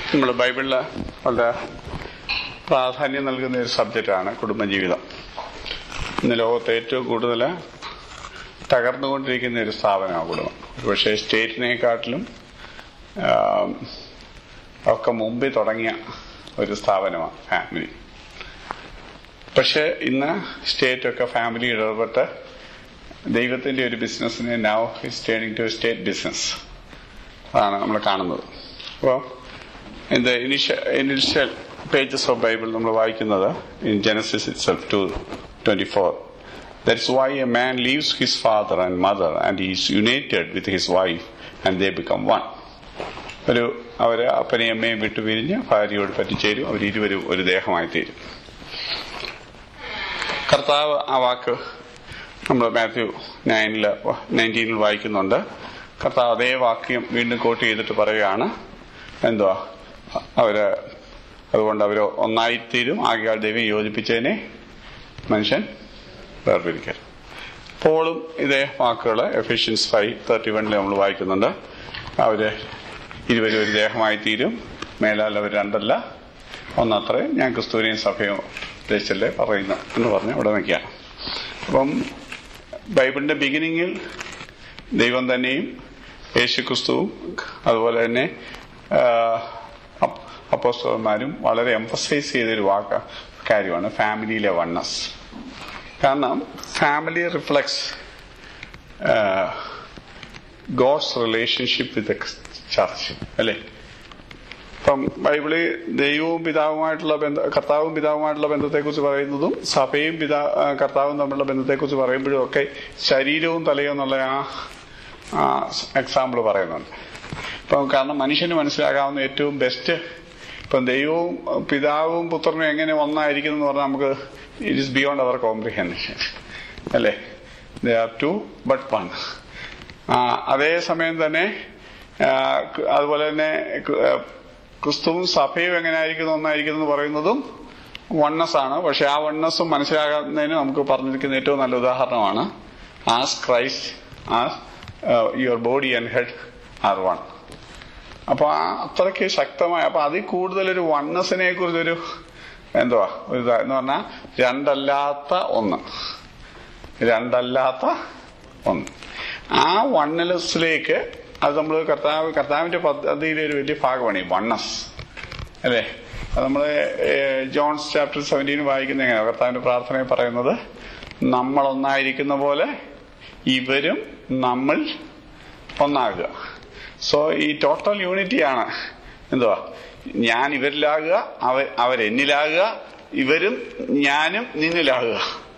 നമ്മൾ ബൈബിളിൽ വളരെ പ്രാധാന്യം നൽകുന്ന ഒരു സബ്ജക്റ്റാണ് കുടുംബജീവിതം ഇന്ന് ലോകത്ത് ഏറ്റവും കൂടുതൽ തകർന്നുകൊണ്ടിരിക്കുന്ന ഒരു സ്ഥാപനമാണ് കുടുംബം പക്ഷേ സ്റ്റേറ്റിനെക്കാട്ടിലും ആം, ഒക്കെ മുമ്പിൽ തുടങ്ങിയ ഒരു സ്ഥാപനമാണ് ഫാമിലി പക്ഷെ ഇന്ന് സ്റ്റേറ്റ് ഒക്കെ ഫാമിലി ഇടപെട്ട് ദൈവത്തിന്റെ ഒരു ബിസിനസ്സിനെ now is turning to state business അതാണ് നമ്മൾ കാണുന്നത് അപ്പോൾ in the initial pages of Bible നമ്മൾ വായിക്കുന്നത് in Genesis itself two twenty four that's why a man leaves his father and mother and is united with his wife and they become one ഒരു അവര് അപ്പനെയും അമ്മയും വിട്ടുപിരിഞ്ഞ് ഭാര്യയോട് പറ്റിച്ചേരും അവർ ഇരുവരും ഒരു ദേഹമായി തീരും കർത്താവ് ആ വാക്ക് നമ്മൾ മാത്യു നയനില് നയൻറ്റീനിൽ വായിക്കുന്നുണ്ട് കർത്താവ് അതേ വാക്യം വീണ്ടും കോട്ട് ചെയ്തിട്ട് പറയുകയാണ് എന്തുവാ അവര് അതുകൊണ്ട് അവർ ഒന്നായിത്തീരും ആകെയാൾ ദൈവം യോജിപ്പിച്ചതിനെ മനുഷ്യൻ വേർപിരിക്കരുത് പോളും ഇതേ വാക്കുകൾ എഫിഷ്യൻസ് ഫൈവ് തേർട്ടി വണ്ണിൽ നമ്മൾ വായിക്കുന്നുണ്ട് അവര് ഇരുവരും ഒരു ദേഹമായി തീരും മേലാൽ അവർ രണ്ടല്ല ഒന്നത്രേ ഞാൻ ക്രിസ്തുവിനെയും സഭയും ഉദ്ദേശിച്ചല്ലേ പറയുന്നു എന്ന് പറഞ്ഞ് ഇവിടെ നിൽക്കുകയാണ് അപ്പം ബൈബിളിന്റെ ബിഗിനിങ്ങിൽ ദൈവം തന്നെയും യേശു ക്രിസ്തുവും അതുപോലെ തന്നെ അപ്പോസ്റ്റർമാരും വളരെ എംഫസൈസ് ചെയ്തൊരു വാക്ക കാര്യമാണ് ഫാമിലിയിലെ വണ്ണസ് കാരണം family reflects God's relationship with church അല്ലേ ഇപ്പം ബൈബിളിൽ ദൈവവും പിതാവുമായിട്ടുള്ള ബന്ധ കർത്താവും പിതാവുമായിട്ടുള്ള ബന്ധത്തെക്കുറിച്ച് പറയുന്നതും സഭയും പിതാ ആ, കർത്താവും തമ്മിലുള്ള ബന്ധത്തെക്കുറിച്ച് പറയുമ്പോഴും ഒക്കെ ശരീരവും തലയും എന്നുള്ള ആ എക്സാമ്പിൾ പറയുന്നുണ്ട് ഇപ്പം കാരണം മനുഷ്യന് മനസ്സിലാകാവുന്ന ഏറ്റവും ബെസ്റ്റ് ഇപ്പം ദൈവവും പിതാവും പുത്രനും എങ്ങനെ ഒന്നായിരിക്കും എന്ന് പറഞ്ഞാൽ നമുക്ക് it is beyond our comprehension അല്ലേ they are two but one അതേ സമയം തന്നെ ആ, അതുപോലെ തന്നെ ക- ആ, ക്രിസ്തുവും സഭയും എങ്ങനെയായിരിക്കുന്നു ഒന്നായിരിക്കുന്നു എന്ന് പറയുന്നതും വണ്ണസ് ആണ് പക്ഷെ ആ വണ്ണസും മനസ്സിലാകുന്നതിന് നമുക്ക് പറഞ്ഞിരിക്കുന്ന ഏറ്റവും നല്ല ഉദാഹരണമാണ് as Christ as your body and head are one അപ്പൊ ആ അത്രയ്ക്ക് ശക്തമായ അപ്പൊ അതിൽ കൂടുതലൊരു വണ്ണസിനെ കുറിച്ചൊരു എന്തുവാ ഒരു ഇതാ എന്ന് പറഞ്ഞാൽ രണ്ടല്ലാത്ത ഒന്ന് രണ്ടല്ലാത്ത ഒന്ന് ആ വണ്ണലസിലേക്ക് അത് നമ്മൾ കർത്താവ് കർത്താവിന്റെ പദ്ധതിയിലെ ഒരു വലിയ ഭാഗമാണ് ഈ വണ്ണസ് അല്ലേ അത് നമ്മൾ ജോൺസ് ചാപ്റ്റർ സെവൻറ്റീൻ വായിക്കുന്ന എങ്ങനെയാണ് കർത്താവിന്റെ പ്രാർത്ഥനയിൽ പറയുന്നത് നമ്മൾ ഒന്നായിരിക്കുന്ന പോലെ ഇവരും നമ്മൾ ഒന്നാകുക സോ ഈ ടോട്ടൽ യൂണിറ്റിയാണ് എന്തുവാ ഞാൻ ഇവരിലാകുക അവ അവരെന്നിലാകുക ഇവരും ഞാനും നിന്നിലാകുക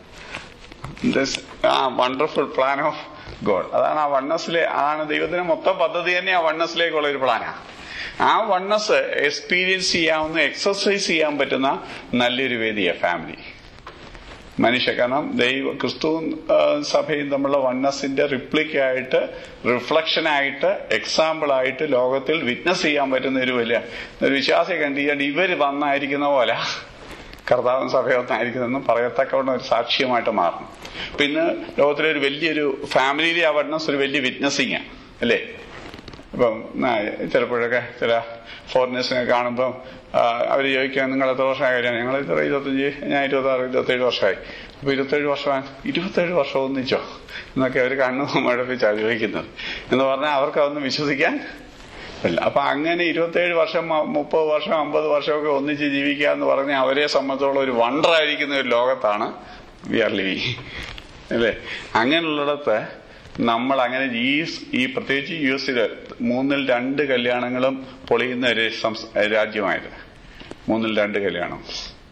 This ആ വണ്ടർഫുൾ പ്ലാൻ ഓഫ് ഗോഡ് അതാണ് ആ വണ്ണസിലെ അതാണ് ദൈവത്തിന്റെ മൊത്തം പദ്ധതി തന്നെ ആ വണ്ണസിലേക്കുള്ള ഒരു പ്ലാനാണ് ആ വണ്ണസ് എക്സ്പീരിയൻസ് ചെയ്യാവുന്ന എക്സസൈസ് ചെയ്യാൻ പറ്റുന്ന നല്ലൊരു വേദിയാണ് ഫാമിലി മനുഷ്യ കാരണം ദൈവ ക്രിസ്തുവും ആ, സഭയും തമ്മിലുള്ള വണ്ണസിന്റെ റിപ്ലിക്കായിട്ട് റിഫ്ലക്ഷനായിട്ട് എക്സാമ്പിൾ ആയിട്ട് ലോകത്തിൽ വിറ്റ്നസ് ചെയ്യാൻ പറ്റുന്ന ഒരു വലിയ ഒരു വിശ്വാസിയെ കണ്ടിട്ടുണ്ട് ഇവര് വന്നായിരിക്കുന്ന പോലെ കർത്താവും സഭയൊന്നായിരിക്കുന്നെന്ന് പറയത്തക്കവണ്ണം ഒരു സാക്ഷ്യമായിട്ട് മാറണം പിന്നെ ലോകത്തിലെ ഒരു വലിയൊരു ഫാമിലിയിലെ അവയർനെസ് ഒരു വലിയ വിറ്റ്നസിങ് അല്ലേ ഇപ്പം ആ, ചിലപ്പോഴൊക്കെ ചില ഫോറിനേഴ്സിനെ കാണുമ്പം അവർ ചോദിക്കാൻ നിങ്ങൾ എത്ര വർഷമായ കാര്യമാണ് ഞങ്ങൾ ഇത്ര ഇരുപത്തഞ്ച് ഞാൻ ഇരുപത്തി ആറ് ഇരുപത്തേഴ് വർഷമായി അപ്പൊ ഇരുപത്തേഴ് വർഷം ഇരുപത്തേഴ് വർഷം ഒന്നിച്ചോ എന്നൊക്കെ അവർ കണ്ണു മഴപ്പിച്ചാണ് ചോദിക്കുന്നത് എന്ന് പറഞ്ഞാൽ അവർക്ക് അതൊന്നും വിശ്വസിക്കാൻ ഇല്ല അപ്പൊ അങ്ങനെ ഇരുപത്തേഴ് വർഷം മ- മുപ്പത് വർഷം അമ്പത് വർഷമൊക്കെ ഒന്നിച്ച് ജീവിക്കുക എന്ന് പറഞ്ഞാൽ അവരെ സംബന്ധിച്ചോളം ഒരു വണ്ടറായിരിക്കുന്ന ഒരു ലോകത്താണ് വി ആർ ലിവിങ് അല്ലേ അങ്ങനെയുള്ളിടത്ത് നമ്മൾ അങ്ങനെ ഈ ഈ പ്രത്യേകിച്ച് യു എസില് മൂന്നിൽ രണ്ട് കല്യാണങ്ങളും പൊളിയുന്ന ഒരു സംസ്- രാജ്യമായത് മൂന്നിൽ രണ്ട് കല്യാണം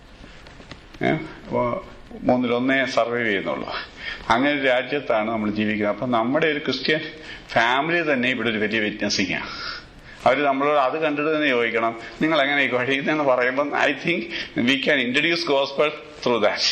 ഏ? അപ്പോ മൂന്നിൽ ഒന്നേ സർവൈവ് ചെയ്യുന്നുള്ളൂ അങ്ങനെ ഒരു രാജ്യത്താണ് നമ്മൾ ജീവിക്കുന്നത് അപ്പൊ നമ്മുടെ ഒരു ക്രിസ്ത്യൻ ഫാമിലി തന്നെ ഇവിടെ ഒരു വലിയ വിറ്റ്നസിംഗ് ആണ് അവർ നമ്മളോട് അത് കണ്ടിട്ട് തന്നെ ചോദിക്കണം നിങ്ങൾ എങ്ങനെ കഴിയുന്നതെന്ന് പറയുമ്പോൾ I think we can introduce gospel through that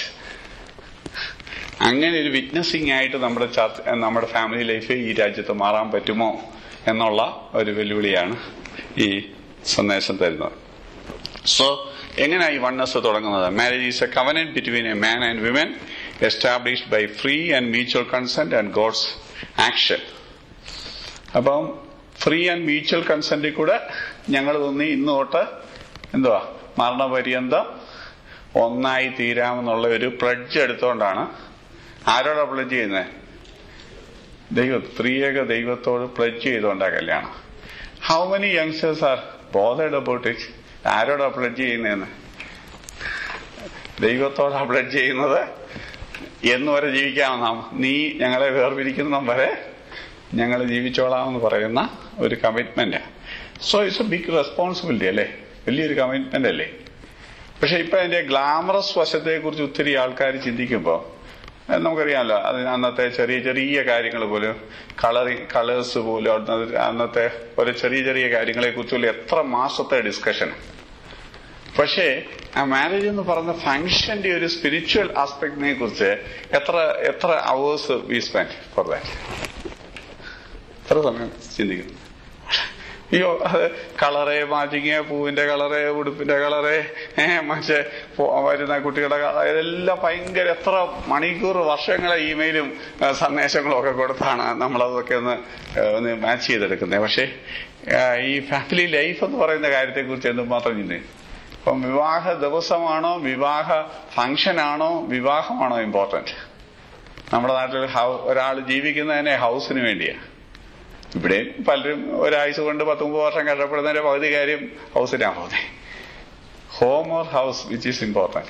അങ്ങനെ ഒരു വിറ്റ്നസിംഗ് ആയിട്ട് നമ്മുടെ ചർച്ച നമ്മുടെ ഫാമിലി ലൈഫ് ഈ രാജ്യത്ത് മാറാൻ പറ്റുമോ എന്നുള്ള ഒരു വെല്ലുവിളിയാണ് ഈ സന്ദേശം തരുന്നത് സോ എങ്ങനെയാ ഈ വണ്ണസ് തുടങ്ങുന്നത് marriage is a covenant between a man and women established by free and mutual consent and God's action അപ്പം ഫ്രീ ആൻഡ് മ്യൂച്വൽ കൺസെന്റിൽ കൂടെ ഞങ്ങൾ തോന്നി ഇന്ന് തൊട്ട് എന്തുവാ മരണപര്യന്തം ഒന്നായി തീരാമെന്നുള്ള ഒരു പ്ലഡ്ജ് എടുത്തുകൊണ്ടാണ് ആരോടാ പ്ലഡ്ജ് ചെയ്യുന്നത് ദൈവം ത്രിയേക ദൈവത്തോട് പ്ലഡ്ജ് ചെയ്തുകൊണ്ടാ കല്യാണം how many youngsters are bothered about it ആരോടാ പ്ലഡ്ജ് ചെയ്യുന്നതെന്ന് ദൈവത്തോടാ പ്ലഡ്ജ് ചെയ്യുന്നത് എന്ന് വരെ ജീവിക്കാമെന്നാ നീ ഞങ്ങളെ വേർപിരിക്കുന്ന വരെ ഞങ്ങൾ ജീവിച്ചോളാമെന്ന് പറയുന്ന ഒരു commitment so it's a big responsibility അല്ലേ വലിയൊരു കമ്മിറ്റ്മെന്റ് അല്ലേ പക്ഷെ ഇപ്പൊ അതിന്റെ ഗ്ലാമറസ് വശത്തെ കുറിച്ച് ഒത്തിരി ആൾക്കാർ ചിന്തിക്കുമ്പോൾ നമുക്കറിയാമല്ലോ അതിന് അന്നത്തെ ചെറിയ ചെറിയ കാര്യങ്ങൾ പോലും കളറിങ് കളേഴ്സ് പോലും അന്നത്തെ- അന്നത്തെ ഒരു ചെറിയ ചെറിയ കാര്യങ്ങളെ കുറിച്ചുള്ള എത്ര മാസത്തെ ഡിസ്കഷൻ പക്ഷേ ആ മാരേജ് എന്ന് പറഞ്ഞ ഫംഗ്ഷന്റെ ഒരു സ്പിരിച്വൽ ആസ്പെക്ടിനെ കുറിച്ച് എത്ര എത്ര hours we spend for that എത്ര സമയം ചിന്തിക്കുന്നു അയ്യോ അത് കളറ് മാച്ചിങ് പൂവിന്റെ കളറ് ഉടുപ്പിന്റെ കളറ് ഏഹ് മറ്റേ പോ- വരുന്ന കുട്ടികളുടെ കള- ഇതെല്ലാം ഭയങ്കര എത്ര മണിക്കൂർ വർഷങ്ങളെ ഇമെയിലും ഏഹ്, സന്ദേശങ്ങളും ഒക്കെ കൊടുത്താണ് നമ്മളതൊക്കെ ഒന്ന് ഏഹ്, ഒന്ന് മാച്ച് ചെയ്തെടുക്കുന്നത് പക്ഷേ ഏഹ്, ഈ ഫാമിലി ലൈഫ് എന്ന് പറയുന്ന കാര്യത്തെ കുറിച്ച് എന്തുമാത്രം ചിന്തയും ഇപ്പം വിവാഹ ദിവസമാണോ വിവാഹ ഫംഗ്ഷനാണോ വിവാഹമാണോ ഇമ്പോർട്ടന്റ് നമ്മുടെ നാട്ടിൽ ഹൗ- ഒരാൾ ജീവിക്കുന്നതിനെ ഹൗസിന് വേണ്ടിയാണ് ഇവിടെ പലരും ഒരാഴ്ച കൊണ്ട് പത്ത് മുപ്പത് വർഷം കഷ്ടപ്പെടുന്നതിന്റെ പകുതി കാര്യം ഹൗസിനാണ് പോകുന്നത് home or house which is important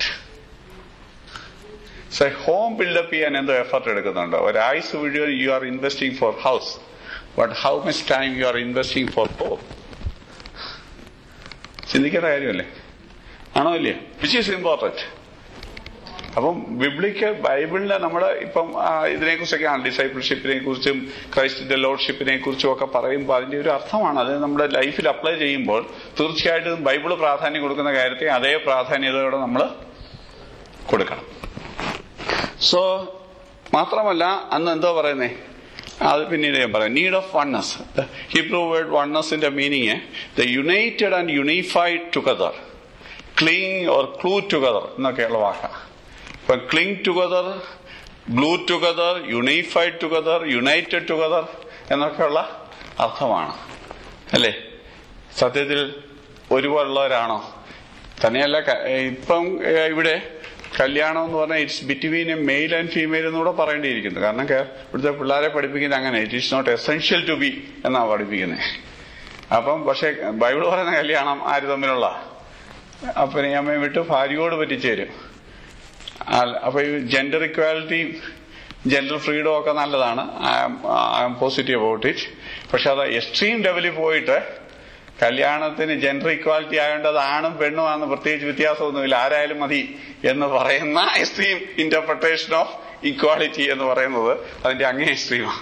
so home buildup ചെയ്യാൻ എന്തോ എഫർട്ട് എടുക്കുന്നുണ്ട് ഒരാഴ്ച മുഴുവൻ you are investing for house but how much time you are investing for home ചിന്തിക്കേണ്ട കാര്യമല്ലേ ആണോ ഇല്ലേ വിച്ച് ഈസ് ഇമ്പോർട്ടന്റ് അപ്പം ബിബ്ലിക്കൽ ബൈബിളിലെ നമ്മൾ ഇപ്പം ആ, ഇതിനെക്കുറിച്ചൊക്കെയാണ് ഡിസൈപ്പിൾഷിപ്പിനെ കുറിച്ചും ക്രൈസ്റ്റിന്റെ ലോഡ്ഷിപ്പിനെ കുറിച്ചും ഒക്കെ പറയുമ്പോൾ അതിന്റെ ഒരു അർത്ഥമാണ് അത് നമ്മുടെ ലൈഫിൽ അപ്ലൈ ചെയ്യുമ്പോൾ തീർച്ചയായിട്ടും ബൈബിള് പ്രാധാന്യം കൊടുക്കുന്ന കാര്യത്തെ അതേ പ്രാധാന്യതയോടെ നമ്മൾ കൊടുക്കണം സോ മാത്രമല്ല അന്ന് എന്തോ പറയുന്നേ അത് പിന്നീട് ഞാൻ പറയാം need of oneness Hebrew word വണ്ണസിന്റെ meaning the united and unified together cling or glue together എന്നൊക്കെയുള്ള വാക്കാണ് ഇപ്പൊ cling together glue together unified together united together എന്നൊക്കെയുള്ള അർത്ഥമാണ് അല്ലേ സത്യത്തിൽ ഒരുപോലുള്ളവരാണോ തന്നെയല്ല ക- ഏ, ഇപ്പം ഏ, ഇവിടെ കല്യാണം എന്ന് പറഞ്ഞാൽ it's between a male and female എന്നൂടെ പറയേണ്ടിയിരിക്കുന്നു കാരണം കേ- ഇവിടുത്തെ പിള്ളേരെ പഠിപ്പിക്കുന്നത് അങ്ങനെ it is not essential to be എന്നാണ് പഠിപ്പിക്കുന്നത് അപ്പം പക്ഷെ ബൈബിൾ പറയുന്ന കല്യാണം ആര് തമ്മിലുള്ള അപ്പനെ അമ്മയും വിട്ട് ഭാര്യയോട് പറ്റിച്ചേരും അല്ല- അപ്പൊ ഈ ജെൻഡർ ഇക്വാലിറ്റി ജെൻഡർ ഫ്രീഡം ഒക്കെ നല്ലതാണ് I'm positive about it പക്ഷെ അത് എക്സ്ട്രീം ലെവലിൽ പോയിട്ട് കല്യാണത്തിന് ജെൻഡർ ഇക്വാലിറ്റി ആയതുകൊണ്ട് അത് ആണും പെണ്ണുമാണെന്ന് പ്രത്യേകിച്ച് വ്യത്യാസമൊന്നുമില്ല ആരായാലും മതി എന്ന് പറയുന്ന എക്സ്ട്രീം ഇന്റർപ്രിട്ടേഷൻ ഓഫ് ഇക്വാളിറ്റി എന്ന് പറയുന്നത് അതിന്റെ അങ്ങേ എക്സ്ട്രീമാണ്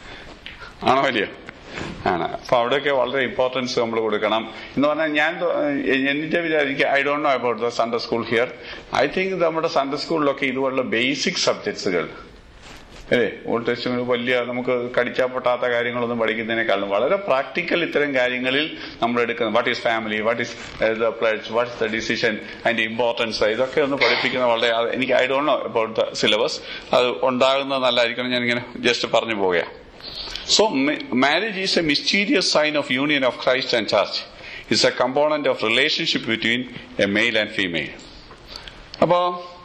ആണോ വലിയ ആണ് അപ്പൊ അവിടെയൊക്കെ വളരെ ഇമ്പോർട്ടൻസ് നമ്മൾ കൊടുക്കണം എന്ന് പറഞ്ഞാൽ ഞാൻ തോ- എന്റെ വിചാരിക്കുക I don't know about the Sunday school here I think നമ്മുടെ സൺഡേ സ്കൂളിലൊക്കെ ഇതുപോലുള്ള ബേസിക് സബ്ജക്ട്സുകൾ അല്ലേ ഓൾഡ് ടെസ്റ്റിന് വലിയ നമുക്ക് കടിച്ചാൽ പൊട്ടാത്ത കാര്യങ്ങളൊന്നും പഠിക്കുന്നതിനേക്കാളും വളരെ പ്രാക്ടിക്കൽ ഇത്തരം കാര്യങ്ങളിൽ നമ്മൾ എടുക്കുന്നത് what is family what is the pledges what is the decision അതിന്റെ ഇമ്പോർട്ടൻസ് ഇതൊക്കെ ഒന്ന് പഠിപ്പിക്കുന്ന വളരെ അത് എനിക്ക് I don't know about the syllabus അത് ഉണ്ടാകുന്നത് നല്ലതായിരിക്കണം ഞാനിങ്ങനെ ജസ്റ്റ് പറഞ്ഞു പോവുകയാണ് So, ma- marriage is a mysterious sign of union of Christ and church. It's a component of relationship between a male and female. അപ്പോ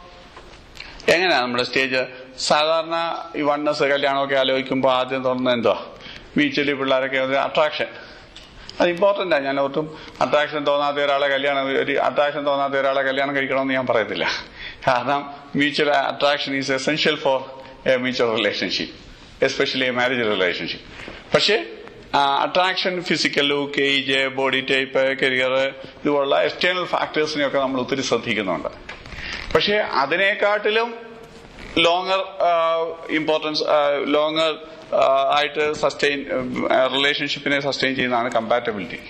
എങ്ങനെയാ നമ്മുടെ സ്റ്റേജ് സാധാരണ ഈ വണ്ണസ് കല്യാണമൊക്കെ ആലോചിക്കുമ്പോൾ ആദ്യം തോന്നുന്നത് എന്തുവാ ബീച്ചിൽ പിള്ളേരൊക്കെ ഒരു അട്രാക്ഷൻ അത് ഇമ്പോർട്ടന്റ് ആണ് ഞാൻ ഒട്ടും അട്രാക്ഷൻ തോന്നാത്ത ഒരാളെ കല്യാണം ഒരു അട്രാക്ഷൻ തോന്നാത്ത ഒരാളെ കല്യാണം കഴിക്കണമെന്ന് ഞാൻ പറയത്തില്ല കാരണം mutual attraction is essential for a mutual relationship especially a marriage relationship പക്ഷേ attraction physical look age body type career ഇതുപോലുള്ള എക്സ്റ്റേണൽ ഫാക്ടേഴ്സിനെയൊക്കെ നമ്മൾ ഒത്തിരി ശ്രദ്ധിക്കുന്നുണ്ട് പക്ഷേ അതിനെക്കാട്ടിലും ലോങ്ങർ ഇമ്പോർട്ടൻസ് ലോങ്ങർ ആയിട്ട് സസ്റ്റെയിൻ റിലേഷൻഷിപ്പിനെ സസ്റ്റെയിൻ ചെയ്യുന്നതാണ് കമ്പാറ്റബിലിറ്റി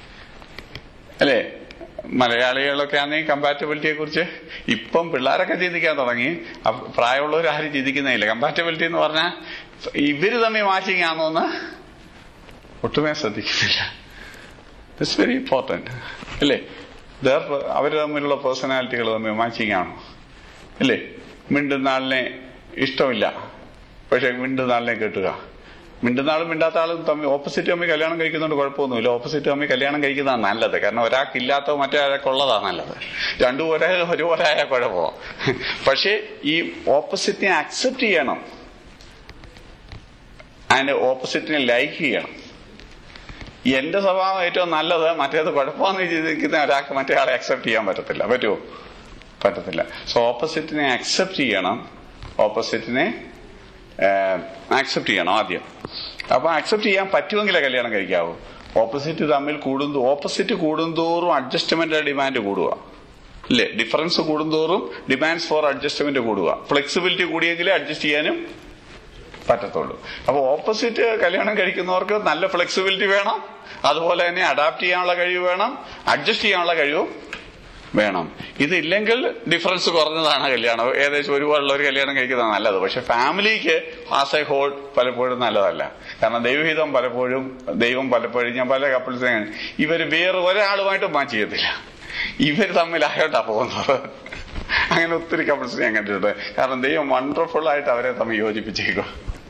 അല്ലേ മലയാളികളൊക്കെ ആണെങ്കിൽ കമ്പാറ്റബിലിറ്റിയെ കുറിച്ച് ഇപ്പം പിള്ളേരൊക്കെ ചിന്തിക്കാൻ തുടങ്ങി അപ്പ- പ്രായമുള്ളവർ ആരും ചിന്തിക്കുന്നില്ല കമ്പാറ്റബിലിറ്റി എന്ന് പറഞ്ഞാൽ ഇവര് തമ്മിൽ മാച്ചിങ് ആണോന്ന് ഒട്ടുമേ ശ്രദ്ധിക്കുന്നില്ല ഇറ്റ്സ് വെരി ഇമ്പോർട്ടന്റ് അല്ലേ അവർ തമ്മിലുള്ള പേഴ്സണാലിറ്റികൾ തമ്മിൽ മാച്ചിങ് ആണോ അല്ലേ മിണ്ടുന്ന ആളിനെ ഇഷ്ടമില്ല പക്ഷെ മിണ്ടുന്ന ആളിനെ കെട്ടുക മിണ്ടുന്ന ആളും മിണ്ടാത്ത ആളും തമ്മിൽ ഓപ്പോസിറ്റ് തമ്മിൽ കല്യാണം കഴിക്കുന്നതുകൊണ്ട് കുഴപ്പമൊന്നുമില്ല ഓപ്പോസിറ്റ് തമ്മിൽ കല്യാണം കഴിക്കുന്നതാണ് നല്ലത് കാരണം ഒരാൾക്കില്ലാത്ത മറ്റേ ആൾക്കുള്ളതാണ് നല്ലത് രണ്ടും ഒരേ ഒരുപോലെ ആയ കുഴപ്പമോ പക്ഷേ ഈ ഓപ്പോസിറ്റിനെ അക്സെപ്റ്റ് ചെയ്യണം അതിന്റെ ഓപ്പോസിറ്റിനെ ലൈക്ക് ചെയ്യണം എന്റെ സ്വഭാവം ഏറ്റവും നല്ലത് മറ്റേത് കുഴപ്പമെന്ന് ചിന്തിക്കുന്ന ഒരാൾക്ക് മറ്റേ ആളെ അക്സെപ്റ്റ് ചെയ്യാൻ പറ്റത്തില്ല പറ്റുമോ പറ്റത്തില്ല സോ ഓപ്പോസിറ്റിനെ അക്സെപ്റ്റ് ചെയ്യണം ഓപ്പോസിറ്റിനെ ആക്സെപ്റ്റ് ചെയ്യണം ആദ്യം അപ്പൊ ആക്സെപ്റ്റ് ചെയ്യാൻ പറ്റുമെങ്കിലേ കല്യാണം കഴിക്കാവൂ ഓപ്പോസിറ്റ് തമ്മിൽ കൂടുന്നു ഓപ്പോസിറ്റ് കൂടുന്തോറും അഡ്ജസ്റ്റ്മെന്റ് ഡിമാൻഡ് കൂടുക ഇല്ലേ ഡിഫറൻസ് കൂടുന്തോറും ഡിമാൻഡ്സ് ഫോർ അഡ്ജസ്റ്റ്മെന്റ് കൂടുക ഫ്ലെക്സിബിലിറ്റി കൂടിയെങ്കിലേ അഡ്ജസ്റ്റ് ചെയ്യാനും പറ്റത്തുള്ളൂ അപ്പൊ ഓപ്പോസിറ്റ് കല്യാണം കഴിക്കുന്നവർക്ക് നല്ല ഫ്ലെക്സിബിലിറ്റി വേണം അതുപോലെ തന്നെ അഡാപ്റ്റ് ചെയ്യാനുള്ള കഴിവ് വേണം അഡ്ജസ്റ്റ് ചെയ്യാനുള്ള കഴിവും വേണം ഇതില്ലെങ്കിൽ ഡിഫറൻസ് കുറഞ്ഞതാണ് കല്യാണം ഏകദേശം ഒരുപാടുള്ള ഒരു കല്യാണം കഴിക്കുന്നതാണ് നല്ലത് പക്ഷെ ഫാമിലിക്ക് ആസ് എ ഹോൾ പലപ്പോഴും നല്ലതല്ല കാരണം ദൈവഹിതം പലപ്പോഴും ദൈവം പലപ്പോഴും ഞാൻ പല കപ്പിൾസിനെ ഇവർ വേറെ ഒരാളുമായിട്ട് മാച്ച് ചെയ്യത്തില്ല ഇവർ തമ്മിലായോട്ടാ പോകുന്നത് അങ്ങനെ ഒത്തിരി കപ്പിൾസ് ഞാൻ കണ്ടിട്ടുണ്ട് കാരണം ദൈവം വണ്ടർഫുൾ ആയിട്ട് അവരെ തമ്മിൽ യോജിപ്പിച്ചേക്കും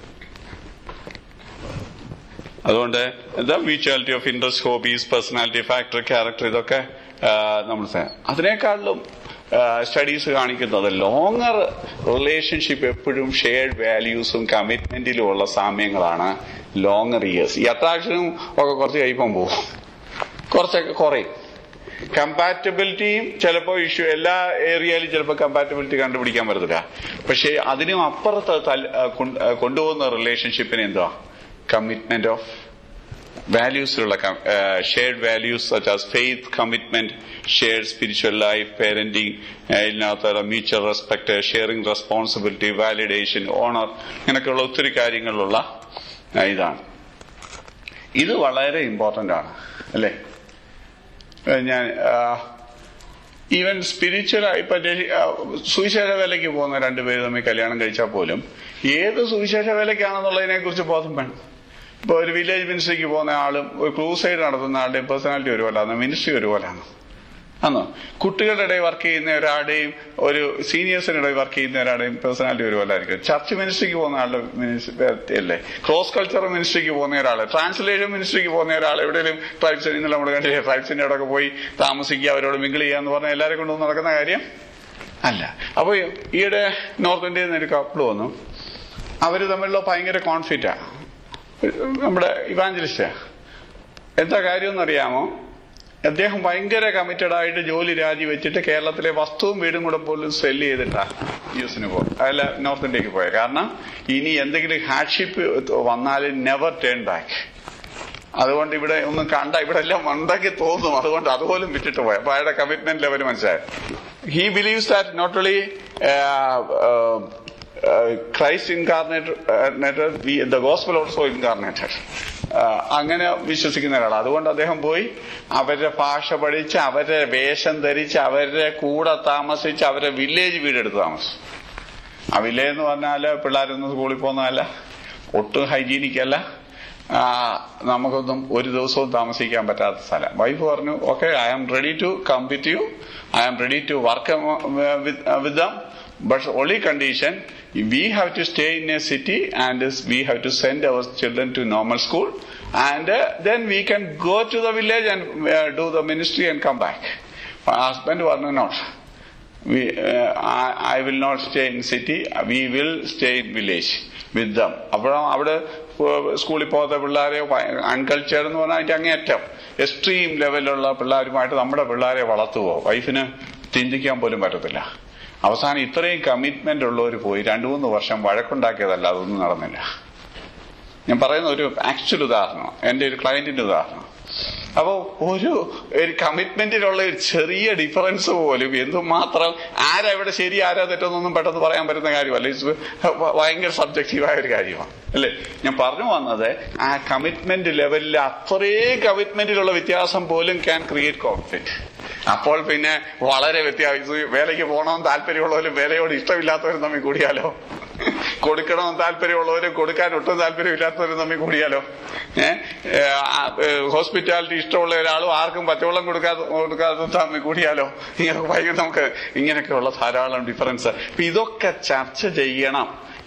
അതുകൊണ്ട് എന്താ mutuality of interest hobbies personality factor character ഇതൊക്കെ നമ്മൾ അതിനേക്കാളിലും സ്റ്റഡീസ് കാണിക്കുന്നത് ലോങ്ങർ റിലേഷൻഷിപ്പ് എപ്പോഴും ഷെയർഡ് വാല്യൂസും കമ്മിറ്റ്മെന്റിലും ഉള്ള സാമ്യങ്ങളാണ് ലോങ്ങർ ഇയേഴ്സ് ഈ അട്രാക്ഷനും ഒക്കെ കുറച്ച് കഴിയുമ്പം പോകും കുറച്ചൊക്കെ കുറയും കമ്പാറ്റബിലിറ്റിയും ചിലപ്പോൾ ഇഷ്യൂ എല്ലാ ഏരിയയിലും ചിലപ്പോൾ കമ്പാറ്റബിലിറ്റി കണ്ടുപിടിക്കാൻ പറ്റത്തില്ല പക്ഷെ അതിനും അപ്പുറത്ത് കൊണ്ടുപോകുന്ന റിലേഷൻഷിപ്പിന് എന്തുവാ കമ്മിറ്റ്മെന്റ് ഓഫ് വാല്യൂസിലുള്ള shared values such as faith commitment shared spiritual life parenting ഇതിനകത്ത് mutual respect sharing responsibility validation honour ഇങ്ങനെയൊക്കെയുള്ള ഒത്തിരി കാര്യങ്ങളുള്ള ഇതാണ് ഇത് വളരെ ഇമ്പോർട്ടന്റ് ആണ് അല്ലേ ഞാൻ ഈവൻ സ്പിരിച്വൽ ഇപ്പൊ സുവിശേഷ വേലയ്ക്ക് പോകുന്ന രണ്ടുപേര് തമ്മിൽ കല്യാണം കഴിച്ചാൽ പോലും ഏത് സുവിശേഷ വേലയ്ക്കാണെന്നുള്ളതിനെ കുറിച്ച് ബോധം വേണം ഇപ്പൊ ഒരു വില്ലേജ് മിനിസ്ട്രിക്ക് പോകുന്ന ആളും ഒരു ക്രൂസൈഡ് നടത്തുന്ന ആളുടെയും പേഴ്സണാലിറ്റി ഒരുപോലാണ് മിനിസ്ട്രി ഒരുപോലാണ് ആണോ കുട്ടികളുടെ ഇടയിൽ വർക്ക് ചെയ്യുന്ന ഒരാളുടെയും ഒരു സീനിയേഴ്സിനിടയിൽ വർക്ക് ചെയ്യുന്ന ഒരാളുടെയും പേഴ്സണാലിറ്റി ഒരുപോലെ ആയിരിക്കും ചർച്ച് മിനിസ്ട്രിക്ക് പോകുന്ന ആളുടെ മിനിസ്ട്രി അല്ലേ ക്രോസ് കൾച്ചർ മിനിസ്ട്രിക്ക് പോകുന്ന ഒരാൾ ട്രാൻസ്ലേഷൻ മിനിസ്ട്രിക്ക് പോകുന്ന ഒരാൾ എവിടെയെങ്കിലും ട്രൈബ്സ് ഇന്നലെ നമ്മൾ കണ്ടില്ലേ ട്രൈബ്സിന്റെ അവിടെ പോയി താമസിക്കുക അവരോട് മിങ്കിൾ ചെയ്യുക എന്ന് പറഞ്ഞാൽ എല്ലാവരും കൊണ്ടൊന്നും നടക്കുന്ന കാര്യം അല്ല അപ്പൊ ഈയിടെ നോർത്ത് ഇന്ത്യയിൽ നിന്ന് ഒരു കപ്പിൾ വന്നു അവര് തമ്മിലുള്ള ഭയങ്കര കോൺഫ്ലിക്റ്റാ നമ്മുടെ ഇവാഞ്ചലിസ്റ്റാ എന്താ കാര്യമെന്നറിയാമോ അദ്ദേഹം ഭയങ്കര കമ്മിറ്റഡ് ആയിട്ട് ജോലി രാജിവെച്ചിട്ട് കേരളത്തിലെ വസ്തുവും വീടും കൂടെ പോലും സെല് ചെയ്തിട്ടാ യു എസിന് പോകും അല്ല നോർത്ത് ഇന്ത്യക്ക് പോയത് കാരണം ഇനി എന്തെങ്കിലും ഹാർഡ്ഷിപ്പ് വന്നാലും നെവർ ടേൺ ബാക്ക് അതുകൊണ്ട് ഇവിടെ ഒന്നും കണ്ട ഇവിടെ എല്ലാം ഉണ്ടാക്കി തോന്നും അതുകൊണ്ട് അതുപോലും വിട്ടിട്ട് പോയി അപ്പൊ അയാളുടെ കമ്മിറ്റ്മെന്റ് ലെവൽ മനസ്സിലായി he believes that not only Christ incarnated the gospel also incarnated അങ്ങനെ വിശ്വസിക്കുന്ന ഒരാളാണ് അതുകൊണ്ട് അദ്ദേഹം പോയി അവരുടെ ഭാഷ പഠിച്ച് അവരുടെ വേഷം ധരിച്ച് അവരുടെ കൂടെ താമസിച്ച് അവരുടെ വില്ലേജ് വീടെടുത്ത് താമസിച്ചു ആ വില്ലേജ് എന്ന് പറഞ്ഞാല് പിള്ളേരൊന്നും സ്കൂളിൽ പോകുന്നതല്ല ഒട്ടും ഹൈജീനിക് അല്ല നമുക്കൊന്നും ഒരു ദിവസവും താമസിക്കാൻ പറ്റാത്ത സ്ഥലം വൈഫ് പറഞ്ഞു okay I am ready to come with you I am ready to work with them but only condition we have to stay in a city and we have to send our children to normal school and uh, then we can go to the village and uh, do the ministry and come back my husband was not we uh, I, I will not stay in city we will stay in village with them അപ്പോഴും അവിടെ സ്കൂളിൽ പോകാത്ത പിള്ളേരെ അൺകൾച്ചർ എന്ന് പറഞ്ഞാൽ അതിന്റെ അങ്ങേയറ്റം extreme ലെവലിലുള്ള പിള്ളേരുമായിട്ട് നമ്മുടെ പിള്ളേരെ വളർത്തുവോ വൈഫിന് ചിന്തിക്കാൻ പോലും പറ്റത്തില്ല അവസാനം ഇത്രയും കമ്മിറ്റ്മെന്റ് ഉള്ളവർ പോയി രണ്ടു മൂന്ന് വർഷം വഴക്കുണ്ടാക്കിയതല്ല അതൊന്നും നടന്നില്ല ഞാൻ പറയുന്ന ഒരു ആക്ച്വൽ ഉദാഹരണം എന്റെ ഒരു ക്ലയന്റിന്റെ ഉദാഹരണം അപ്പോ ഒരു ഒരു കമ്മിറ്റ്മെന്റിലുള്ള ഒരു ചെറിയ ഡിഫറൻസ് പോലും എന്തുമാത്രം ആരാ ഇവിടെ ശരി ആരാ തെറ്റൊന്നും പെട്ടെന്ന് പറയാൻ പറ്റുന്ന കാര്യമല്ല ഇറ്റ്സ് ഭയങ്കര സബ്ജക്റ്റീവായ ഒരു കാര്യമാണ് അല്ലേ ഞാൻ പറഞ്ഞു വന്നത് ആ കമ്മിറ്റ്മെന്റ് ലെവലിൽ അത്രയും കമ്മിറ്റ്മെന്റിലുള്ള വ്യത്യാസം പോലും ക്യാൻ ക്രിയേറ്റ് കോൺഫ്ലിക്ട് അപ്പോൾ പിന്നെ വളരെ വ്യത്യാസം വേലയ്ക്ക് പോകണമെന്ന് താല്പര്യമുള്ളവരും വേലയോട് ഇഷ്ടമില്ലാത്തവരും തമ്മിൽ കൂടിയാലോ കൊടുക്കണമെന്ന് താല്പര്യമുള്ളവരും കൊടുക്കാൻ ഒട്ടും താല്പര്യമില്ലാത്തവരും തമ്മിൽ കൂടിയാലോ ഏഹ് ഹോസ്പിറ്റാലിറ്റി ഇഷ്ടമുള്ള ഒരാളും ആർക്കും പച്ചവെള്ളം കൊടുക്കാതെ കൊടുക്കാതെ തമ്മിൽ കൂടിയാലോ ഇങ്ങനെ ഭയങ്കര നമുക്ക് ഇങ്ങനെയൊക്കെയുള്ള ധാരാളം ഡിഫറൻസ് ഇതൊക്കെ ചർച്ച ചെയ്യണം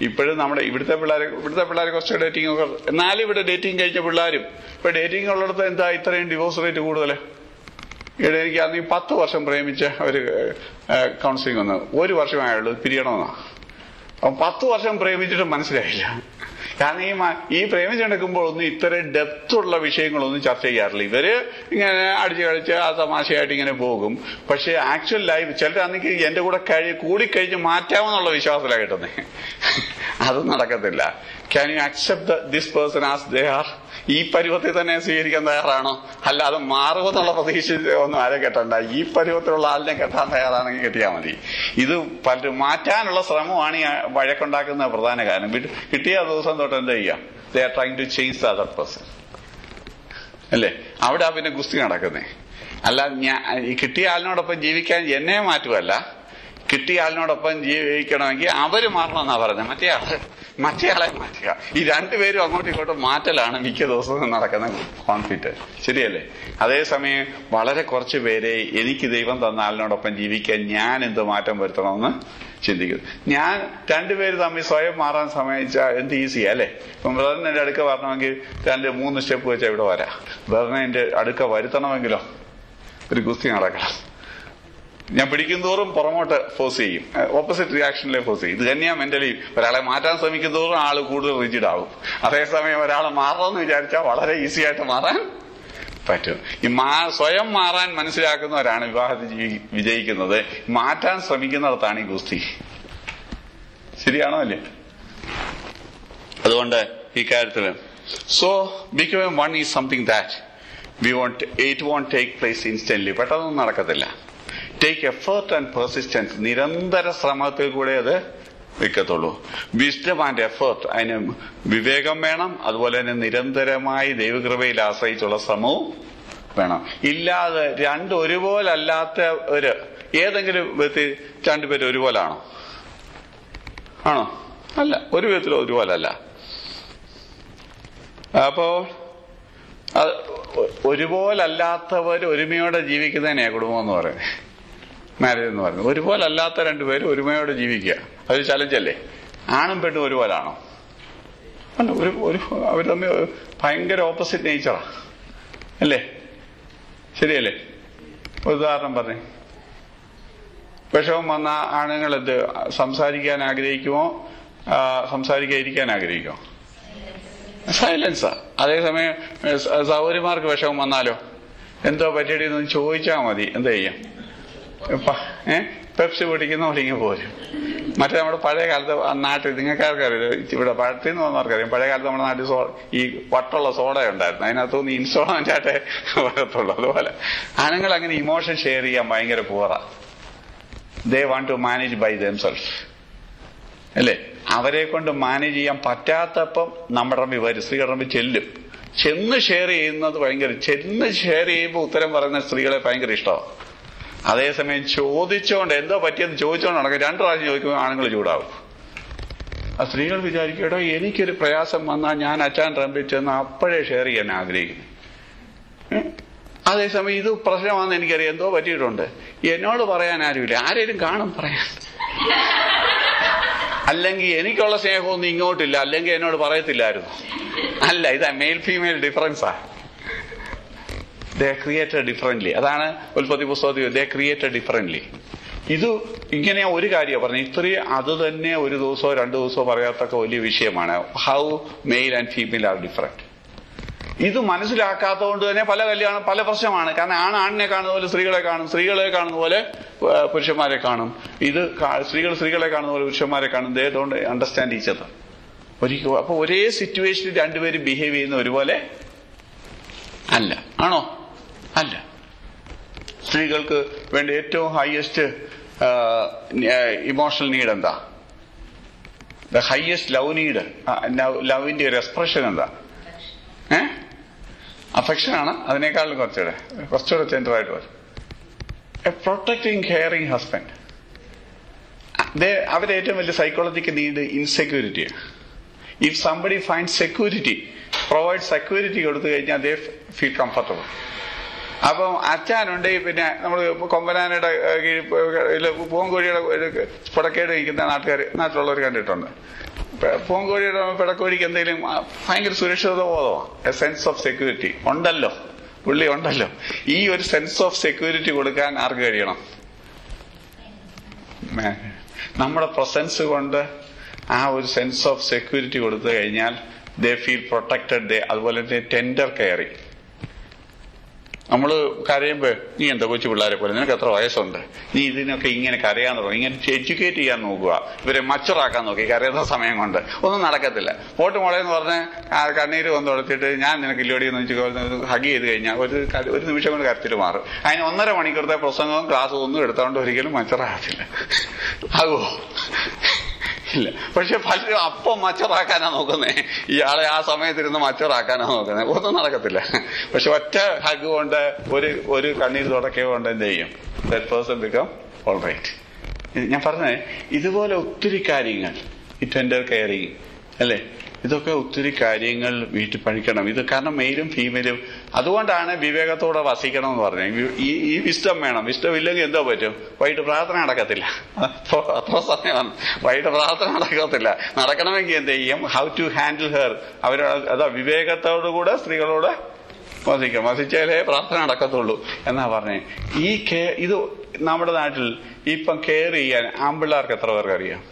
ഇപ്പോഴും നമ്മുടെ ഇവിടുത്തെ പിള്ളേർ ഇവിടുത്തെ പിള്ളേർ കുറച്ച് ഡേറ്റിംഗ് ഒക്കെ എന്നാലും ഇവിടെ ഡേറ്റിംഗ് കഴിഞ്ഞ പിള്ളേരും ഇപ്പൊ ഡേറ്റിംഗ് ഉള്ളിടത്ത് എന്താ ഇത്രയും ഡിവോഴ്സ് റേറ്റ് കൂടുതൽ ഇവിടെ എനിക്ക് അന്ന് ഈ പത്ത് വർഷം പ്രേമിച്ച ഒരു കൗൺസിലിംഗ് വന്നു ഒരു വർഷമായുള്ളൂ പിരിയണമെന്നാ അപ്പം പത്ത് വർഷം പ്രേമിച്ചിട്ട് മനസ്സിലായില്ല കാരണം ഈ മ- ഈ പ്രേമിച്ചെടുക്കുമ്പോൾ ഒന്നും ഇത്രയും ഡെപ്ത് ഉള്ള വിഷയങ്ങളൊന്നും ചർച്ച ചെയ്യാറില്ല ഇവര് ഇങ്ങനെ അടിച്ചു കളിച്ച് ആ തമാശയായിട്ട് ഇങ്ങനെ പോകും പക്ഷെ ആക്ച്വൽ ലൈഫ് ചിലർ അന്നെങ്കിൽ എന്റെ കൂടെ കഴി കൂടിക്കഴിഞ്ഞ് മാറ്റാമെന്നുള്ള വിശ്വാസത്തിലാണ് കിട്ടുന്നത് അത് നടക്കത്തില്ല can you accept this person as they are ഈ പരുവത്തിൽ തന്നെ സ്വീകരിക്കാൻ തയ്യാറാണോ അല്ലാതെ മാറുമെന്നുള്ള പ്രതീക്ഷ ഒന്നും ആരെ കെട്ടണ്ട ഈ പരുവത്തിലുള്ള ആളിനെ കെട്ടാൻ തയ്യാറാണെങ്കിൽ കെട്ടിയാൽ മതി ഇത് പലരും മാറ്റാനുള്ള ശ്രമമാണ് ഈ വഴക്കുണ്ടാക്കുന്ന പ്രധാന കാരണം വിട്ട് കിട്ടിയ ദിവസം തൊട്ട് എന്താ ചെയ്യുക they are trying to change the other person അല്ലേ അവിടെ പിന്നെ ഗുസ്തി നടക്കുന്നേ അല്ല ഞാൻ ഈ കിട്ടിയ ആളിനോടൊപ്പം ജീവിക്കാൻ എന്നെ മാറ്റുമല്ല കിട്ടിയ ആളിനോടൊപ്പം ജീവിക്കണമെങ്കിൽ അവര് മാറണമെന്നാ പറഞ്ഞത് മറ്റേ ആള് മറ്റേ ആളെ മാറ്റുക ഈ രണ്ടുപേരും അങ്ങോട്ടും ഇങ്ങോട്ടും മാറ്റലാണ് മിക്ക ദിവസവും നടക്കുന്ന കോൺഫ്ലിക്റ്റ് ശരിയല്ലേ അതേസമയം വളരെ കുറച്ച് പേരെ എനിക്ക് ദൈവം തന്ന ആളിനോടൊപ്പം ജീവിക്കാൻ ഞാൻ എന്ത് മാറ്റം വരുത്തണമെന്ന് ചിന്തിക്കുന്നു ഞാൻ രണ്ടുപേര് തമ്മിൽ സ്വയം മാറാൻ സമയിച്ചാൽ എന്ത് ഈസിയാ അല്ലേ ഇപ്പം ബ്രദറിന് എന്റെ അടുക്ക വരണമെങ്കിൽ രണ്ട് മൂന്ന് സ്റ്റെപ്പ് വെച്ചാൽ ഇവിടെ വരാം ബ്രദറിനെ എന്റെ അടുക്ക വരുത്തണമെങ്കിലോ ഒരു ഗുസ്തി നടക്കണം ഞാൻ പിടിക്കും തോറും പുറമോട്ട് ഫോഴ്സ് ചെയ്യും ഓപ്പോസിറ്റ് റിയാക്ഷനിലെ ഫോഴ്സ് ചെയ്യും ഇത് തന്നെയാ മെന്റലി ഒരാളെ മാറ്റാൻ ശ്രമിക്കും തോറും ആള് കൂടുതൽ റിജിഡ് ആവും അതേസമയം ഒരാളെ മാറണമെന്ന് വിചാരിച്ചാൽ വളരെ ഈസി ആയിട്ട് മാറാൻ പറ്റും ഈ മാ സ്വയം മാറാൻ മനസ്സിലാക്കുന്നവരാണ് വിവാഹത്തിൽ ജീവി- വിജയിക്കുന്നത് മാറ്റാൻ ശ്രമിക്കുന്നിടത്താണ് ഈ ഗുസ്തി ശരിയാണോ അല്ലേ അതുകൊണ്ട് ഈ കാര്യത്തിൽ so become one is something that we won't it won't take place instantly പെട്ടെന്നൊന്നും നടക്കത്തില്ല ടേക്ക് എഫേർട്ട് ആൻഡ് പെർസിസ്റ്റൻസ് നിരന്തര ശ്രമത്തിൽ കൂടെ അത് വെക്കത്തുള്ളൂ വിസ്ഡം ആൻഡ് എഫേർട്ട് അതിന് വിവേകം വേണം അതുപോലെ തന്നെ നിരന്തരമായി ദൈവകൃപയിൽ ആശ്രയിച്ചുള്ള ശ്രമവും വേണം ഇല്ലാതെ രണ്ട് ഒരുപോലല്ലാത്ത ഒരു ഏതെങ്കിലും വിധത്തിൽ രണ്ടുപേരും ഒരുപോലാണോ ആണോ അല്ല ഒരു വിധത്തിലും ഒരുപോലല്ല അപ്പോ അത് ഒ- ഒരുപോലല്ലാത്തവർ ഒരുമയോടെ ജീവിക്കുന്നതിനെയാ കുടുംബം എന്ന് പറയുന്നത് മാരേജ് എന്ന് പറയുന്നത് ഒരുപോലല്ലാത്ത രണ്ടുപേരും ഒരുമയോടെ ജീവിക്കുക അതൊരു ചലഞ്ചല്ലേ ആണും പെണ്ണും ഒരുപോലാണോ അല്ല ഒരു ഒരു അവർ തമ്മിൽ ഭയങ്കര ഓപ്പോസിറ്റ് നേച്ചറാ അല്ലേ ശരിയല്ലേ ഒരു ഉദാഹരണം പറഞ്ഞേ വിഷമം വന്ന ആണുങ്ങൾ എന്ത് സംസാരിക്കാൻ ആഗ്രഹിക്കുമോ ആ, സംസാരിക്കാതിരിക്കാൻ ആഗ്രഹിക്കുമോ സൈലൻസാ അതേസമയം ഏ, സ- സഹോദരിമാർക്ക് വിഷമം വന്നാലോ എന്തോ പറ്റിയെന്ന് ചോദിച്ചാൽ മതി എന്താ ചെയ്യാം പ- ഏ പെപ്സി പൊടിക്കുന്ന പോലെ ഇങ്ങനെ പോരും മറ്റേ നമ്മുടെ പഴയ കാലത്ത് ആ നാട്ടിൽ നിങ്ങൾക്കാർക്കറിയാം ഇവിടെ പഴത്തിൽ നിന്ന് വന്നവർക്കറിയാം പഴയ കാലത്ത് നമ്മുടെ നാട്ടിൽ സോ ഈ വട്ടുള്ള സോഡ ഉണ്ടായിരുന്നു അതിനകത്തുനിന്ന് ഇൻസ്റ്റോൾമെന്റ് ആയിട്ടേ വരത്തുള്ളൂ അതുപോലെ ആണുങ്ങൾ അങ്ങനെ ഇമോഷൻ ഷെയർ ചെയ്യാൻ ഭയങ്കര പൂറ they want to manage by themselves അല്ലേ അവരെ കൊണ്ട് മാനേജ് ചെയ്യാൻ പറ്റാത്തപ്പം നമ്മുടെ റമ്പി വരും സ്ത്രീകളുടെ റമ്പി ചെല്ലും ചെന്ന് ഷെയർ ചെയ്യുന്നത് ഭയങ്കര ചെന്ന് ഷെയർ ചെയ്യുമ്പോൾ ഉത്തരം പറയുന്ന സ്ത്രീകളെ ഭയങ്കര ഇഷ്ടമാണ് അതേസമയം ചോദിച്ചോണ്ട് എന്തോ പറ്റിയെന്ന് ചോദിച്ചോണ്ട് നടക്കും രണ്ടു പ്രാവശ്യം ചോദിക്കുമ്പോൾ ആണുങ്ങൾ ചൂടാവും ആ സ്ത്രീകൾ വിചാരിക്കും എടോ എനിക്കൊരു പ്രയാസം വന്നാൽ ഞാൻ അച്ഛൻ റമ്പിൽ ചെന്ന് അപ്പോഴേ ഷെയർ ചെയ്യാൻ ആഗ്രഹിക്കുന്നു ഏ? അതേസമയം ഇത് പ്രശ്നമാണെന്ന് എനിക്കറിയാം എന്തോ പറ്റിയിട്ടുണ്ട് എന്നോട് പറയാൻ ആരുമില്ല ആരേലും കാണും പറയാൻ അല്ലെങ്കിൽ എനിക്കുള്ള സ്നേഹമൊന്നും ഇങ്ങോട്ടില്ല അല്ലെങ്കിൽ എന്നോട് പറയത്തില്ലായിരുന്നു അല്ല ഇതാ മെയിൽ ഫീമെയിൽ ഡിഫറൻസാ ദേ ക്രിയേറ്റഡ് ഡിഫറently അതാണ് ഉൽപ്പത്തി പുസ്തകത്തിൽ ദേ ക്രിയേറ്റഡ് ഡിഫറently ഇത് ഇങ്ങനെ ഒരു കാര്യം പറഞ്ഞു ഇത്രയും അത് തന്നെ ഒരു ദിവസമോ രണ്ടു ദിവസമോ പറയാത്തക്ക വലിയ വിഷയമാണ് how male and female are different ഇത് മനസ്സിലാക്കാത്തതുകൊണ്ട് തന്നെ പല കല്യാണം പല പ്രശ്നമാണ് കാരണം ആണ് ആണിനെ കാണുന്ന പോലെ സ്ത്രീകളെ കാണും സ്ത്രീകളെ കാണുന്ന പോലെ ആ, പുരുഷന്മാരെ കാണും ഇത് കാ- സ്ത്രീകൾ സ്ത്രീകളെ കാണുന്ന പോലെ പുരുഷന്മാരെ കാണും they don't understand each other ഒരിക്കലും അപ്പൊ ഒരേ സിറ്റുവേഷനിൽ രണ്ടുപേരും ബിഹേവ് ചെയ്യുന്ന ഒരുപോലെ അല്ല ആണോ അല്ല സ്ത്രീകൾക്ക് വേണ്ട ഏറ്റവും ഹയസ്റ്റ് ഇമോഷണൽ നീഡ് എന്താ ദ ഹയസ്റ്റ് ലവ് നീഡ് ലവിന്റെ ഒരു എക്സ്പ്രഷൻ എന്താ ഏ അഫെക്ഷൻ ആണ് അതിനേക്കാളും കുറച്ചുകൂടെ കുറച്ചുകൂടെ ചെൻറ്ററായിട്ട് വരും എ പ്രൊട്ടക്ടിങ് കെയറിങ് ഹസ്ബൻഡ് അവരുടെ ഏറ്റവും വലിയ psychological need insecurity if somebody find security provide security കൊടുത്തു കഴിഞ്ഞാൽ ദേ ഫീൽ കംഫർട്ടബിൾ അപ്പം അച്ഛനുണ്ടെങ്കിൽ പിന്നെ നമ്മൾ കൊമ്പനാനയുടെ കീഴിൽ പൂവൻകോഴിയുടെ ഒരു പുടക്കേട് കഴിക്കുന്ന നാട്ടുകാർ നാട്ടിലുള്ളവർ കണ്ടിട്ടുണ്ട് പെ- പൂങ്കോഴിയുടെ പിടക്കോഴിക്ക് എന്തെങ്കിലും ആ, ഭയങ്കര സുരക്ഷിത ബോധമാണ് എ സെൻസ് ഓഫ് സെക്യൂരിറ്റി ഉണ്ടല്ലോ പുള്ളി ഉണ്ടല്ലോ ഈ ഒരു സെൻസ് ഓഫ് സെക്യൂരിറ്റി കൊടുക്കാൻ ആർക്ക് കഴിയണം മേ- നമ്മുടെ പ്രസൻസ് കൊണ്ട് ആ ഒരു സെൻസ് ഓഫ് സെക്യൂരിറ്റി കൊടുത്തു കഴിഞ്ഞാൽ ദേ ഫീൽ പ്രൊട്ടക്റ്റഡ് ദേ അതുപോലെ തന്നെ ടെൻഡർ കെയറിങ് നമ്മള് കരയുമ്പോ നീ എന്താ കൊച്ചു പിള്ളേരെ പോലെ നിനക്ക് എത്ര വയസ്സുണ്ട് നീ ഇതിനൊക്കെ ഇങ്ങനെ കരയാൻ തുടങ്ങും ഇങ്ങനെ എഡ്യൂക്കേറ്റ് ചെയ്യാൻ നോക്കുക ഇവരെ മച്ചറാക്കാൻ നോക്കി കരയുന്ന സമയം കൊണ്ട് ഒന്നും നടക്കത്തില്ല പോട്ട് മോളെ എന്ന് പറഞ്ഞ് ആ കണ്ണീര് വന്ന് തുടച്ചിട്ട് ഞാൻ നിനക്ക് ഇല്ലോടി എന്ന് വെച്ച് ഹഗ് ചെയ്ത് കഴിഞ്ഞാൽ ഒരു ക- ഒരു നിമിഷം കൊണ്ട് കരച്ചിൽ മാറും അതിന് ഒന്നര മണിക്കൂറത്തെ പ്രസംഗവും ക്ലാസ്സും ഒന്നും എടുത്തോണ്ട് ഒരിക്കലും മച്ചറാകത്തില്ല ആകുമോ ഇല്ല പക്ഷെ പലരും അപ്പം മച്ചറാക്കാനാ നോക്കുന്നേ ഇയാളെ ആ സമയത്തിരുന്ന് മച്ചറാക്കാനാ നോക്കുന്നത് ഒന്നും നടക്കത്തില്ല പക്ഷെ ഒറ്റ ഹഗ് കൊണ്ട് ഒരു ഒരു കണ്ണീര് തുടക്കയോ കൊണ്ട് എന്ത് ചെയ്യും that person become all right ഞാൻ പറഞ്ഞേ ഇതുപോലെ ഒത്തിരി കാര്യങ്ങൾ ഈ ടെൻഡർ കെയറിങ് അല്ലേ ഇതൊക്കെ ഒത്തിരി കാര്യങ്ങൾ വീട്ടിൽ പഠിക്കണം ഇത് കാരണം മെയിലും ഫീമെയിലും അതുകൊണ്ടാണ് വിവേകത്തോടെ വസിക്കണം എന്ന് പറഞ്ഞത് ഈ ഈ വിസ്റ്റം വേണം വിസ്റ്റം ഇല്ലെങ്കിൽ എന്തോ പറ്റും വൈകിട്ട് പ്രാർത്ഥന നടക്കത്തില്ല അപ്പൊ അത്ര സമയമാണ് വൈകിട്ട് പ്രാർത്ഥന നടക്കത്തില്ല നടക്കണമെങ്കിൽ എന്ത് ചെയ്യും ഹൗ ടു ഹാൻഡിൽ ഹെർ അവർ അതാ വിവേകത്തോടുകൂടെ സ്ത്രീകളോട് വസിക്കാം വസിച്ചാലേ പ്രാർത്ഥന നടക്കത്തുള്ളൂ എന്നാ പറഞ്ഞേ ഈ കെ ഇത് നമ്മുടെ നാട്ടിൽ ഇപ്പം കെയർ ചെയ്യാൻ ആമ്പിള്ളാർക്ക് എത്ര പേർക്ക് അറിയാം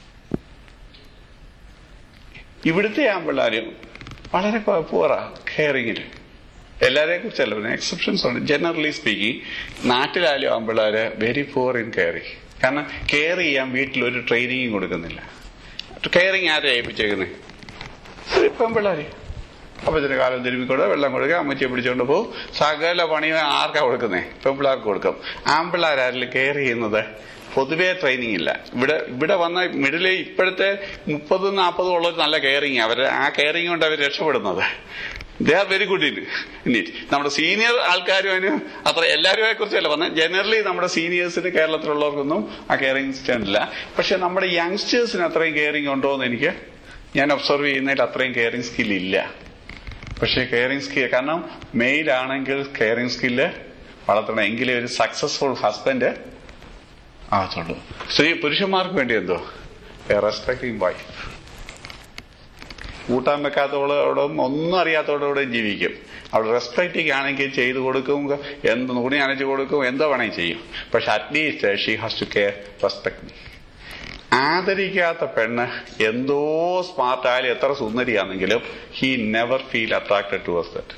ഇവിടുത്തെ ആമ്പിള്ളാരും വളരെ പൂറ കെയറിങ്ങില് എല്ലാരെ കുറിച്ചല്ല പിന്നെ എക്സെപ്ഷൻസ് ഉണ്ട് ജനറലി സ്പീക്കിംഗ് നാട്ടിലായാലും ആമ്പിള്ളാര് വെരി പൂർ ഇൻ കെയറിങ് കാരണം കെയർ ചെയ്യാൻ വീട്ടിൽ ഒരു ട്രെയിനിങ്ങും കൊടുക്കുന്നില്ല കെയറിങ് ആരെ ഏൽപ്പിച്ചേക്കുന്നത് പെമ്പിള്ളാര് അപ്പച്ചന് കാലം തിരുമ്മിക്കൊണ്ട് വെള്ളം കൊടുക്കുക അമ്മച്ചിയെ പിടിച്ചുകൊണ്ട് പോകും സകല പണിയും ആർക്കാ കൊടുക്കുന്നേ പെമ്പിള്ളാർക്ക് കൊടുക്കും ആമ്പിള്ളാരും കെയർ ചെയ്യുന്നത് പൊതുവേ ട്രെയിനിങ് ഇല്ല ഇവിടെ ഇവിടെ വന്ന മിഡിലെ ഇപ്പോഴത്തെ മുപ്പതും നാൽപ്പതും ഉള്ള നല്ല കെയറിങ് അവര് ആ കെയറിങ് കൊണ്ട് അവർ രക്ഷപ്പെടുന്നത് they are very good in in it നമ്മുടെ സീനിയർ ആൾക്കാരും അതിന് അത്ര എല്ലാവരുമെ കുറിച്ചല്ല പറഞ്ഞത് ജനറലി നമ്മുടെ സീനിയേഴ്സിന് കേരളത്തിലുള്ളവർക്കൊന്നും ആ കെയറിങ് ഇല്ല പക്ഷെ നമ്മുടെ യങ്സ്റ്റേഴ്സിന് അത്രയും കെയറിങ് ഉണ്ടോ എന്ന് എനിക്ക് ഞാൻ ഒബ്സർവ് ചെയ്യുന്നതിൽ അത്രയും കെയറിങ് സ്കിൽ ഇല്ല പക്ഷേ കെയറിങ് സ്കിൽ കാരണം മെയിൽ ആണെങ്കിൽ കെയറിങ് സ്കില്ല് വളർത്തണം എങ്കിലേ ഒരു സക്സസ്ഫുൾ ഹസ്ബൻഡ് ആകത്തുള്ളൂ സ്ത്രീ പുരുഷന്മാർക്ക് വേണ്ടി എന്തോ റെസ്പെക്ടിങ് വൈഫ് കൂട്ടാൻ വെക്കാത്തവളോടും ഒന്നും അറിയാത്തവളോടും ജീവിക്കും അവൾ റെസ്പെക്ടിങ് ആണെങ്കിൽ ചെയ്തു കൊടുക്കും എന്ത് തുണി അനച്ചു കൊടുക്കും എന്തോ വേണമെങ്കിൽ ചെയ്യും പക്ഷെ at least she has to care respect me ആദരിക്കാത്ത പെണ്ണ് എന്തോ സ്മാർട്ട് ആയാലും എത്ര സുന്ദരിയാണെങ്കിലും he never feel attracted towards that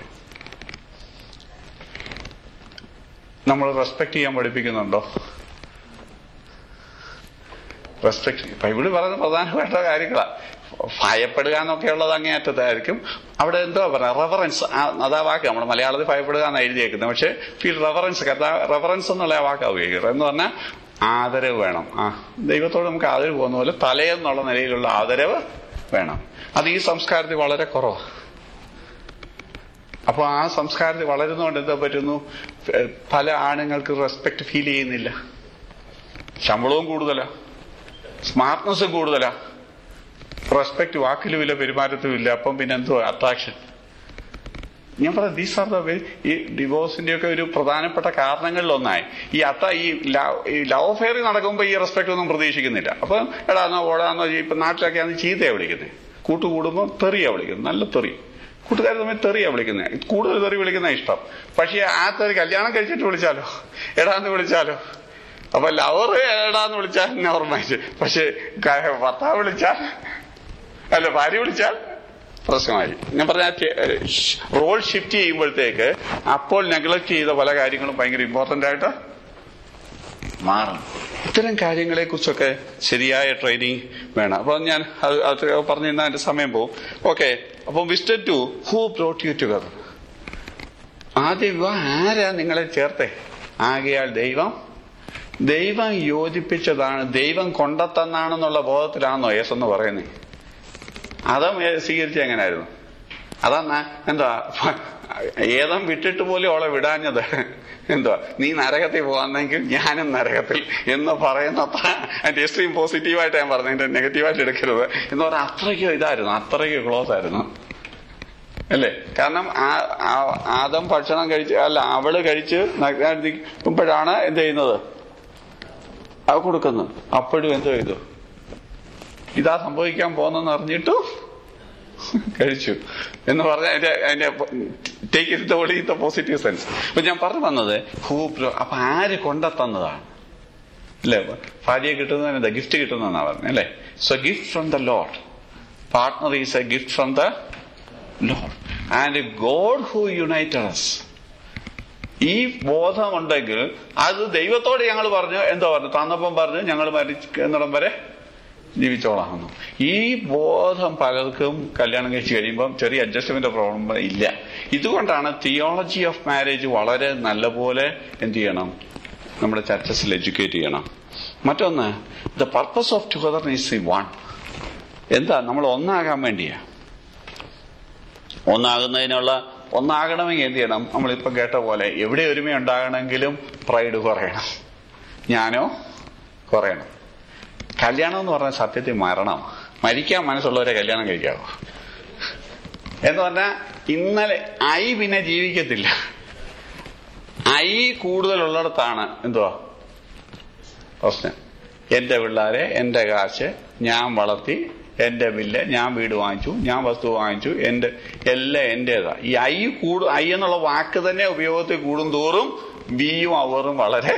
നമ്മൾ റെസ്പെക്ട് ചെയ്യാൻ പഠിപ്പിക്കുന്നുണ്ടോ റെസ്പെക്ട് ബൈബിള് പറയുന്ന പ്രധാനപ്പെട്ട കാര്യങ്ങളാണ് ഭയപ്പെടുക എന്നൊക്കെയുള്ളത് അങ്ങേയറ്റത്തായിരിക്കും അവിടെ എന്തോ പറയാം റെഫറൻസ് അതാ വാക്ക് നമ്മൾ മലയാളത്തിൽ ഭയപ്പെടുക എന്ന് എഴുതിയേക്കുന്നത് പക്ഷെ ഫീൽ റെഫറൻസ് റെഫറൻസ് എന്നുള്ള ആ വാക്കാ ഉപയോഗിക്കുന്നത് എന്ന് പറഞ്ഞാൽ ആദരവ് വേണം ആ ദൈവത്തോട് നമുക്ക് ആദരവ് പോകുന്ന പോലെ തലയെന്നുള്ള നിലയിലുള്ള ആദരവ് വേണം അത് ഈ സംസ്കാരത്തിൽ വളരെ കുറവാണ് അപ്പൊ ആ സംസ്കാരത്തിൽ വളരുന്നതുകൊണ്ട് എന്താ പറ്റുന്നു പല ആണുങ്ങൾക്ക് റെസ്പെക്ട് ഫീൽ ചെയ്യുന്നില്ല ശമ്പളവും കൂടുതലാ സ്മാർട്ട്നെസ്സും കൂടുതലാ റെസ്പെക്ട് വാക്കിലുമില്ല പെരുമാറ്റത്തിലും ഇല്ല അപ്പം പിന്നെ എന്തോ അട്രാക്ഷൻ ഞാൻ പറയാം ദീസ് ആർ ദ വെരി ഈ ഡിവോഴ്സിന്റെ ഒക്കെ ഒരു പ്രധാനപ്പെട്ട കാരണങ്ങളിൽ ഒന്നായി ഈ അത്ത ഈ ഈ ലവ് ഫെയർ നടക്കുമ്പോൾ ഈ റെസ്പെക്ട് ഒന്നും പ്രതീക്ഷിക്കുന്നില്ല അപ്പൊ എടാന്നോ ഓടാന്നോ ഇപ്പൊ നാട്ടിലൊക്കെ ആണ് ചീത്തയാ വിളിക്കുന്നത് കൂട്ടുകൂടുമ്പോൾ തെറിയാ വിളിക്കുന്നത് നല്ല തെറി കൂട്ടുകാർ തമ്മിൽ തെറിയാ വിളിക്കുന്നത് കൂടുതൽ തെറി വിളിക്കുന്ന ഇഷ്ടം പക്ഷേ ആ തെറി കല്യാണം കഴിച്ചിട്ട് വിളിച്ചാലോ എടാന്ന് വിളിച്ചാലോ അപ്പൊ ലവർ എടാന്ന് വിളിച്ചാൽ നോർമൈറ്റ് പക്ഷെ ഭർത്താവ് വിളിച്ചാൽ അല്ല ഭാര്യ വിളിച്ചാൽ പ്രശ്നമായി ഞാൻ പറഞ്ഞ റോൾ ഷിഫ്റ്റ് ചെയ്യുമ്പോഴത്തേക്ക് അപ്പോൾ നെഗ്ലക്ട് ചെയ്ത പല കാര്യങ്ങളും ഭയങ്കര ഇമ്പോർട്ടന്റ് ആയിട്ട് മാറും ഇത്തരം കാര്യങ്ങളെ കുറിച്ചൊക്കെ ശരിയായ ട്രെയിനിങ് വേണം അപ്പൊ ഞാൻ അത് പറഞ്ഞിരുന്ന എന്റെ സമയം പോകും ഓക്കെ അപ്പം visited to who brought you together ആദ്യ വിവാഹം ആരാ നിങ്ങളെ ചേർത്തേ ആകെയാൾ ദൈവം ദൈവം യോജിപ്പിച്ചതാണ് ദൈവം കൊണ്ടെത്തന്നാണെന്നുള്ള ബോധത്തിലാണോ യേസ് എന്ന് പറയുന്നത് അതം സ്വീകരിച്ച എങ്ങനായിരുന്നു അതാ എന്താ ഏതം വിട്ടിട്ട് പോലും അവളെ വിടാഞ്ഞത് എന്തുവാ നീ നരകത്തിൽ പോകാന്നെങ്കിൽ ഞാനും നരകത്തിൽ എന്ന് പറയുന്ന അത്ര അതിന്റെ എക്സ്ട്രീം പോസിറ്റീവായിട്ട് ഞാൻ പറഞ്ഞു അതിന്റെ നെഗറ്റീവായിട്ട് എടുക്കരുത് എന്ന് പറഞ്ഞാൽ അത്രയ്ക്ക് ഇതായിരുന്നു അത്രയ്ക്ക് ക്ലോസ് ആയിരുന്നു അല്ലേ കാരണം ആദം ഭക്ഷണം കഴിച്ച് അല്ല അവള് കഴിച്ച് നഗ്നായിരിക്കുമ്പോഴാണ് എന്ത് ചെയ്യുന്നത് അത് കൊടുക്കുന്നത് അപ്പോഴും എന്തോ ചെയ്തു ഇതാ സംഭവിക്കാൻ പോകുന്നെന്ന് അറിഞ്ഞിട്ടു കഴിച്ചു എന്ന് പറഞ്ഞാൽ അതിന്റെ അതിന്റെ take it only the positive sense അപ്പൊ ഞാൻ പറഞ്ഞു വന്നത് ഹൂ അപ്പൊ ആര് കൊണ്ടെത്തന്നതാണ് അല്ലേ ഭാര്യയെ കിട്ടുന്നതിന് എന്താ ഗിഫ്റ്റ് കിട്ടുന്നതെന്നാ പറഞ്ഞത് അല്ലേ so gift from the Lord partner is a gift from the Lord and God who united us ഈ ബോധമുണ്ടെങ്കിൽ അത് ദൈവത്തോട് ഞങ്ങൾ പറഞ്ഞു എന്തോ പറഞ്ഞു തന്നപ്പം പറഞ്ഞു ഞങ്ങൾ മരിക്കുന്നിടം വരെ ജീവിച്ചോളാമെന്നു ഈ ബോധം പലർക്കും കല്യാണം കഴിച്ച് കഴിയുമ്പം ചെറിയ അഡ്ജസ്റ്റ്മെന്റ് പ്രോബ്ലം ഇല്ല ഇതുകൊണ്ടാണ് തിയോളജി ഓഫ് മാരേജ് വളരെ നല്ലപോലെ എന്ത് ചെയ്യണം നമ്മുടെ ചർച്ചസിൽ എഡ്യൂക്കേറ്റ് ചെയ്യണം മറ്റൊന്ന് the purpose of together is ഈ വൺ എന്താ നമ്മൾ ഒന്നാകാൻ വേണ്ടിയാ ഒന്നാകുന്നതിനുള്ള ഒന്നാകണമെങ്കിൽ എന്ത് ചെയ്യണം നമ്മളിപ്പം കേട്ട പോലെ എവിടെ ഒരുമ ഉണ്ടാകണമെങ്കിലും പ്രൈഡ് കുറയണം ഞാനോ കുറയണം കല്യാണം എന്ന് പറഞ്ഞാൽ സത്യത്തിൽ മരണം മരിക്കാൻ മനസ്സുള്ളവരെ കല്യാണം കഴിക്കാവോ എന്ന് പറഞ്ഞാൽ ഇന്നലെ ഐ പിന്നെ ജീവിക്കത്തില്ല ഐ കൂടുതലുള്ളിടത്താണ് എന്തുവാ പ്രശ്നം എന്റെ പിള്ളേരെ എന്റെ കാശ് ഞാൻ വളർത്തി എന്റെ ബില്ല് ഞാൻ വീട് വാങ്ങിച്ചു ഞാൻ വസ്തു വാങ്ങിച്ചു എന്റെ എല്ലാം എന്റേതാ ഈ ഐ കൂടു ഐ എന്നുള്ള വാക്ക് തന്നെ ഉപയോഗത്തിൽ കൂടും തോറും ബിയും അവറും വളരെ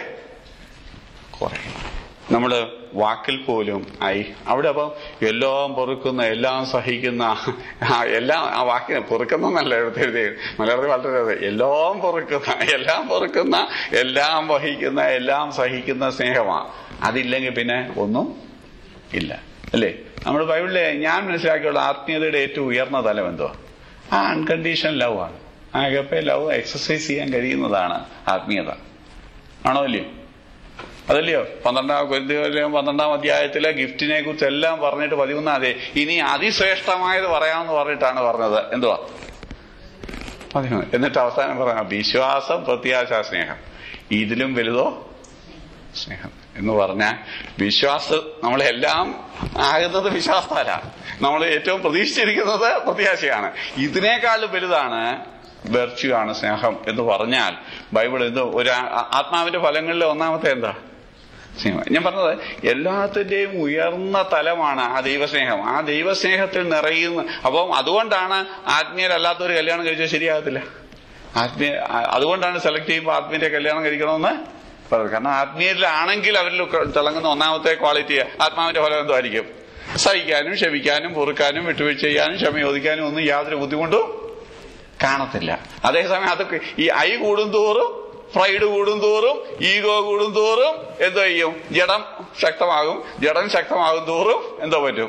കുറയും നമ്മള് വാക്കിൽ പോലും ഐ അവിടെ അപ്പം എല്ലാം പൊറുക്കുന്ന എല്ലാം സഹിക്കുന്ന ആ എല്ലാം ആ വാക്കിനെ പൊറുക്കുന്നല്ല എടുത്ത് എഴുതി മലയാളത്തിൽ വളരെ എല്ലാം പൊറുക്കുന്ന എല്ലാം പൊറുക്കുന്ന എല്ലാം വഹിക്കുന്ന എല്ലാം സഹിക്കുന്ന സ്നേഹമാണ് അതില്ലെങ്കിൽ പിന്നെ ഒന്നും ഇല്ല അല്ലേ നമ്മൾ ബൈബിളിലെ ഞാൻ മനസ്സിലാക്കിയുള്ള ആത്മീയതയുടെ ഏറ്റവും ഉയർന്ന തലം എന്തോ ആ അൺകണ്ടീഷൻ ലവ് ആണ് ആ അകപ്പെ ലവ് എക്സസൈസ് ചെയ്യാൻ കഴിയുന്നതാണ് ആത്മീയത ആണോ അല്ലയോ അതല്ലയോ പന്ത്രണ്ടാം കൊരിന്തിയിലെയും പന്ത്രണ്ടാം അധ്യായത്തിലെ ഗിഫ്റ്റിനെ കുറിച്ച് എല്ലാം പറഞ്ഞിട്ട് പതിമൂന്നാം അതെ ഇനി അതിശ്രേഷ്ഠമായത് പറയാമെന്ന് പറഞ്ഞിട്ടാണ് പറഞ്ഞത് എന്തുവാ പതിമൂന്ന് എന്നിട്ട് അവസാനം പറയാം വിശ്വാസം പ്രത്യാശ സ്നേഹം ഇതിലും വലുതോ സ്നേഹം എന്ന് പറഞ്ഞാൽ വിശ്വാസം നമ്മളെല്ലാം ആകുന്നത് വിശ്വാസത്താല നമ്മൾ ഏറ്റവും പ്രതീക്ഷിച്ചിരിക്കുന്നത് പ്രത്യാശയാണ് ഇതിനേക്കാളും വലുതാണ് വെർച്യു ആണ് സ്നേഹം എന്ന് പറഞ്ഞാൽ ബൈബിൾ എന്ത് ഒരു ആത്മാവിന്റെ ഫലങ്ങളിൽ ഒന്നാമത്തെ എന്താ സ്നേഹം ഞാൻ പറഞ്ഞത് എല്ലാത്തിന്റെയും ഉയർന്ന തലമാണ് ആ ദൈവസ്നേഹം ആ ദൈവസ്നേഹത്തിൽ നിറയുന്ന അപ്പം അതുകൊണ്ടാണ് ആത്മീയരല്ലാത്തൊരു കല്യാണം കഴിച്ചാൽ ശരിയാകത്തില്ല ആത്മീയ അതുകൊണ്ടാണ് സെലക്ട് ചെയ്യുമ്പോൾ ആത്മീയരെ കല്യാണം കഴിക്കണമെന്ന് പറയുന്നത് കാരണം ആത്മീയരിലാണെങ്കിൽ അവരിൽ തിളങ്ങുന്ന ഒന്നാമത്തെ ക്വാളിറ്റി ആത്മാവിന്റെ ഫലം എന്തായിരിക്കും സഹിക്കാനും ക്ഷമിക്കാനും പൊറുക്കാനും വിട്ടുവീഴ്ച ചെയ്യാനും ക്ഷമ ചോദിക്കാനും ഒന്നും യാതൊരു ബുദ്ധിമുട്ടും കാണത്തില്ല അതേസമയം അതൊക്കെ ഈ ഐ കൂടും തോറും ഫ്രൈഡ് കൂടും തോറും ഈഗോ കൂടും തോറും എന്തോ ചെയ്യും ജഡം ശക്തമാകും ജഡം ശക്തമാകും തോറും എന്തോ പറ്റും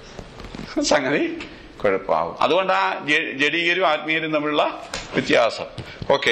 സംഗതി കുഴപ്പമാകും അതുകൊണ്ട് ആ ജഡീകരും ആത്മീയരും തമ്മിലുള്ള വ്യത്യാസം ഓക്കെ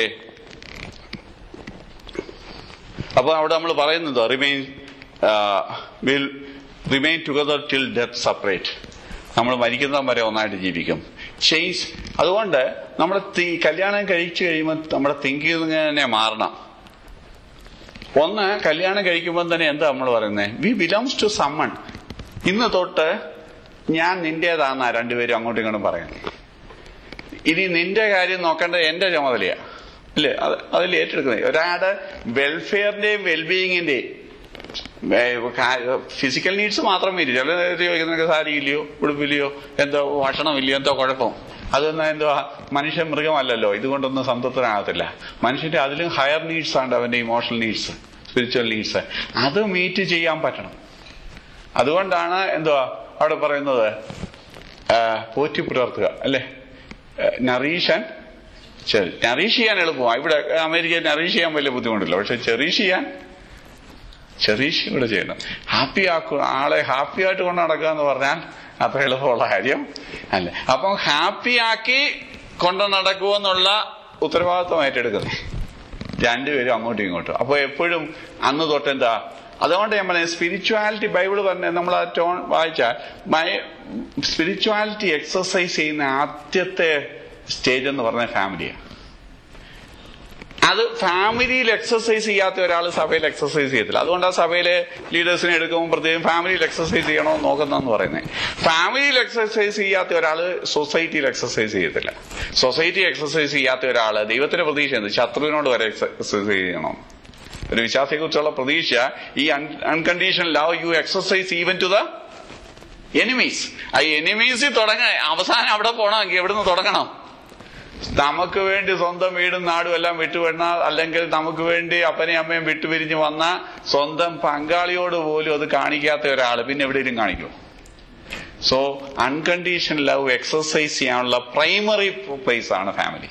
അപ്പൊ അവിടെ നമ്മൾ പറയുന്നത് remain will remain together till death separate നമ്മൾ മരിക്കുന്നതും വരെ ഒന്നായിട്ട് ജീവിക്കും ചേഞ്ച് അതുകൊണ്ട് നമ്മുടെ കല്യാണം കഴിച്ചു കഴിയുമ്പോൾ നമ്മുടെ തിങ്കിങ് തന്നെ മാറണം ഒന്ന് കല്യാണം കഴിക്കുമ്പോൾ തന്നെ എന്താ നമ്മൾ പറയുന്നത് വി ബിലോങ്സ് ടു സമ്മൺ ഇന്ന് തൊട്ട് ഞാൻ നിന്റേതാന്നാ രണ്ടുപേരും അങ്ങോട്ടും ഇങ്ങോട്ടും പറയുന്നത് ഇനി നിന്റെ കാര്യം നോക്കേണ്ടത് എന്റെ ചുമതലയാ അല്ലേ അത് അതിൽ ഏറ്റെടുക്കുന്നത് ഒരാളുടെ വെൽഫെയറിന്റെയും വെൽബീയിങ്ങിന്റെയും ഫിസിക്കൽ നീഡ്സ് മാത്രമേ ഇല്ല ചില ചോദിക്കുന്ന സാരി ഇല്ലയോ ഉടുപ്പില്ലയോ എന്തോ ഭക്ഷണമില്ലയോ എന്തോ കുഴപ്പം അതൊന്നും എന്തോ മനുഷ്യ മൃഗമല്ലല്ലോ ഇതുകൊണ്ടൊന്നും സംതൃപ്തനാകത്തില്ല മനുഷ്യന്റെ അതിലും ഹയർ നീഡ്സ് ആണ് അവന്റെ ഇമോഷണൽ നീഡ്സ് സ്പിരിച്വൽ നീഡ്സ് അത് മീറ്റ് ചെയ്യാൻ പറ്റണം അതുകൊണ്ടാണ് എന്തുവാ അവിടെ പറയുന്നത് പോറ്റി പുലർത്തുക അല്ലേ നറീഷൻ നറീഷ് ചെയ്യാൻ എളുപ്പമാണ് ഇവിടെ അമേരിക്കയിൽ നറീഷ് ചെയ്യാൻ വലിയ ബുദ്ധിമുട്ടില്ല പക്ഷെ ചെറീഷ് ചെയ്യാൻ ചെറീഷ് ഇവിടെ ചെയ്യണം ഹാപ്പി ആക്കുക ആളെ ഹാപ്പി ആയിട്ട് കൊണ്ട് നടക്കുക എന്ന് പറഞ്ഞാൽ അത്ര എളുപ്പമുള്ള കാര്യം അല്ല അപ്പം ഹാപ്പി ആക്കി കൊണ്ട് നടക്കുമെന്നുള്ള ഉത്തരവാദിത്വം ഏറ്റെടുക്കുന്നത് രണ്ടുപേരും അങ്ങോട്ടും ഇങ്ങോട്ടും അപ്പൊ എപ്പോഴും അന്ന് തൊട്ടെന്താ അതുകൊണ്ട് ഞാൻ പറഞ്ഞത് സ്പിരിച്വാലിറ്റി ബൈബിള് പറഞ്ഞ നമ്മൾ ആ ടോൺ വായിച്ചാൽ സ്പിരിച്വാലിറ്റി എക്സസൈസ് ചെയ്യുന്ന ആദ്യത്തെ സ്റ്റേജ് എന്ന് പറഞ്ഞ ഫാമിലിയാണ് അത് ഫാമിലിയിൽ എക്സസൈസ് ചെയ്യാത്ത ഒരാൾ സഭയിൽ എക്സസൈസ് ചെയ്യത്തില്ല അതുകൊണ്ട് ആ സഭയിലെ ലീഡേഴ്സിനെ എടുക്കുമ്പോൾ പ്രത്യേകം ഫാമിലിയിൽ എക്സസൈസ് ചെയ്യണമെന്ന് നോക്കുന്നതെന്ന് പറയുന്നത് ഫാമിലിയിൽ എക്സസൈസ് ചെയ്യാത്ത ഒരാൾ സൊസൈറ്റിയിൽ എക്സസൈസ് ചെയ്യത്തില്ല സൊസൈറ്റി എക്സസൈസ് ചെയ്യാത്ത ഒരാൾ ദൈവത്തിന്റെ പ്രതീക്ഷ എന്ത് ശത്രുവിനോട് വരെ എക്സസൈസ് ചെയ്യണം ഒരു വിശ്വാസിയെ കുറിച്ചുള്ള പ്രതീക്ഷ ഈ unconditional love you exercise even to the enemies ആ എനിമീസിൽ തുടങ്ങ അവസാനം അവിടെ പോകണമെങ്കിൽ എവിടുന്ന് തുടങ്ങണം നമുക്ക് വേണ്ടി സ്വന്തം വീടും നാടും എല്ലാം വിട്ടുവിടണ അല്ലെങ്കിൽ നമുക്ക് വേണ്ടി അപ്പനെയും അമ്മയും വിട്ടുപിരിഞ്ഞ് വന്ന സ്വന്തം പങ്കാളിയോട് പോലും അത് കാണിക്കാത്ത ഒരാൾ പിന്നെ എവിടെയെങ്കിലും കാണിക്കുമോ സോ അൺകണ്ടീഷൻ ലവ് എക്സസൈസ് ചെയ്യാനുള്ള പ്രൈമറി പ്ലേസ് ആണ് ഫാമിലി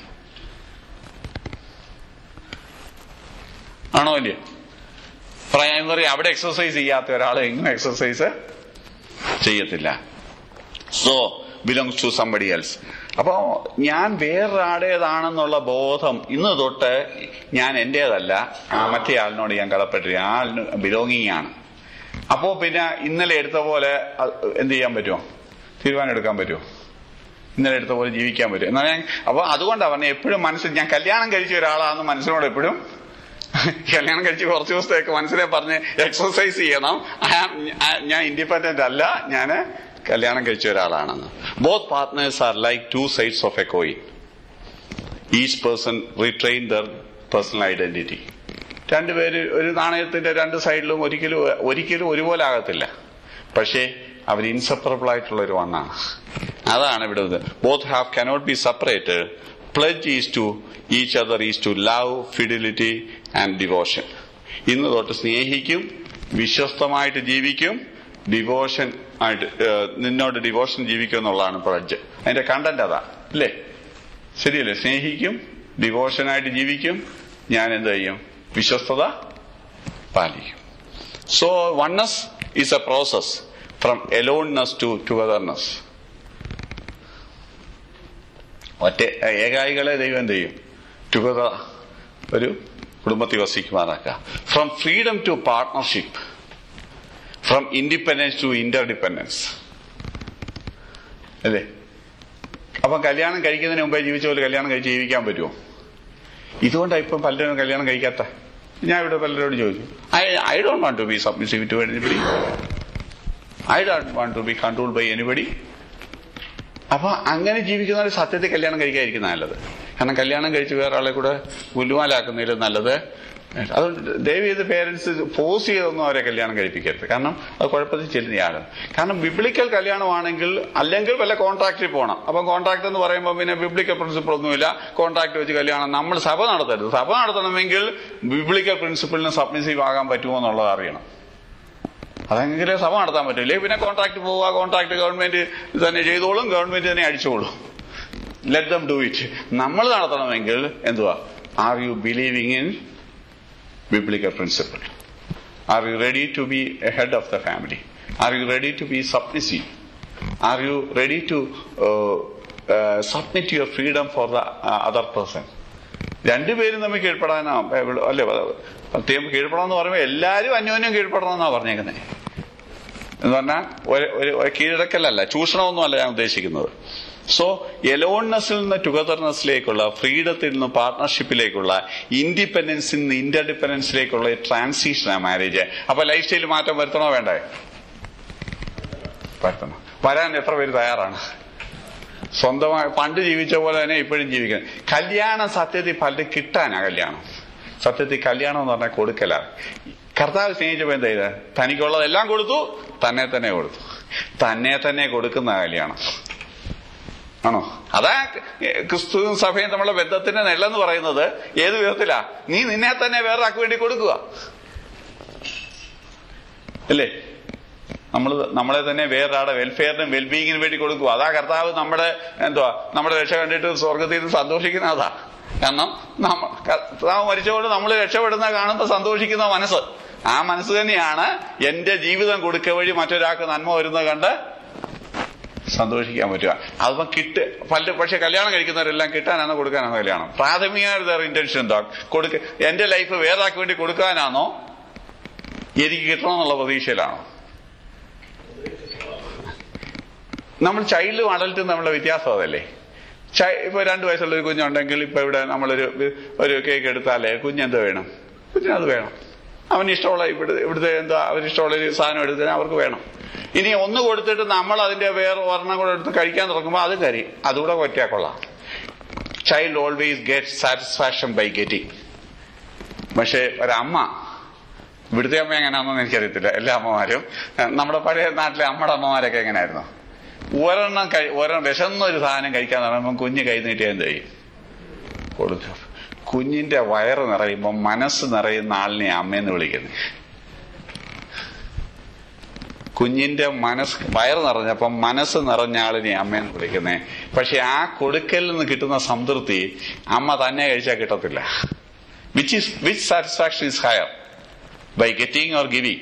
ആണോ ഇല്ലയോ പ്രൈമറി അവിടെ എക്സസൈസ് ചെയ്യാത്ത ഒരാൾ എങ്ങും എക്സസൈസ് ചെയ്യത്തില്ല so belongs to somebody else അപ്പോ ഞാൻ വേറൊരാടേതാണെന്നുള്ള ബോധം ഇന്ന് തൊട്ട് ഞാൻ എന്റേതല്ല ആ മറ്റേ ആളിനോട് ഞാൻ കടപ്പെട്ടില്ല ആ ആളിന് ബിലോങ്ങിങ് ആണ് അപ്പോ പിന്നെ ഇന്നലെ എടുത്ത പോലെ അത് എന്ത് ചെയ്യാൻ പറ്റുമോ തീരുമാനം എടുക്കാൻ പറ്റുമോ ഇന്നലെ എടുത്ത പോലെ ജീവിക്കാൻ പറ്റും എന്നാൽ ഞാൻ അപ്പൊ അതുകൊണ്ടാണ് പറഞ്ഞത് എപ്പോഴും മനസ്സിൽ ഞാൻ കല്യാണം കഴിച്ച ഒരാളാണെന്ന് മനസ്സിനോട് എപ്പോഴും കല്യാണം കഴിച്ച് കുറച്ച് ദിവസത്തേക്ക് മനസ്സിനെ പറഞ്ഞ് എക്സർസൈസ് ചെയ്യണം I am- I- ഞാൻ ഇൻഡിപെൻഡന്റ് അല്ല ഞാൻ കല്യാണം കഴിച്ച ഒരാളാണെന്ന് both partners are like two sides of a coin each person retain their personal identity രണ്ടുപേര് ഒരു നാണയത്തിന്റെ രണ്ട് സൈഡിലും ഒരിക്കലും ഒരിക്കലും ഒരുപോലെ ആകത്തില്ല പക്ഷേ അവർ ഇൻസെപ്പറബിൾ ആയിട്ടുള്ള ഒരു വണ്ണാണ് അതാണ് ഇവിടെ both have cannot be separated pledge is to each other is to love fidelity and devotion ഇന്ന് തൊട്ട് സ്നേഹിക്കും വിശ്വസ്തമായിട്ട് ജീവിക്കും ഡിവോഷൻ ആയിട്ട് ഏഹ്, നിന്നോട് ഡിവോഷൻ ജീവിക്കും എന്നുള്ളതാണ് പ്ലജ് അതിന്റെ കണ്ടന്റ് അതാ അല്ലേ ശരിയല്ലേ സ്നേഹിക്കും ഡിവോഷനായിട്ട് ജീവിക്കും ഞാൻ എന്ത് ചെയ്യും വിശ്വസ്തത പാലിക്കും so oneness is a process from aloneness to togetherness ഒറ്റ ഏകായികളെ ദൈവം എന്ത് ചെയ്യും ടുഗദർ ഒരു കുടുംബത്തിൽ വസിക്കുമാറാക്കുക from freedom to partnership from independence to interdependence അല്ലേ അപ്പൊ കല്യാണം കഴിക്കുന്നതിന് മുമ്പേ ജീവിച്ച പോലെ കല്യാണം കഴിച്ച് ജീവിക്കാൻ പറ്റുമോ ഇതുകൊണ്ടാണ് ഇപ്പം പലരും കല്യാണം കഴിക്കാത്ത ഞാൻ ഇവിടെ പലരോട് ചോദിച്ചു I I don't want to be submissive to anybody I don't want to be control by anybody അപ്പൊ അങ്ങനെ ജീവിക്കുന്നവർ സത്യത്തിൽ കല്യാണം കഴിക്കാതിരിക്കുന്ന നല്ലത് കാരണം കല്യാണം കഴിച്ച് വേറെ ആളെ കൂടെ ഗുലുമാലാക്കുന്നതിലും നല്ലത് അതുകൊണ്ട് ദയവ് ചെയ്ത് പേരൻസ് ഫോഴ്സ് ചെയ്തൊന്നും അവരെ കല്യാണം കഴിപ്പിക്കരുത് കാരണം അത് കുഴപ്പത്തിൽ ചെല്ലുന്നയാണ് കാരണം ബിബ്ലിക്കൽ കല്യാണമാണെങ്കിൽ അല്ലെങ്കിൽ വല്ല കോൺട്രാക്റ്റിൽ പോകണം അപ്പം കോൺട്രാക്ട് എന്ന് പറയുമ്പോൾ പിന്നെ ബിബ്ലിക്കൽ പ്രിൻസിപ്പിൾ ഒന്നുമില്ല കോൺട്രാക്ട് വെച്ച് കല്യാണം നമ്മൾ സഭ നടത്തരുത് സഭ നടത്തണമെങ്കിൽ ബിബ്ലിക്കൽ പ്രിൻസിപ്പിളിന് സബ്മിസീവ് ആകാൻ പറ്റുമോ എന്നുള്ളത് അറിയണം അതെങ്കിലേ സഭ നടത്താൻ പറ്റില്ലേ പിന്നെ കോൺട്രാക്ട് പോവുക കോൺട്രാക്ട് ഗവൺമെന്റ് തന്നെ ചെയ്തോളും ഗവൺമെന്റ് തന്നെ അടിച്ചോളും ലെറ്റ് ദം ഡു ഇറ്റ് നമ്മൾ നടത്തണമെങ്കിൽ എന്തുവാ are you believing in biblical principle? Are you ready to be a head of the family? Are you ready to be submissive? Are you ready to uh, uh, submit your freedom for the uh, other person? രണ്ടുപേരും തമ്മിൽ കീഴ്പ്പെടാനാ Bible അല്ലേ പ്രത്യേകം കീഴ്പ്പെടാന്ന് പറയുമ്പോൾ എല്ലാവരും അന്യോന്യം കീഴ്പ്പെടണമെന്നാ പറഞ്ഞേക്കുന്നത് എന്ന് പറഞ്ഞാൽ ഒരു ഒരു കീഴടക്കലല്ല ചൂഷണമൊന്നുമല്ല ഞാൻ ഉദ്ദേശിക്കുന്നത് സോ എലോൺനെസ്സിൽ നിന്ന് ടുഗദർനെസ്സിലേക്കുള്ള ഫ്രീഡത്തിൽ നിന്ന് പാർട്ട്ണർഷിപ്പിലേക്കുള്ള ഇൻഡിപെൻഡൻസിൽ നിന്ന് ഇന്റർഡിപെൻഡൻസിലേക്കുള്ള ട്രാൻസിഷനാണ് മാരേജ് അപ്പൊ ലൈഫ് സ്റ്റൈൽ മാറ്റം വരുത്തണോ വേണ്ടേ വരുത്തണം വരാൻ എത്ര പേര് തയ്യാറാണ് സ്വന്തമായി പണ്ട് ജീവിച്ച പോലെ തന്നെ ഇപ്പോഴും ജീവിക്കുന്നത് കല്യാണം സത്യത്തിൽ പലരും കിട്ടാനാ കല്യാണം സത്യത്തിൽ കല്യാണം എന്ന് പറഞ്ഞാൽ കൊടുക്കലാണ് കർത്താവ് സ്നേഹിച്ചപ്പോ എന്താ ചെയ്ത് തനിക്കുള്ളതെല്ലാം കൊടുത്തു തന്നെ തന്നെ കൊടുത്തു തന്നെ തന്നെ കൊടുക്കുന്ന കല്യാണം ആണോ അതാ ക്രിസ്തുവും സഭയും തമ്മിലുള്ള ബന്ധത്തിന്റെ നെല്ലെന്ന് പറയുന്നത് ഏത് വിധത്തിലാ നീ നിന്നെ തന്നെ വേറൊരാൾക്ക് വേണ്ടി കൊടുക്കുക അല്ലേ നമ്മൾ നമ്മളെ തന്നെ വേറൊരാടെ വെൽഫെയറിനും വെൽബീയിങ്ങിനും വേണ്ടി കൊടുക്കുക അതാ കർത്താവ് നമ്മുടെ എന്തുവാ നമ്മുടെ രക്ഷ കണ്ടിട്ട് സ്വർഗത്തിൽ നിന്ന് സന്തോഷിക്കുന്ന അതാ കാരണം നമ്മ കർത്താവ് മരിച്ചതുകൊണ്ട് നമ്മൾ രക്ഷപ്പെടുന്ന കാണുമ്പോൾ സന്തോഷിക്കുന്ന മനസ്സ് ആ മനസ്സ് തന്നെയാണ് എന്റെ ജീവിതം കൊടുക്ക വഴി മറ്റൊരാൾക്ക് നന്മ വരുന്നത് കണ്ട് സന്തോഷിക്കാൻ പറ്റുക അതിപ്പോ കിട്ട് പല പക്ഷെ കല്യാണം കഴിക്കുന്നവരെല്ലാം കിട്ടാനാണോ കൊടുക്കാനാണോ കല്യാണം പ്രാഥമികമായ ഇന്റൻഷൻ എന്താ കൊടുക്ക എന്റെ ലൈഫ് വേറാക്ക് വേണ്ടി കൊടുക്കാനാണോ എനിക്ക് കിട്ടണമെന്നുള്ള പ്രതീക്ഷയിലാണോ നമ്മൾ ചൈൽഡും അഡൽട്ടും തമ്മിലുള്ള വ്യത്യാസം അതല്ലേ ചൈ- ഇപ്പൊ രണ്ടു വയസ്സുള്ള ഒരു കുഞ്ഞുണ്ടെങ്കിൽ ഇപ്പൊ ഇവിടെ നമ്മളൊരു ഒരു കേക്ക് എടുത്താലേ കുഞ്ഞെന്ത് വേണം കുഞ്ഞിനത് വേണം അവന് ഇഷ്ടമുള്ള ഇവിടെ ഇവിടുത്തെ എന്താ അവന് ഇഷ്ടമുള്ള ഒരു സാധനം എടുത്താൽ അവർക്ക് വേണം ഇനി ഒന്ന് കൊടുത്തിട്ട് നമ്മൾ അതിന്റെ വേറെ ഒരെണ്ണം കൂടെ എടുത്ത് കഴിക്കാൻ തുടങ്ങുമ്പോൾ അത് കരി അതുകൂടെ പറ്റിയാ കൊള്ളാം child always get satisfaction by getting പക്ഷെ ഒരമ്മ ഇവിടുത്തെ അമ്മ എങ്ങനെയാണെന്ന് എനിക്കറിയത്തില്ല എല്ലാ അമ്മമാരും ഏഹ് നമ്മുടെ പഴയ നാട്ടിലെ അമ്മയുടെ അമ്മമാരൊക്കെ എങ്ങനെയായിരുന്നു ഒരെണ്ണം കഴി ഒരെണ്ണം വിശന്നൊരു സാധനം കഴിക്കാൻ പറയുമ്പോൾ കുഞ്ഞ് കൈ നീട്ടിയാൽ എന്ത് ചെയ്യും കൊടുക്കും കുഞ്ഞിന്റെ വയറ് നിറയുമ്പോൾ മനസ്സ് നിറയുന്ന ആളിനെ അമ്മയെന്ന് വിളിക്കുന്നത് കുഞ്ഞിന്റെ മനസ്സ് വയറ് നിറഞ്ഞപ്പം മനസ്സ് നിറഞ്ഞ ആളിനെ അമ്മയെന്ന് വിളിക്കുന്നേ പക്ഷെ ആ കൊടുക്കലിൽ നിന്ന് കിട്ടുന്ന സംതൃപ്തി അമ്മ തന്നെ കഴിച്ചാൽ കിട്ടത്തില്ല which is which satisfaction is higher by getting or giving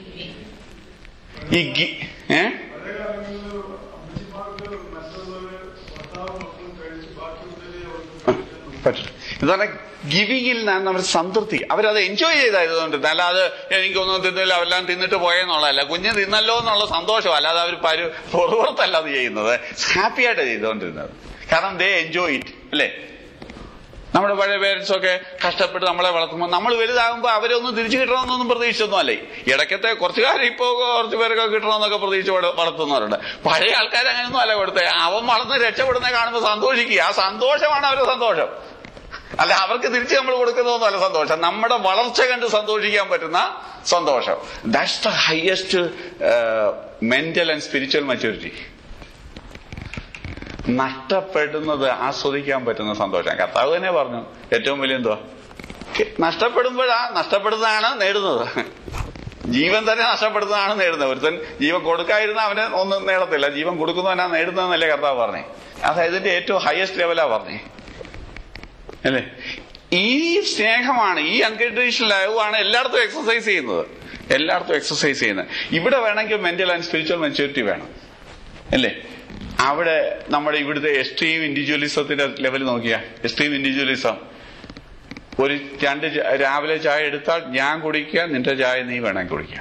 ഈ ഗി ഏ പഴയ കാലങ്ങളിൽ അമ്മച്ചിമാർക്ക് മറ്റുള്ളവര് ഭർത്താവ് മക്കളും കഴിച്ച് ബാക്കിയുള്ളവരെ അവർക്ക് പറ്റും ഇതാണ് ഗിവിങ്ങിൽ നിന്നാണ് നമ്മൾ സംതൃപ്തി അവരത് എൻജോയ് ചെയ്തായതുകൊണ്ട് അല്ലാതെ എനിക്കൊന്നും തിന്നില്ല അവരെല്ലാം തിന്നിട്ട് പോയെന്നുള്ളതല്ല കുഞ്ഞ് തിന്നല്ലോ എന്നുള്ള സന്തോഷം അല്ലാതെ അവർ പരു പുറത്തല്ല അത് ചെയ്യുന്നത് ഹാപ്പിയായിട്ട് ചെയ്തുകൊണ്ടിരുന്നത് കാരണം ദേ എൻജോയ് ഇറ്റ് അല്ലേ നമ്മുടെ പഴയ പേരൻസ് ഒക്കെ കഷ്ടപ്പെട്ട് നമ്മളെ വളർത്തുമ്പോൾ നമ്മൾ വലുതാകുമ്പോൾ അവരൊന്നും തിരിച്ചു കിട്ടണമെന്നൊന്നും പ്രതീക്ഷിച്ചൊന്നും അല്ലേ ഇടയ്ക്കത്തെ കുറച്ചു കാലം ഇപ്പോ കുറച്ച് പേരൊക്കെ കിട്ടണമെന്നൊക്കെ പ്രതീക്ഷിച്ച് വള- വളർത്തുന്നവരുണ്ട് പഴയ ആൾക്കാർ അങ്ങനെയൊന്നും അല്ല കൊടുത്തേ അവൻ വളർന്ന് രക്ഷപ്പെടുന്ന കാണുമ്പോൾ സന്തോഷിക്കുക ആ സന്തോഷമാണ് അവരുടെ സന്തോഷം അല്ല അവർക്ക് തിരിച്ച് നമ്മൾ കൊടുക്കുന്നതൊന്നും അല്ല സന്തോഷം നമ്മുടെ വളർച്ച കണ്ട് സന്തോഷിക്കാൻ പറ്റുന്ന സന്തോഷം that's the highest mental and spiritual maturity നഷ്ടപ്പെടുന്നത് ആസ്വദിക്കാൻ പറ്റുന്ന സന്തോഷം കർത്താവ് തന്നെ പറഞ്ഞു ഏറ്റവും വലിയ എന്തുവാ നഷ്ടപ്പെടുമ്പോഴാ നഷ്ടപ്പെടുന്നതാണ് നേടുന്നത് ജീവൻ തന്നെ നഷ്ടപ്പെടുന്നതാണ് നേടുന്നത് ഒരുത്തൻ ജീവൻ കൊടുക്കാതിരുന്ന അവന് ഒന്നും നേടത്തില്ല ജീവൻ കൊടുക്കുന്നവനാ നേടുന്നതെന്നല്ലേ കർത്താവ് പറഞ്ഞേ അതായത് ഇതിന്റെ ഏറ്റവും ഹയസ്റ്റ് ലെവലാ പറഞ്ഞേ അല്ലേ ഈ സ്നേഹമാണ് ഈ അൺകണ്ടീഷണൽ ലൈവാണ് എല്ലായിടത്തും എക്സസൈസ് ചെയ്യുന്നത് എല്ലായിടത്തും എക്സസൈസ് ചെയ്യുന്നത് ഇവിടെ വേണമെങ്കിൽ മെന്റൽ ആൻഡ് സ്പിരിച്വൽ മെച്യൂരിറ്റി വേണം അല്ലേ അവിടെ നമ്മുടെ ഇവിടുത്തെ എക്സ്ട്രീം ഇൻഡിവിജ്വലിസത്തിന്റെ ലെവൽ നോക്കിയാ എക്സ്ട്രീം ഇൻഡിവിജ്വലിസം ഒരു രണ്ട് ച- രാവിലെ ചായ എടുത്താൽ ഞാൻ കുടിക്കുക നിന്റെ ചായ നീ വേണമെങ്കിൽ കുടിക്കുക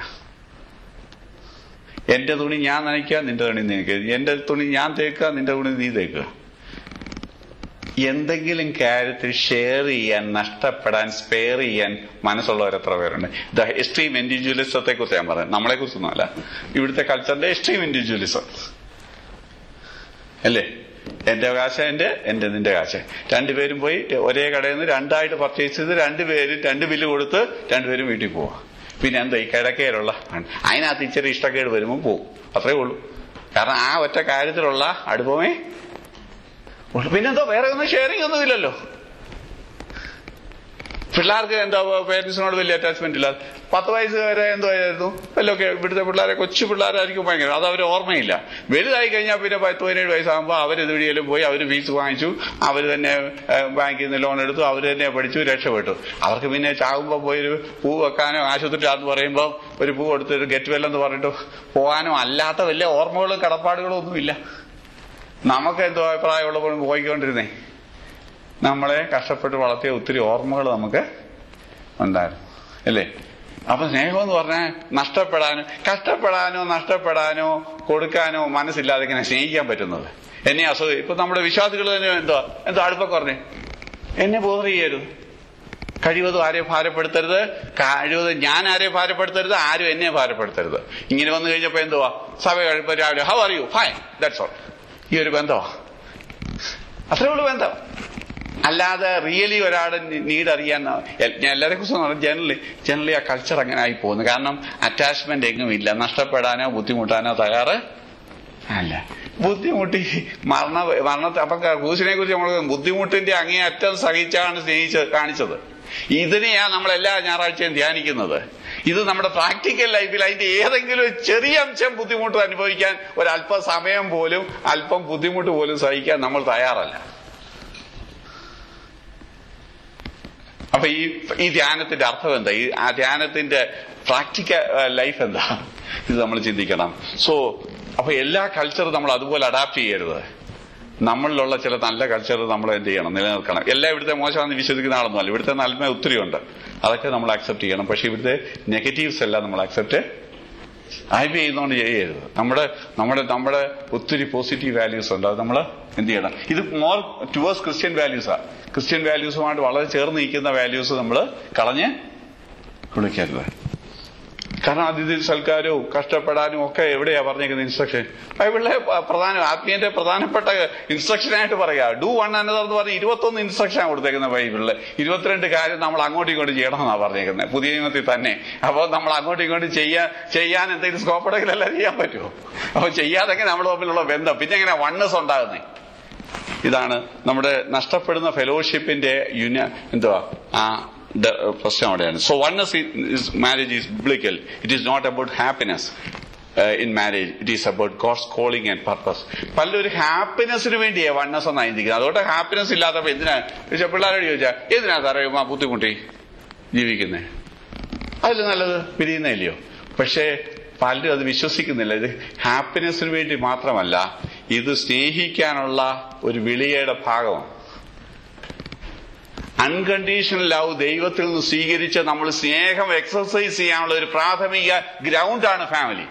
എന്റെ തുണി ഞാൻ നനയ്ക്കുക നിന്റെ തുണി നീ നനയ്ക്കുക എന്റെ തുണി ഞാൻ തേക്കുക നിന്റെ തുണി നീ തേക്കുക എന്തെങ്കിലും കാര്യത്തിൽ ഷെയർ ചെയ്യാൻ നഷ്ടപ്പെടാൻ സ്പെയർ ചെയ്യാൻ മനസ്സുള്ളവർ എത്ര പേരുണ്ട് ദ എക്സ്ട്രീം ഇൻഡിവിജ്വലിസത്തെ കുറിച്ച് ഞാൻ പറയാം നമ്മളെ കുറിച്ചൊന്നും അല്ല ഇവിടുത്തെ കൾച്ചറിന്റെ എക്സ്ട്രീം ഇൻഡിവിജ്വലിസം അല്ലേ എന്റെ കാശ എന്റെ എന്റെ നിന്റെ കാശ രണ്ടുപേരും പോയി ഒരേ കടയിൽ നിന്ന് രണ്ടായിട്ട് പർച്ചേസ് ചെയ്ത് രണ്ടുപേരും രണ്ട് ബില്ല് കൊടുത്ത് രണ്ടുപേരും വീട്ടിൽ പോവാ പിന്നെ എന്താ ഈ കിടക്കയിലുള്ള അതിനകത്ത് ഇച്ചിരി ഇഷ്ടക്കേട് വരുമ്പോൾ പോവും അത്രേ ഉള്ളൂ കാരണം ആ ഒറ്റ കാര്യത്തിലുള്ള അടുപ്പമേ ഉള്ളു പിന്നെന്തോ വേറെ ഒന്നും ഷെയറിംഗ് ഒന്നും ഇല്ലല്ലോ പിള്ളേർക്ക് എന്താ പേരൻസിനോട് വലിയ അറ്റാച്ച്മെന്റ് ഇല്ല പത്ത് വയസ്സ് വരെ എന്തോ ആയിരുന്നു വല്ലതൊക്കെ ഇവിടുത്തെ പിള്ളേരെ കൊച്ചു പിള്ളേരായിരിക്കും ഭയങ്കര അത് അവർ ഓർമ്മയില്ല വലുതായി കഴിഞ്ഞാൽ പിന്നെ പത്ത് പതിനേഴ് വയസ്സാകുമ്പോൾ അവർ ഇതുവഴിയിലും പോയി അവർ ഫീസ് വാങ്ങിച്ചു അവർ തന്നെ ഏഹ്, ബാങ്കിൽ നിന്ന് ലോൺ എടുത്തു അവർ തന്നെ പഠിച്ചു രക്ഷപ്പെട്ടു അവർക്ക് പിന്നെ ചാകുമ്പോൾ പോയി ഒരു പൂ വെക്കാനോ ആശുപത്രി ആന്ന് പറയുമ്പോൾ ഒരു പൂ കൊടുത്തൊരു ഗെറ്റ് വെൽ എന്ന് പറഞ്ഞിട്ട് പോകാനോ അല്ലാത്ത വലിയ ഓർമ്മകളും കടപ്പാടുകളും ഒന്നുമില്ല നമുക്ക് എന്തോ അഭിപ്രായമുള്ളപ്പോഴും പോയിക്കൊണ്ടിരുന്നേ നമ്മളെ കഷ്ടപ്പെട്ട് വളർത്തിയ ഒത്തിരി ഓർമ്മകൾ നമുക്ക് ഉണ്ടായിരുന്നു അല്ലേ അപ്പൊ സ്നേഹം എന്ന് പറഞ്ഞാൽ നഷ്ടപ്പെടാനോ കഷ്ടപ്പെടാനോ നഷ്ടപ്പെടാനോ കൊടുക്കാനോ മനസ്സില്ലാതെ ഇങ്ങനെ സ്നേഹിക്കാൻ പറ്റുന്നത് എന്നെ അസുഖം ഇപ്പൊ നമ്മുടെ വിശ്വാസികൾ തന്നെ എന്തോ എന്തോ അടുപ്പം പറഞ്ഞേ എന്നെ ബോധർ ചെയ്യരുത് കഴിവതും ആരെയും ഭാരപ്പെടുത്തരുത് കഴിവതും ഞാൻ ആരെയും ഭാരപ്പെടുത്തരുത് ആരും എന്നെ ഭാരപ്പെടുത്തരുത് ഇങ്ങനെ വന്നു കഴിഞ്ഞപ്പോ എന്തുവാ സഭ കഴിയുമ്പോ രാവിലെ how are you fine that's all ഈ ഒരു ബന്ധമാ അത്രേ ഉള്ളൂ ബന്ധം അല്ലാതെ റിയലി ഒരാളുടെ നീഡ് അറിയാൻ എൽ- ഞാൻ എല്ലാവരെ കുറിച്ചും ജനറലി ജനറലി ആ കൾച്ചർ അങ്ങനെ ആയി പോകുന്നു കാരണം അറ്റാച്ച്മെന്റ് എങ്ങും ഇല്ല നഷ്ടപ്പെടാനോ ബുദ്ധിമുട്ടാനോ തയ്യാറ് അല്ല ബുദ്ധിമുട്ടി മരണ മരണത്തെ അപ്പൊ ക്രൂസിനെ കുറിച്ച് നമ്മൾ ബുദ്ധിമുട്ടിന്റെ അങ്ങേയറ്റം സഹിച്ചാണ് സ്നേഹിച്ച് കാണിച്ചത് ഇതിനെയാ നമ്മൾ എല്ലാ ഞായറാഴ്ചയും ധ്യാനിക്കുന്നത് ഇത് നമ്മുടെ പ്രാക്ടിക്കൽ ലൈഫിൽ അതിന്റെ ഏതെങ്കിലും ഒരു ചെറിയ അംശം ബുദ്ധിമുട്ട് അനുഭവിക്കാൻ ഒരല്പ സമയം പോലും അല്പം ബുദ്ധിമുട്ട് പോലും സഹിക്കാൻ നമ്മൾ തയ്യാറല്ല അപ്പൊ ഈ ഈ ധ്യാനത്തിന്റെ അർത്ഥം എന്താ ഈ ആ ധ്യാനത്തിന്റെ പ്രാക്ടിക്കൽ ലൈഫ് എന്താ ഇത് നമ്മൾ ചിന്തിക്കണം സോ അപ്പൊ എല്ലാ കൾച്ചറും നമ്മൾ അതുപോലെ അഡാപ്റ്റ് ചെയ്യരുത് നമ്മളിലുള്ള ചില നല്ല കൾച്ചർ നമ്മൾ എന്ത് ചെയ്യണം നിലനിർത്തണം എല്ലാം ഇവിടുത്തെ മോശമാണെന്ന് വിശ്വസിക്കുന്ന ആളൊന്നുമല്ല ഇവിടുത്തെ നന്മ ഒത്തിരി ഉണ്ട് അതൊക്കെ നമ്മൾ അക്സെപ്റ്റ് ചെയ്യണം പക്ഷെ ഇവിടുത്തെ നെഗറ്റീവ്സ് എല്ലാം നമ്മൾ അക്സെപ്റ്റ് ആയ്പ ചെയ്യുന്നതുകൊണ്ട് ചെയ്യരുത് നമ്മുടെ നമ്മുടെ നമ്മുടെ ഒത്തിരി പോസിറ്റീവ് വാല്യൂസ് ഉണ്ട് അത് നമ്മൾ എന്ത് ചെയ്യണം ഇത് മോർ ടുവേഴ്സ് ക്രിസ്ത്യൻ വാല്യൂസാ ക്രിസ്ത്യൻ വാല്യൂസുമായിട്ട് വളരെ ചേർന്ന് നിൽക്കുന്ന വാല്യൂസ് നമ്മൾ കളഞ്ഞ് കുളിക്കരുത് കാരണം അതിഥി സൽക്കാരവും കഷ്ടപ്പെടാനും ഒക്കെ എവിടെയാ പറഞ്ഞേക്കുന്ന ഇൻസ്ട്രക്ഷൻ ബൈബിളിലെ പ- പ്രധാന ആത്മീയന്റെ പ്രധാനപ്പെട്ട ഇൻസ്ട്രക്ഷൻ ആയിട്ട് പറയാ ഡു വൺ അനദർ എന്ന് പറഞ്ഞ് ഇരുപത്തൊന്ന് ഇൻസ്ട്രക്ഷൻ കൊടുത്തേക്കുന്ന ബൈബിളില് ഇരുപത്തിരണ്ട് കാര്യം നമ്മൾ അങ്ങോട്ടും ഇങ്ങോട്ടും ചെയ്യണമെന്നാണ് പറഞ്ഞേക്കുന്നത് പുതിയ നിയമത്തിൽ തന്നെ അപ്പോൾ നമ്മൾ അങ്ങോട്ടും ഇങ്ങോട്ടും ചെയ്യാൻ ചെയ്യാൻ എന്തെങ്കിലും സ്കോപ്പ് ഉണ്ടെങ്കിലല്ല ചെയ്യാൻ പറ്റുമോ അപ്പോൾ ചെയ്യാതെങ്കിൽ നമ്മൾ തമ്മിലുള്ള ബന്ധം പിന്നെ എങ്ങനെ വണ്ണസ് ഉണ്ടാകുന്നേ ഇതാണ് നമ്മുടെ നഷ്ടപ്പെടുന്ന ഫെലോഷിപ്പിന്റെ യുന എന്തുവാ ആ ഡ- പ്രശ്നം അവിടെയാണ് so oneness marriage is biblical it is not about happiness in marriage it is about God's calling and purpose പലരും ഒരു ഹാപ്പിനെസ്സിന് വേണ്ടിയാ വണ്ണസ് എന്നാണ് ചിന്തിക്കുന്നത് അതുകൊണ്ട് ഹാപ്പിനെസ് ഇല്ലാത്തപ്പോ എന്തിനാ ചോദിച്ചാ പിള്ളേരോട് ചോദിച്ചാ എന്തിനാ സാറേ ഉമ്മ ബുദ്ധിമുട്ടി ജീവിക്കുന്നത് അതിൽ നല്ലത് പിരിയുന്നില്ലയോ പക്ഷേ പലരും അത് വിശ്വസിക്കുന്നില്ല ഇത് ഹാപ്പിനെസ്സിന് വേണ്ടി മാത്രമല്ല ഇത് സ്നേഹിക്കാനുള്ള ഒരു വിളിയുടെ ഭാഗമാണ് അൺകണ്ടീഷണൽ ലവ് ദൈവത്തിൽ നിന്ന് സ്വീകരിച്ച് നമ്മൾ സ്നേഹം എക്സർസൈസ് ചെയ്യാനുള്ള ഒരു പ്രാഥമിക ഗ്രൗണ്ടാണ് ഫാമിലി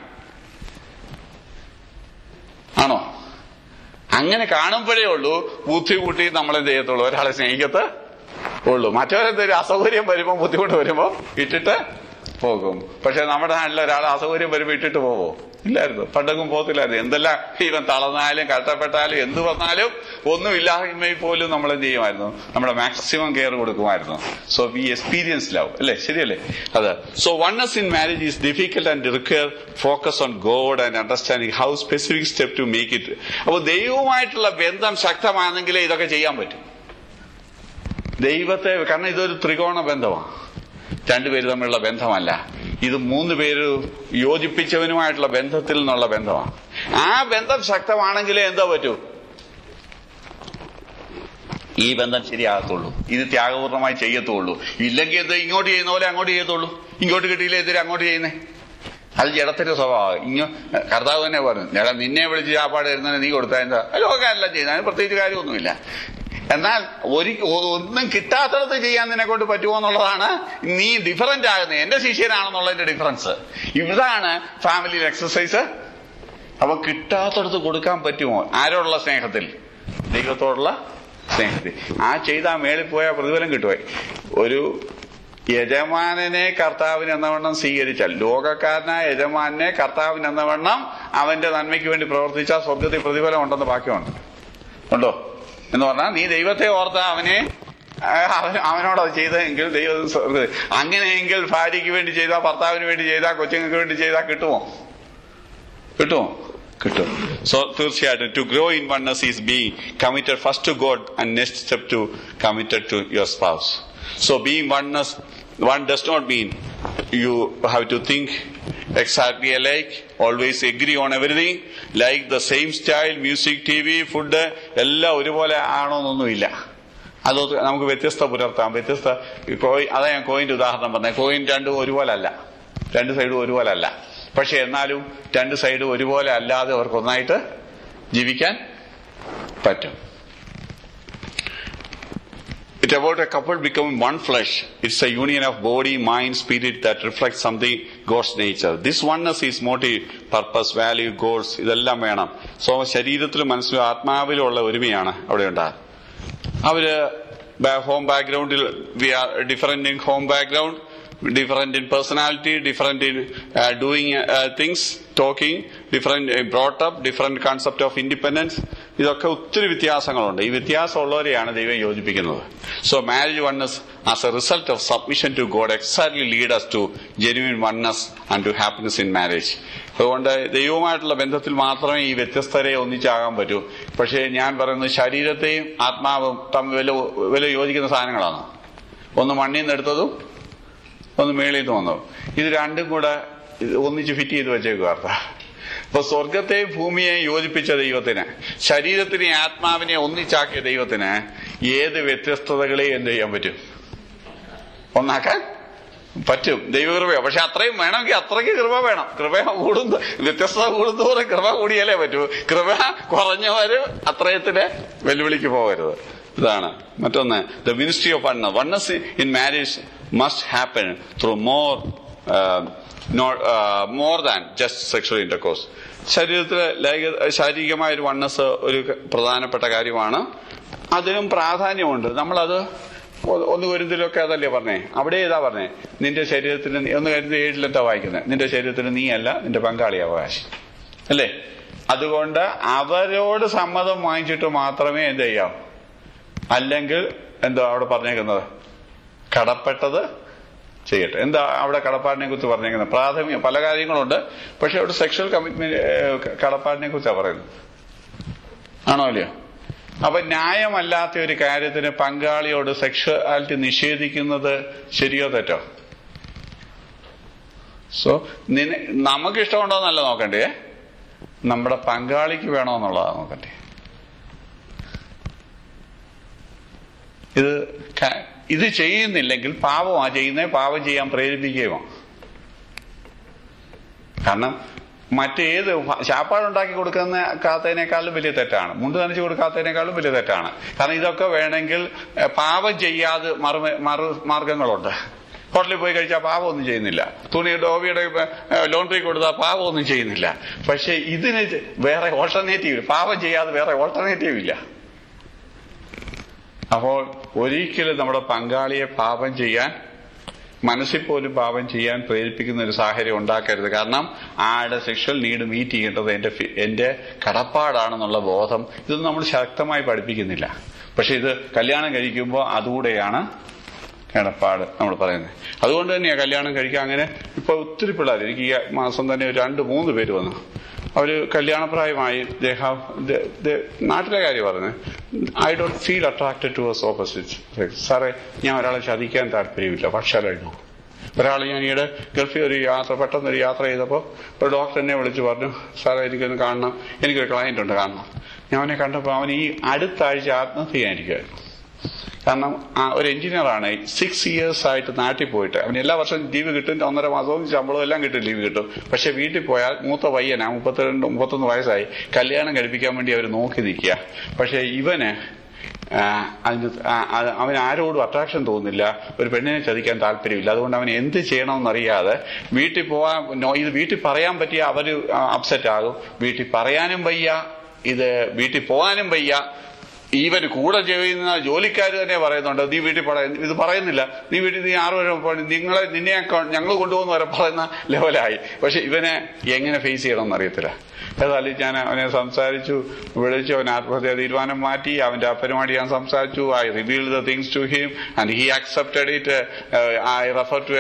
ആണോ അങ്ങനെ കാണുമ്പോഴേ ഉള്ളൂ ബുദ്ധിമുട്ടി നമ്മളെന്ത് ചെയ്യത്തുള്ളൂ ഒരാളെ സ്നേഹിക്കത്ത് ഉള്ളൂ മറ്റവരെന്തെങ്കിലും അസൗകര്യം വരുമ്പോൾ ബുദ്ധിമുട്ട് വരുമ്പോൾ ഇട്ടിട്ട് പോകും പക്ഷെ നമ്മുടെ നാട്ടിൽ ഒരാൾ അസൗകര്യം വരുമ്പോൾ ഇട്ടിട്ട് പോവോ ഇല്ലായിരുന്നു പണ്ടൊന്നും പോകത്തില്ലായിരുന്നു എന്തെല്ലാം ഇവൻ തളർന്നാലും കഷ്ടപ്പെട്ടാലും എന്ത് വന്നാലും ഒന്നുമില്ലായ്മയിൽ പോലും നമ്മൾ എന്ത് ചെയ്യുമായിരുന്നു നമ്മുടെ മാക്സിമം കെയർ കൊടുക്കുമായിരുന്നു സോ വി എക്സ്പീരിയൻസ് ലവ് അല്ലേ ശരിയല്ലേ അത് so oneness in marriage is difficult and require focus on God and understanding how specific step to make it അപ്പോൾ ദൈവവുമായിട്ടുള്ള ബന്ധം ശക്തമാണെങ്കിലേ ഇതൊക്കെ ചെയ്യാൻ പറ്റും ദൈവത്തെ കാരണം ഇതൊരു ത്രികോണ ബന്ധമാണ് രണ്ടുപേര് തമ്മിലുള്ള ബന്ധമല്ല ഇത് മൂന്ന് പേര് യോജിപ്പിച്ചവനുമായിട്ടുള്ള ബന്ധത്തിൽ നിന്നുള്ള ബന്ധമാണ് ആ ബന്ധം ശക്തമാണെങ്കിലേ എന്താ പറ്റൂ ഈ ബന്ധം ശരിയാകത്തുള്ളൂ ഇത് ത്യാഗപൂർണമായി ചെയ്യത്തുള്ളൂ ഇല്ലെങ്കിൽ ഇത് ഇങ്ങോട്ട് ചെയ്യുന്ന പോലെ അങ്ങോട്ട് ചെയ്യത്തുള്ളൂ ഇങ്ങോട്ട് കിട്ടിയില്ല എതിരെ അങ്ങോട്ട് ചെയ്യുന്നേ അത് ജഡത്തിന്റെ സ്വഭാവം ഇങ്ങോ കർത്താവ് തന്നെ പറഞ്ഞു ജഡം നിന്നെ വിളിച്ച് ചാപ്പാട് തരുന്നതിന് നീ കൊടുത്താൽ എന്താ ലോകമല്ല ചെയ്യുന്നത് അതിന് പ്രത്യേകിച്ച് കാര്യമൊന്നുമില്ല എന്നാൽ ഒരു ഒന്നും കിട്ടാത്തടത്ത് ചെയ്യാൻ നിന്നെ കൊണ്ട് പറ്റുമോ എന്നുള്ളതാണ് നീ ഡിഫറന്റ് ആകുന്നത് എന്റെ ശിഷ്യനാണെന്നുള്ളതിന്റെ ഡിഫറൻസ് ഇതാണ് ഫാമിലിയിൽ എക്സസൈസ് അപ്പൊ കിട്ടാത്തടത്ത് കൊടുക്കാൻ പറ്റുമോ ആരോടുള്ള സ്നേഹത്തിൽ ദൈവത്തോടുള്ള സ്നേഹത്തിൽ ആ ചെയ്ത ആ മേളിൽ പോയാൽ പ്രതിഫലം കിട്ടുമോ ഒരു യജമാനനെ കർത്താവിന് എന്നവണ്ണം സ്വീകരിച്ചാൽ ലോകക്കാരനായ യജമാനെ കർത്താവിന് എന്നവണ്ണം അവന്റെ നന്മയ്ക്ക് വേണ്ടി പ്രവർത്തിച്ചാൽ സ്വർഗത്തിൽ പ്രതിഫലം ഉണ്ടെന്ന് ബാക്കിയുണ്ട് ഉണ്ടോ എന്ന് പറഞ്ഞാൽ നീ ദൈവത്തെ ഓർത്ത അവനെ ആ, അവൻ അവനോട് അത് ചെയ്തെങ്കിൽ ദൈവം സ്വർഗ്ഗ- അങ്ങനെയെങ്കിൽ ഭാര്യയ്ക്ക് വേണ്ടി ചെയ്താൽ ഭർത്താവിന് വേണ്ടി ചെയ്താൽ കൊച്ചുങ്ങൾക്ക് വേണ്ടി ചെയ്താൽ കിട്ടുമോ കിട്ടുമോ കിട്ടും സോ തീർച്ചയായിട്ടും to grow in oneness is being committed first to God and next step to committed to your spouse so being oneness one does not mean you have to think exactly alike, always agree on everything, like the same style, music, TV, food, എല്ലാം ഒരുപോലെ ആണോന്നൊന്നുമില്ല അത് നമുക്ക് വ്യത്യസ്ത പുലർത്താം വ്യത്യസ്ത coin അതാ ഞാൻ കോയിന്റെ ഉദാഹരണം പറഞ്ഞത് കോയിൻ രണ്ടും ഒരുപോലെ അല്ല രണ്ട് സൈഡും ഒരുപോലെ അല്ല പക്ഷെ എന്നാലും രണ്ട് സൈഡും ഒരുപോലെ അല്ലാതെ അവർക്ക് ഒന്നായിട്ട് ജീവിക്കാൻ പറ്റും It's about a couple becoming one flesh. It's a union of body, mind, spirit that reflects something God's nature. This oneness is motive, purpose, value, goals. ഇതെല്ലാം വേണം സോ ശരീരത്തിലും മനസ്സിലും ആത്മാവിലും ഉള്ള ഒരുമയാണ് അവിടെ ഉണ്ടാകുക അവര് ഹോം ബാക്ക്ഗ്രൗണ്ടിൽ we are different in home background different in personality different in doing things talking different brought up different concept of independence ഇതൊക്കെ ഒത്തിരി വ്യത്യാസങ്ങളുണ്ട് ഈ വ്യത്യാസമുള്ളവരെയാണ് ദൈവം യോജിപ്പിക്കുന്നത് so marriage oneness as a result of submission to God exactly lead us to genuine oneness and to happiness in marriage അതുകൊണ്ട് ദൈവവുമായിട്ടുള്ള ബന്ധത്തിൽ മാത്രമേ ഈ വ്യത്യസ്തരെ ഒന്നിച്ചാകാൻ പറ്റൂ പക്ഷേ ഞാൻ പറയുന്നത് ശരീരത്തെയും ആത്മാവും തമ്മിൽ വില വില യോജിക്കുന്ന സാധനങ്ങളാണ് ഒന്ന് മണ്ണിൽ നിന്ന് എടുത്തതും ഒന്ന് മേളിൽ നിന്ന് വന്നതും ഇത് രണ്ടും കൂടെ ഇത് ഒന്നിച്ച് ഫിറ്റ് ചെയ്ത് വെച്ചേക്കും അർത്ഥ അപ്പൊ സ്വർഗത്തെയും ഭൂമിയെയും യോജിപ്പിച്ച ദൈവത്തിന് ശരീരത്തിനെയും ആത്മാവിനെ ഒന്നിച്ചാക്കിയ ദൈവത്തിന് ഏത് വ്യത്യസ്തതകളെയും എന്ത് ചെയ്യാൻ പറ്റും ഒന്നാക്കാൻ പറ്റും ദൈവകൃപയോ പക്ഷെ അത്രയും വേണമെങ്കിൽ അത്രയ്ക്ക് കൃപ വേണം കൃപ കൂടുന്നു വ്യത്യസ്തത കൂടുന്നതോറും കൃപ കൂടിയാലേ പറ്റൂ കൃപ കുറഞ്ഞവര് അത്രയത്തിന് വെല്ലുവിളിക്ക് പോകരുത് ഇതാണ് മറ്റൊന്ന് the ministry of one oneness in marriage must happen through more more than just sexual intercourse ശരീരത്തിലെ ലൈംഗിക ശാരീരികമായ ഒരു വണ്ണസ് ഒരു പ്രധാനപ്പെട്ട കാര്യമാണ് അതിനും പ്രാധാന്യമുണ്ട് നമ്മളത് ഒ- ഒന്ന് കുരുന്തിലൊക്കെ അതല്ലേ പറഞ്ഞേ അവിടെ ഏതാ പറഞ്ഞേ നിന്റെ ശരീരത്തിന് നീ- ഒന്ന് കരുതി ഏഴിലെന്താ വായിക്കുന്നത് നിന്റെ ശരീരത്തിന് നീയല്ല നിന്റെ പങ്കാളി അവകാശം അല്ലേ അതുകൊണ്ട് അവരോട് സമ്മതം വാങ്ങിച്ചിട്ട് മാത്രമേ എന്ത് ചെയ്യാവൂ അല്ലെങ്കിൽ എന്തോ അവിടെ പറഞ്ഞേക്കുന്നത് കടപ്പെട്ടത് ചെയ്യട്ടെ എന്താ അവിടെ കടപ്പാടിനെ കുറിച്ച് പറഞ്ഞേക്കുന്നത് പ്രാഥമിക പല കാര്യങ്ങളുണ്ട് പക്ഷെ അവിടെ സെക്ഷൽ കമ്മിറ്റ്മെന്റ് കടപ്പാടിനെ കുറിച്ചാണ് പറയുന്നത് ആണോ അല്ലയോ അപ്പൊ ന്യായമല്ലാത്ത ഒരു കാര്യത്തിന് പങ്കാളിയോട് സെക്ഷുവാലിറ്റി നിഷേധിക്കുന്നത് ശരിയോ തെറ്റോ സോ നിന നമുക്ക് ഇഷ്ടമുണ്ടോന്നല്ല നോക്കണ്ടേ നമ്മുടെ പങ്കാളിക്ക് വേണോന്നുള്ളതാണ് നോക്കണ്ടേ ഇത് ക- ഇത് ചെയ്യുന്നില്ലെങ്കിൽ പാപമാ ചെയ്യുന്നത് പാപം ചെയ്യാൻ പ്രേരിപ്പിക്കുകയുമോ കാരണം മറ്റേത് ശാപ്പാടുണ്ടാക്കി കൊടുക്കുന്ന കാത്തതിനേക്കാളും വലിയ തെറ്റാണ് മുണ്ട് നനച്ചു കൊടുക്കാത്തതിനേക്കാളും വലിയ തെറ്റാണ് കാരണം ഇതൊക്കെ വേണമെങ്കിൽ എഹ്, പാപം ചെയ്യാതെ മറു മറു മാർഗങ്ങളുണ്ട് ഹോട്ടലിൽ പോയി കഴിച്ചാൽ പാപമൊന്നും ചെയ്യുന്നില്ല തുണി ഡോബിയുടെ ലോണ്ടറി കൊടുത്താൽ പാപമൊന്നും ചെയ്യുന്നില്ല പക്ഷെ ഇതിന് വേറെ ഓൾട്ടർനേറ്റീവ് പാപം ചെയ്യാതെ വേറെ ഓൾട്ടർനേറ്റീവ് ഇല്ല അപ്പോൾ ഒരിക്കലും നമ്മുടെ പങ്കാളിയെ പാപം ചെയ്യാൻ മനസ്സിൽ പോലും പാപം ചെയ്യാൻ പ്രേരിപ്പിക്കുന്ന ഒരു സാഹചര്യം ഉണ്ടാക്കരുത് കാരണം ആളുടെ സെക്ഷൽ നീഡ് മീറ്റ് ചെയ്യേണ്ടത് എന്റെ ഫി- എന്റെ കടപ്പാടാണെന്നുള്ള ബോധം ഇതൊന്നും നമ്മൾ ശക്തമായി പഠിപ്പിക്കുന്നില്ല പക്ഷെ ഇത് കല്യാണം കഴിക്കുമ്പോൾ അതുകൂടെയാണ് കിടപ്പാട് നമ്മൾ പറയുന്നത് അതുകൊണ്ട് തന്നെയാണ് കല്യാണം കഴിക്കാൻ അങ്ങനെ ഇപ്പൊ ഒത്തിരി പിള്ളേർ എനിക്ക് ഈ മാസം തന്നെ ഒരു രണ്ട് മൂന്ന് പേര് വന്നു അവര് കല്യാണപ്രായമായി ദേഹ നാട്ടിലെ കാര്യം പറഞ്ഞത് I don't feel attracted to എസ് ഓപ്പോസിറ്റ് സാറേ ഞാൻ ഒരാളെ ചതിക്കാൻ താല്പര്യമില്ല പക്ഷാലായിരുന്നു ഒരാൾ ഞാൻ ഈയിടെ ഗൾഫിൽ ഒരു യാത്ര പെട്ടെന്ന് ഒരു യാത്ര ചെയ്തപ്പോൾ ഒരു ഡോക്ടർ എന്നെ വിളിച്ചു പറഞ്ഞു സാറേ എനിക്കൊന്ന് കാണണം എനിക്കൊരു ക്ലയന്റ് ഉണ്ട് കാണണം ഞാൻ അവനെ കണ്ടപ്പോൾ അവൻ ഈ അടുത്ത ആഴ്ച ആത്മഹത്യ ചെയ്യാനിരിക്കുമായിരുന്നു കാരണം ആ ഒരു എഞ്ചിനീയറാണ് സിക്സ് ഇയേഴ്സ് ആയിട്ട് നാട്ടിൽ പോയിട്ട് അവന് എല്ലാ വർഷവും ലീവ് കിട്ടും ഒന്നര മാസവും ശമ്പളവും എല്ലാം കിട്ടും ലീവ് കിട്ടും പക്ഷെ വീട്ടിൽ പോയാൽ മൂത്ത പയ്യനാ മുപ്പത്തിരണ്ട് മുപ്പത്തൊന്ന് വയസ്സായി കല്യാണം കഴിപ്പിക്കാൻ വേണ്ടി അവർ നോക്കി നിൽക്കുക പക്ഷെ ഇവന് ആ, അതിന് ആ- ആ- അവന് ആരോടും അട്രാക്ഷൻ തോന്നുന്നില്ല ഒരു പെണ്ണിനെ ചതിക്കാൻ താല്പര്യമില്ല അതുകൊണ്ട് അവൻ എന്ത് ചെയ്യണമെന്നറിയാതെ വീട്ടിൽ പോവാൻ നോ- ഇത് വീട്ടിൽ പറയാൻ പറ്റിയ അവര് അപ്സെറ്റ് ആകും വീട്ടിൽ പറയാനും വയ്യ ഇത് വീട്ടിൽ പോകാനും വയ്യ ഈവൻ കൂടെ ചെയ്യുന്ന ജോലിക്കാർ തന്നെ പറയുന്നുണ്ട് നീ വീട്ടിൽ പറയ ഇത് പറയുന്നില്ല നീ വീട്ടിൽ നീ ആറ് വരെ പോയി നിങ്ങളെ നിന്നെ ഞങ്ങൾ കൊണ്ടുപോകുന്ന വരെ പറയുന്ന ലെവലായി പക്ഷെ ഇവനെ എങ്ങനെ ഫേസ് ചെയ്യണമെന്ന് അറിയത്തില്ല ഏതായാലും ഞാൻ അവനെ സംസാരിച്ചു വിളിച്ചു അവൻ ആത്മഹത്യ തീരുമാനം മാറ്റി അവന്റെ അപ്പനുമായിട്ട് ഞാൻ സംസാരിച്ചു I reveal the things to him and he accepted it I refer to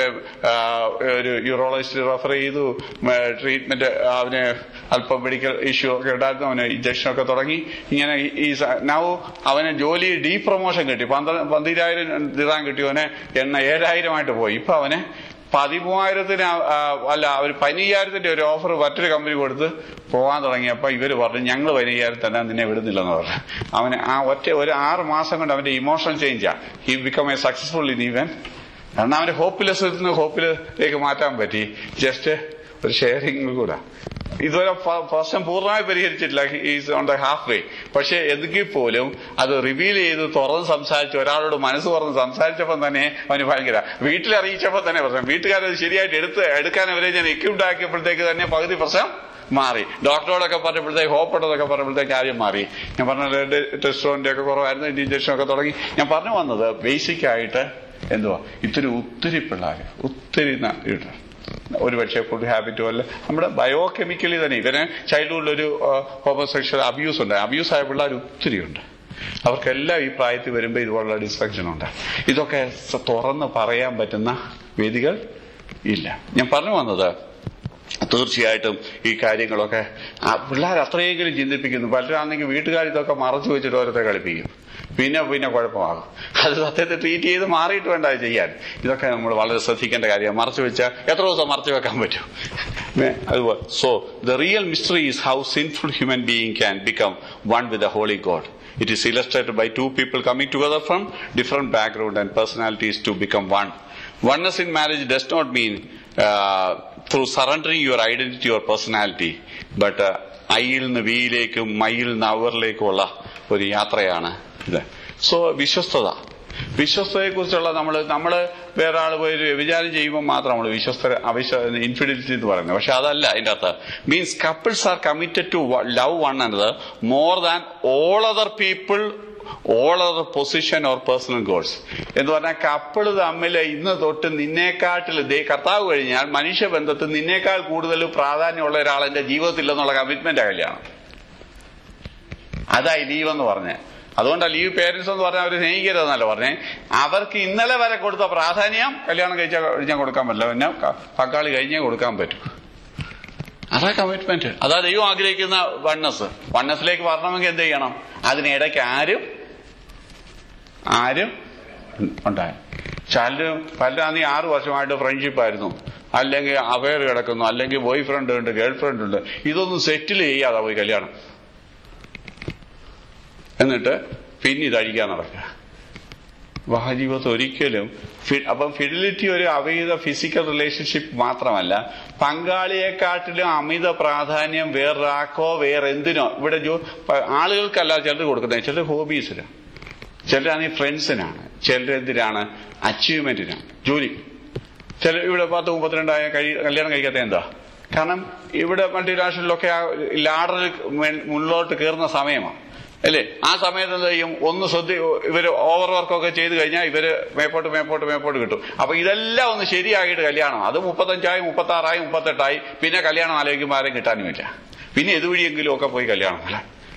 ഒരു യൂറോളജിസ്റ്റ് റെഫർ ചെയ്തു ട്രീറ്റ്മെന്റ് അവന് അല്പം മെഡിക്കൽ ഇഷ്യൂ ഒക്കെ ഉണ്ടായിരുന്നു അവന് ഇഞ്ചക്ഷൻ ഒക്കെ തുടങ്ങി ഇങ്ങനെ ഈ നൗ അവന് ജോലി ഡീ പ്രൊമോഷൻ കിട്ടി പന്ത്രണ്ട് പന്തിരായിരം ദിറാൻ കിട്ടി അവന് എണ്ണ ഏഴായിരമായിട്ട് പോയി ഇപ്പൊ അവന് പതിമൂവായിരത്തിന് ആ- ആ, അല്ല ഒരു പതിനയ്യായിരത്തിന്റെ ഒരു ഓഫർ മറ്റൊരു കമ്പനി കൊടുത്ത് പോകാൻ തുടങ്ങിയപ്പോ ഇവര് പറഞ്ഞു ഞങ്ങൾ പതിനയ്യായിരം തന്നെ നിന്നെ വിടുന്നില്ലെന്ന് പറഞ്ഞു അവന് ആ ഒറ്റ ഒരു ആറ് മാസം കൊണ്ട് അവന്റെ ഇമോഷണൽ ചേഞ്ചാ he become a successful in even കാരണം അവന്റെ ഹോപ്പിലെസ് നിന്ന് ഹോപ്പിലേക്ക് മാറ്റാൻ പറ്റി ജസ്റ്റ് ഒരു ഷെയറിംഗ് കൂടെ ഇതുവരെ പ- പ്രശ്നം പൂർണ്ണമായി പരിഹരിച്ചിട്ടില്ല is on the half way പക്ഷെ എങ്കിൽ പോലും അത് റിവീൽ ചെയ്ത് തുറന്ന് സംസാരിച്ച് ഒരാളോട് മനസ്സ് തുറന്ന് സംസാരിച്ചപ്പോൾ തന്നെ അവന് ഭയങ്കര വീട്ടിൽ അറിയിച്ചപ്പോൾ തന്നെ പ്രശ്നം വീട്ടുകാരത് ശരിയായിട്ട് എടുത്ത് എടുക്കാൻ അവരെ ഞാൻ എക്യൂപ്ഡ് ആക്കിയപ്പോഴത്തേക്ക് തന്നെ പകുതി പ്രശ്നം മാറി ഡോക്ടറോടൊക്കെ പറഞ്ഞപ്പോഴത്തേക്ക് ഹോപ്പിട്ടതൊക്കെ പറഞ്ഞപ്പോഴത്തേക്ക് കാര്യം മാറി ഞാൻ പറഞ്ഞ ടെസ്ട്രോണിന്റെ ഒക്കെ കുറവായിരുന്നു ഇഞ്ചക്ഷൻ ഒക്കെ തുടങ്ങി ഞാൻ പറഞ്ഞു വന്നത് ബേസിക് ആയിട്ട് എന്തുവാ ഇത്തിരി ഒത്തിരി പിള്ളേര് ഒത്തിരി ന- ഇത് ഒരു പക്ഷേ ഫുഡ് ഹാബിറ്റും അല്ല നമ്മുടെ ബയോകെമിക്കലി തന്നെ ഇവന് ചൈൽഡ്ഹുഡിൽ ഒരു ഹോമോസെക്ഷൽ അബ്യൂസ് ഉണ്ട് അബ്യൂസ് ആയ പിള്ളേർ ഒത്തിരി ഉണ്ട് അവർക്കെല്ലാം ഈ പ്രായത്തിൽ വരുമ്പോൾ ഇതുപോലുള്ള ഡിസ്ട്രക്ഷൻ ഉണ്ട് ഇതൊക്കെ സ- തുറന്ന് പറയാൻ പറ്റുന്ന വേദികൾ ഇല്ല ഞാൻ പറഞ്ഞു വന്നത് തീർച്ചയായിട്ടും ഈ കാര്യങ്ങളൊക്കെ ആ പിള്ളേർ അത്രയെങ്കിലും ചിന്തിപ്പിക്കുന്നു പലരാണെങ്കിൽ വീട്ടുകാർ ഇതൊക്കെ മറച്ചു വെച്ചിട്ട് ഓരോരുത്തരെ കളിപ്പിക്കും പിന്നെ പിന്നെ കുഴപ്പമാകും അത് സത്യത്തെ ട്രീറ്റ് ചെയ്ത് മാറിയിട്ട് വേണ്ട അത് ചെയ്യാൻ ഇതൊക്കെ നമ്മൾ വളരെ ശ്രദ്ധിക്കേണ്ട കാര്യമാണ് മറച്ചു വെച്ചാൽ എത്ര ദിവസം മറച്ചു വെക്കാൻ പറ്റും ഏ, അതുപോലെ so the real mystery is how sinful human being can become one with the holy God It is illustrated by two people coming together from different background and personalities to become one. Oneness in marriage does not mean uh, through surrendering your identity or personality, but uh, ഐയിൽ നിന്ന് വിയിലേക്കും മയിൽ നിന്ന് അവറിലേക്കുമുള്ള ഒരു യാത്രയാണ് ഇത് so വിശ്വസ്തത വിശ്വസ്തയെ കുറിച്ചുള്ള നമ്മൾ നമ്മൾ വേറെ ആൾ പോയി ഒരു വ്യഭിചാരം ചെയ്യുമ്പോൾ മാത്രം നമ്മൾ വിശ്വസ്ത അവിശ്വ ഇൻഫിഡിലിറ്റി എന്ന് പറയുന്നത് പക്ഷെ അതല്ല അതിന്റെ അകത്ത് means couples are committed to love one എന്നത് more than all other people all other position or personal goals എന്ന് പറഞ്ഞാൽ കപ്പിള് തമ്മിൽ ഇന്ന് തൊട്ട് നിന്നേക്കാട്ടിൽ ദേ- കർത്താവ് കഴിഞ്ഞാൽ മനുഷ്യബന്ധത്തിൽ നിന്നേക്കാൾ കൂടുതൽ പ്രാധാന്യമുള്ള ഒരാൾ എന്റെ ജീവിതത്തിൽ എന്നുള്ള കമ്മിറ്റ്മെന്റ് കല്യാണം അതായി ലീവ് എന്ന് പറഞ്ഞേ അതുകൊണ്ടാണ് ലീവ് പേരൻസ് എന്ന് പറഞ്ഞാൽ അവർ സ്നേഹിക്കരുതെന്നല്ല പറഞ്ഞേ അവർക്ക് ഇന്നലെ വരെ കൊടുത്ത പ്രാധാന്യം കല്യാണം കഴിച്ചാൽ കഴിഞ്ഞാൽ കൊടുക്കാൻ പറ്റില്ല പിന്നെ ക- പങ്കാളി കഴിഞ്ഞേ കൊടുക്കാൻ പറ്റും അതാ കമ്മിറ്റ്മെന്റ് അതാ ദൈവം ആഗ്രഹിക്കുന്ന വണ്ണസ് വണ്ണസിലേക്ക് വരണമെങ്കിൽ എന്ത് ചെയ്യണം അതിനിടയ്ക്ക് ആരും ആരും ഉണ്ടായി ചിലരും പലരാണെങ്കിൽ ആറു വർഷമായിട്ട് ഫ്രണ്ട്ഷിപ്പ് ആയിരുന്നു അല്ലെങ്കിൽ അവയർ കിടക്കുന്നു അല്ലെങ്കിൽ ബോയ് ഫ്രണ്ട് ഉണ്ട് ഗേൾ ഫ്രണ്ട് ഉണ്ട് ഇതൊന്നും സെറ്റിൽ ചെയ്യാതെ പോയി കല്യാണം എന്നിട്ട് പിന്നെ ഇതഴിക്കാൻ നടക്കുക വിവാഹജീവിതത്തിൽ ഒരിക്കലും ഫി- അപ്പം ഫിഡിലിറ്റി ഒരു അമിത ഫിസിക്കൽ റിലേഷൻഷിപ്പ് മാത്രമല്ല പങ്കാളിയെക്കാട്ടിലും അമിത പ്രാധാന്യം വേറൊരാക്കോ വേറെ എന്തിനോ ഇവിടെ ജോ പ- ആളുകൾക്കല്ല ചിലർ കൊടുക്കുന്നത് ചിലർ ഹോബീസിന് ചിലരാണെങ്കിൽ ഫ്രണ്ട്സിനാണ് ചിലർ എന്തിനാണ് അച്ചീവ്മെന്റിനാണ് ജോലി ചില ഇവിടെ പത്ത് മുപ്പത്തിരണ്ടായ കഴി- കല്യാണം കഴിക്കാത്ത എന്താ കാരണം ഇവിടെ മൾട്ടിനാഷണലിലൊക്കെ ആ ലാഡറിൽ മേ- മുന്നോട്ട് കയറുന്ന സമയമാണ് അല്ലേ ആ സമയത്ത് എന്ത് ചെയ്യും ഒന്ന് ശ്രദ്ധ ഇവര് ഓവർ വർക്കൊക്കെ ചെയ്ത് കഴിഞ്ഞാൽ ഇവര് മേപ്പോട്ട് മേപ്പോട്ട് മേപ്പോട്ട് കിട്ടും അപ്പൊ ഇതെല്ലാം ഒന്ന് ശരിയാക്കിയിട്ട് കല്യാണം അത് മുപ്പത്തഞ്ചായി മുപ്പത്തി ആറായി മുപ്പത്തെട്ടായി പിന്നെ കല്യാണം ആലോചിക്കുമ്പോൾ ആരും കിട്ടാനുമില്ല പിന്നെ ഇതുവഴിയെങ്കിലും ഒക്കെ പോയി കല്യാണം അല്ല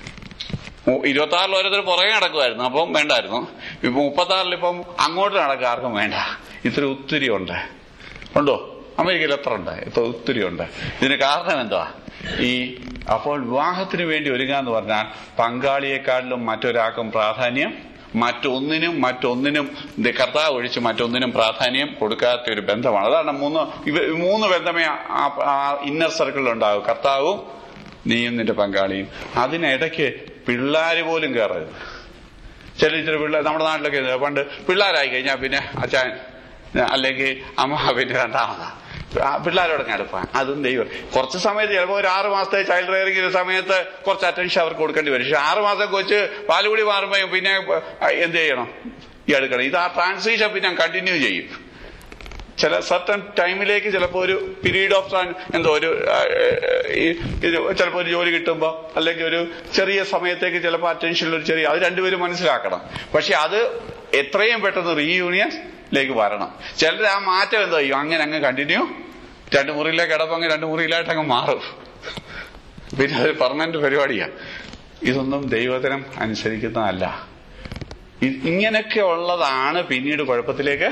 ഇരുപത്തി ആറിൽ ഓരോരുത്തർ പുറകെ നടക്കുമായിരുന്നു അപ്പം വേണ്ടായിരുന്നു ഇപ്പൊ മുപ്പത്തി ആറിൽ ഇപ്പം അങ്ങോട്ട് നടക്കുക ആർക്കും വേണ്ട ഇത്ര ഒത്തിരി ഉണ്ട് ഉണ്ടോ അമേരിക്കയിൽ എത്ര ഉണ്ട് ഇപ്പൊ ഒത്തിരി ഉണ്ട് ഇതിന് കാരണം എന്തുവാ ഈ അപ്പോൾ വിവാഹത്തിന് വേണ്ടി ഒരുങ്ങുക എന്ന് പറഞ്ഞാൽ പങ്കാളിയെക്കാട്ടിലും മറ്റൊരാൾക്കും പ്രാധാന്യം മറ്റൊന്നിനും മറ്റൊന്നിനും ഇത് കർത്താവ് ഒഴിച്ച് മറ്റൊന്നിനും പ്രാധാന്യം കൊടുക്കാത്ത ഒരു ബന്ധമാണ് അതാണ് മൂന്ന് ഇവ മൂന്ന് ബന്ധമേ ആ- ആ ഇന്നർ സർക്കിളിൽ ഉണ്ടാകും കർത്താവും നീയും നിന്റെ പങ്കാളിയും അതിനിടയ്ക്ക് പിള്ളേര് പോലും കയറരുത് ചില ചില പിള്ളേർ നമ്മുടെ നാട്ടിലൊക്കെ ഇത് പണ്ട് പിള്ളേരായി കഴിഞ്ഞാൽ പിന്നെ അച്ഛൻ അല്ലെങ്കിൽ അമ്മ പിന്നെ രണ്ടാമതാ ആ പിള്ളേരോടൊക്കെ അടുപ്പാണ് അതും ദൈവം കുറച്ച് സമയത്ത് ചിലപ്പോൾ ഒരു ആറ് മാസത്തെ ചൈൽഡ് റെയറിംഗ് സമയത്ത് കുറച്ച് അറ്റൻഷൻ അവർക്ക് കൊടുക്കേണ്ടി വരും പക്ഷെ ആറ് മാസം കൊച്ച് പാലുകൂടി മാറുമ്പോൾ പിന്നെ എന്ത് ചെയ്യണം ഈ അടുക്കണം ഇത് ആ ട്രാൻസിഷൻ പിന്നെ കണ്ടിന്യൂ ചെയ്യും ചില സർട്ടൺ ടൈമിലേക്ക് ചിലപ്പോൾ ഒരു പീരീഡ് ഓഫ് ടൈം എന്തോ ഒരു ആ, ഈ ഇത് ചിലപ്പോൾ ഒരു ജോലി കിട്ടുമ്പോൾ അല്ലെങ്കിൽ ഒരു ചെറിയ സമയത്തേക്ക് ചിലപ്പോൾ അറ്റൻഷനിൽ ഒരു ചെറിയ അത് രണ്ടുപേരും മനസ്സിലാക്കണം പക്ഷെ അത് എത്രയും പെട്ടെന്ന് റീയൂണിയനിലേക്ക് വരണം ചിലർ ആ മാറ്റം എന്തോ ചെയ്യും അങ്ങനെ അങ്ങ് കണ്ടിന്യൂ രണ്ട് മുറിയിലേക്ക് കിടപ്പങ്ങ് രണ്ട് മുറിയിലായിട്ട് അങ്ങ് മാറും പിന്നെ അത് പെർമനന്റ് പരിപാടിയാ ഇതൊന്നും ദൈവത്തിനും അനുസരിക്കുന്നതല്ല ഇ- ഇങ്ങനെയൊക്കെ ഉള്ളതാണ് പിന്നീട് കുഴപ്പത്തിലേക്ക്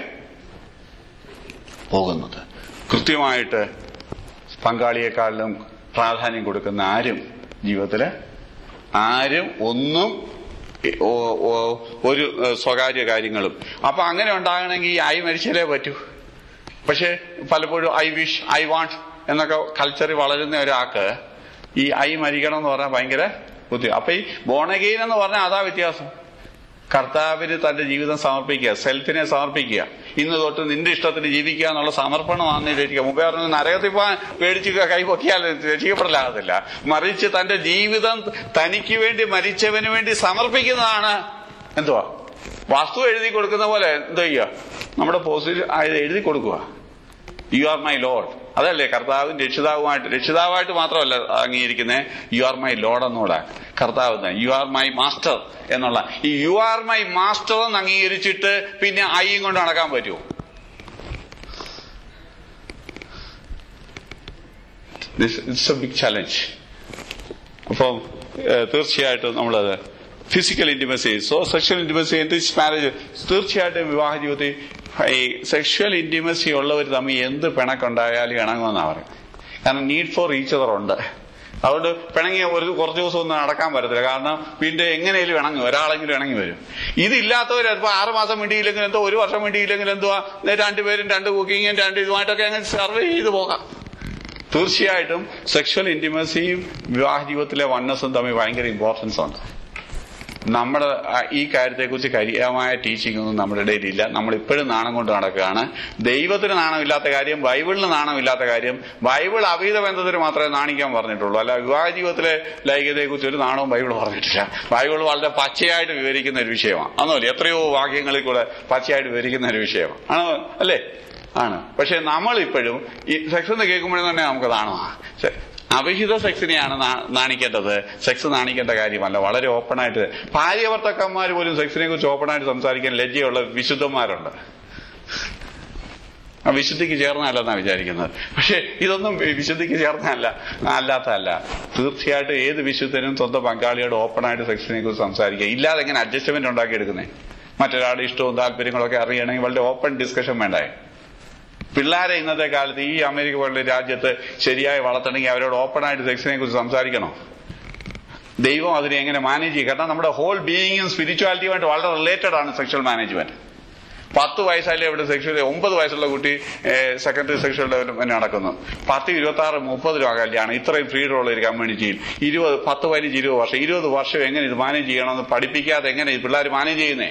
പോകുന്നത് കൃത്യമായിട്ട് പങ്കാളിയെക്കാളിലും പ്രാധാന്യം കൊടുക്കുന്ന ആരും ജീവിതത്തില് ആരും ഒന്നും ഓ- ഓ- ഒരു ഏഹ്, സ്വകാര്യ കാര്യങ്ങളും അപ്പൊ അങ്ങനെ ഉണ്ടാകണമെങ്കിൽ ഈ ഐ മരിച്ചാലേ പറ്റൂ പക്ഷെ പലപ്പോഴും ഐ വിഷ് ഐ വാണ്ട് എന്നൊക്കെ കൾച്ചറിൽ വളരുന്ന ഒരാൾക്ക് ഈ ഐ മരിക്കണം എന്ന് പറഞ്ഞാൽ ഭയങ്കര ബുദ്ധി അപ്പൊ ഈ ബോണഗെയിൻ എന്ന് പറഞ്ഞാൽ അതാ വ്യത്യാസം കർത്താവിന് തന്റെ ജീവിതം സമർപ്പിക്കുക സെൽഫിനെ സമർപ്പിക്കുക ഇന്ന് തൊട്ട് നിന്റെ ഇഷ്ടത്തിന് ജീവിക്കുക എന്നുള്ള സമർപ്പണമാണ് രക്ഷിക്കുക മുമ്പേ പറഞ്ഞു നരകത്തിൽ പോകാൻ പേടിച്ച് കൈപൊക്കിയാൽ രക്ഷിക്കപ്പെടലാകത്തില്ല മറിച്ച് തന്റെ ജീവിതം തനിക്ക് വേണ്ടി മരിച്ചവന് വേണ്ടി സമർപ്പിക്കുന്നതാണ് എന്തുവാ വസ്തു എഴുതി കൊടുക്കുന്ന പോലെ എന്തോ ചെയ്യുക നമ്മുടെ പോസിറ്റീവ് ആയത് എഴുതി കൊടുക്കുക യു ആർ മൈ ലോഡ് അതല്ലേ കർത്താവും രക്ഷിതാവുമായിട്ട് രക്ഷിതാവായിട്ട് മാത്രമല്ല അംഗീകരിക്കുന്നത് യു ആർ മൈ ലോഡ് എന്നൂടെ കർത്താവ് യു ആർ മൈ മാസ്റ്റർ എന്നുള്ള ഈ യു ആർ മൈ മാസ്റ്റർ എന്ന് അംഗീകരിച്ചിട്ട് പിന്നെ ഐയും കൊണ്ട് നടക്കാൻ പറ്റുമോ ഇറ്റ്സ് എ ബിഗ് ചലഞ്ച് അപ്പം ഏഹ്, തീർച്ചയായിട്ടും നമ്മളത് physical intimacy so sexual intimacy in this marriage തീർച്ചയായിട്ടും വിവാഹ ജീവിതത്തിൽ ഈ സെക്ഷൽ ഇന്റിമസി ഉള്ളവർ തമ്മിൽ എന്ത് പിണക്കുണ്ടായാലും ഇണങ്ങുമെന്നാണ് പറയുന്നത് കാരണം നീഡ് ഫോർ ഈച്ച് അതർ ഉണ്ട് അതുകൊണ്ട് പിണങ്ങിയ ഒരു കുറച്ച് ദിവസം ഒന്നും നടക്കാൻ പറ്റത്തില്ല കാരണം പിന്നെ എങ്ങനെയും ഇണങ്ങും ഒരാളെങ്കിലും ഇണങ്ങി വരും ഇതില്ലാത്തവർ ഇപ്പൊ ആറ് മാസം വേണ്ടിയില്ലെങ്കിൽ എന്തോ ഒരു വർഷം വേണ്ടിയില്ലെങ്കിൽ എന്തുവാ രണ്ടുപേരും രണ്ട് കുക്കിങ്ങും രണ്ട് ഇതുമായിട്ടൊക്കെ അങ്ങനെ സർവേ ചെയ്ത് പോകാം തീർച്ചയായിട്ടും സെക്ഷൽ ഇന്റിമസിയും വിവാഹ ജീവിതത്തിലെ വണ്ണസും തമ്മിൽ ഭയങ്കര ഇമ്പോർട്ടൻസ് ഉണ്ട് നമ്മുടെ ആ, ഈ കാര്യത്തെക്കുറിച്ച് കരിയമായ ടീച്ചിങ് ഒന്നും നമ്മുടെ ഇടയിൽ ഇല്ല നമ്മൾ ഇപ്പോഴും നാണം കൊണ്ട് നടക്കുകയാണ് ദൈവത്തിന് നാണമില്ലാത്ത കാര്യം ബൈബിളിന് നാണമില്ലാത്ത കാര്യം ബൈബിൾ അവീത ബന്ധത്തിന് മാത്രമേ നാണിക്കാൻ പറഞ്ഞിട്ടുള്ളൂ അല്ല വിവാഹ ജീവിതത്തിലെ ലൈംഗികതയെക്കുറിച്ച് ഒരു നാണവും ബൈബിൾ പറഞ്ഞിട്ടില്ല ബൈബിൾ വളരെ പച്ചയായിട്ട് വിവരിക്കുന്ന ഒരു വിഷയമാണ് അന്നല്ലേ എത്രയോ വാക്യങ്ങളിൽ കൂടെ പച്ചയായിട്ട് വിവരിക്കുന്ന ഒരു വിഷയമാണ് ആണ് അല്ലേ ആണ് പക്ഷെ നമ്മൾ ഇപ്പോഴും ഈ സെക്സ് എന്ന് കേൾക്കുമ്പോഴേ തന്നെ നമുക്ക് നാണമാണ് അവിഹിത സെക്സിനെയാണ് നാ- നാണിക്കേണ്ടത് സെക്സ് നാണിക്കേണ്ട കാര്യമല്ല വളരെ ഓപ്പണായിട്ട് ഭാര്യ ഭർത്താക്കന്മാർ പോലും സെക്സിനെ കുറിച്ച് ഓപ്പണായിട്ട് സംസാരിക്കാൻ ലജ്ജയുള്ള വിശുദ്ധന്മാരുണ്ട് ആ വിശുദ്ധിക്ക് ചേർന്നല്ലെന്നാണ് വിചാരിക്കുന്നത് പക്ഷെ ഇതൊന്നും വിശുദ്ധിക്ക് ചേർന്നല്ല അല്ലാത്തതല്ല തീർച്ചയായിട്ടും ഏത് വിശുദ്ധനും സ്വന്തം പങ്കാളിയോട് ഓപ്പണായിട്ട് സെക്സിനെ കുറിച്ച് സംസാരിക്കുക ഇല്ലാതെ എങ്ങനെ അഡ്ജസ്റ്റ്മെന്റ് ഉണ്ടാക്കിയെടുക്കുന്നേ മറ്റൊരാളുടെ ഇഷ്ടവും താല്പര്യങ്ങളൊക്കെ അറിയണമെങ്കിൽ വളരെ ഓപ്പൺ ഡിസ്കഷൻ വേണ്ടേ പിള്ളേരെ ഇന്നത്തെ കാലത്ത് ഈ അമേരിക്ക പോലുള്ള രാജ്യത്ത് ശരിയായി വളർത്തണമെങ്കിൽ അവരോട് ഓപ്പണായിട്ട് സെക്സിനെ കുറിച്ച് സംസാരിക്കണോ ദൈവം അതിനെ എങ്ങനെ മാനേജ് ചെയ്യും കാരണം നമ്മുടെ ഹോൾ ബീയിങ്ങും സ്പിരിച്വാലിറ്റിയുമായിട്ട് വളരെ റിലേറ്റഡ് ആണ് സെക്ഷൽ മാനേജ്മെന്റ് പത്ത് വയസ്സായാലും ഇവിടെ സെക്ഷൽ ഒമ്പത് വയസ്സുള്ള കുട്ടി സെക്കൻഡറി സെക്ഷൽ ഡെവലപ്മെന്റ് നടക്കുന്നു പത്ത് ഇരുപത്തി ആറ് മുപ്പതിലും ആ കല്യാണം ഇത്രയും ഫ്രീഡം ഉള്ള ഒരു കമ്മ്യൂണിറ്റിയിൽ ഇരുപത് പത്ത് പതിനഞ്ച് ഇരുപത് വർഷം ഇരുപത് വർഷം എങ്ങനെ ഇത് മാനേജ് ചെയ്യണമെന്ന് പഠിപ്പിക്കാതെ എങ്ങനെ ഈ പിള്ളേർ മാനേജ് ചെയ്യുന്നേ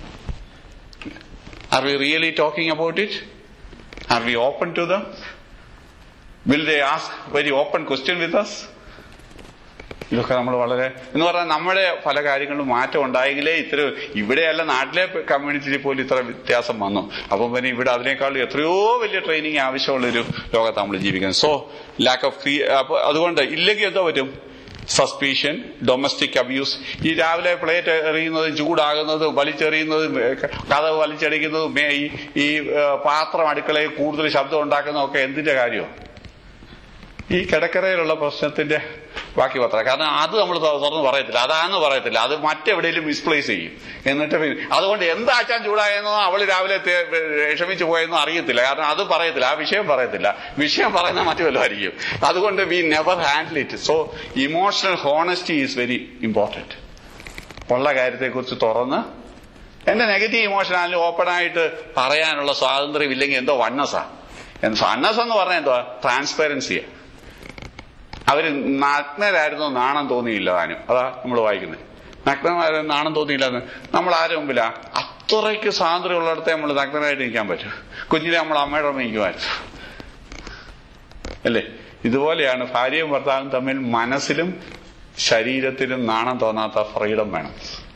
are we really talking about it are we open to them will they ask very open question with us ഇതൊക്കെ നമ്മൾ വളരെ എന്ന് പറഞ്ഞാൽ നമ്മുടെ പല കാര്യങ്ങളിലും മാറ്റം ഉണ്ടായെങ്കിലേ ഇത്ര ഇവിടെയല്ല നാട്ടിലെ കമ്മ്യൂണിറ്റിയിൽ പോലും ഇത്ര വ്യത്യാസം വന്നു അപ്പം പിന്നെ ഇവിടെ അതിനേക്കാൾ എത്രയോ വലിയ ട്രെയിനിങ് ആവശ്യമുള്ളൊരു ലോകത്ത് നമ്മൾ ജീവിക്കുന്നത് സോ ലാക്ക് ഓഫ് ഫ്രീ അപ്പൊ അതുകൊണ്ട് ഇല്ലെങ്കിൽ എന്തോ പറ്റും സസ്പീഷൻ ഡൊമസ്റ്റിക് അബ്യൂസ് ഈ രാവിലെ പ്ലേറ്റ് എറിയുന്നതും ചൂടാകുന്നതും വലിച്ചെറിയുന്നതും ഏ, കഥ വലിച്ചടിക്കുന്നതും ഏ, ഈ ഈ ഏ, പാത്രം അടുക്കളയിൽ കൂടുതൽ ശബ്ദം ഉണ്ടാക്കുന്നതും ഒക്കെ എന്തിന്റെ കാര്യമാണ് ഈ കിടക്കറയിലുള്ള പ്രശ്നത്തിന്റെ ബാക്കി പത്രം കാരണം അത് നമ്മൾ തുറന്ന് പറയത്തില്ല അതാന്ന് പറയത്തില്ല അത് മറ്റെവിടെയെങ്കിലും മിസ്പ്ലേസ് ചെയ്യും എന്നിട്ട് പിന്നെ അതുകൊണ്ട് എന്താച്ചാൻ ചൂടായെന്നോ അവള് രാവിലെ തേ- ക്ഷമിച്ചു പോയെന്നോ അറിയത്തില്ല കാരണം അത് പറയത്തില്ല ആ വിഷയം പറയത്തില്ല വിഷയം പറയുന്ന മറ്റു വല്ലതും ആയിരിക്കും അതുകൊണ്ട് we never handle it so emotional honesty is very important ഉള്ള കാര്യത്തെക്കുറിച്ച് തുറന്ന് എന്റെ നെഗറ്റീവ് ഇമോഷൻ ആണെങ്കിലും ഓപ്പണായിട്ട് പറയാനുള്ള സ്വാതന്ത്ര്യം ഇല്ലെങ്കിൽ എന്തോ വണ്ണസാ വണ്ണസ് എന്ന് പറഞ്ഞാൽ എന്തോ ട്രാൻസ്പെറൻസിയാ അവര് നഗ്നരായിരുന്നു നാണം തോന്നിയില്ല താനും അതാ നമ്മൾ വായിക്കുന്നത് നഗ്നമാരും നാണം തോന്നിയില്ല എന്ന് നമ്മൾ ആരുടെ മുമ്പിലാ അത്രയ്ക്ക് സ്വാതന്ത്ര്യം ഉള്ളിടത്തെ നമ്മൾ നഗ്നരായിട്ട് നിൽക്കാൻ പറ്റും കുഞ്ഞിനെ നമ്മൾ അമ്മയുടെ മേയ്ക്കുമായിരുന്നു അല്ലേ ഇതുപോലെയാണ് ഭാര്യയും ഭർത്താവും തമ്മിൽ മനസ്സിലും ശരീരത്തിലും നാണം തോന്നാത്ത ഫ്രീഡം വേണം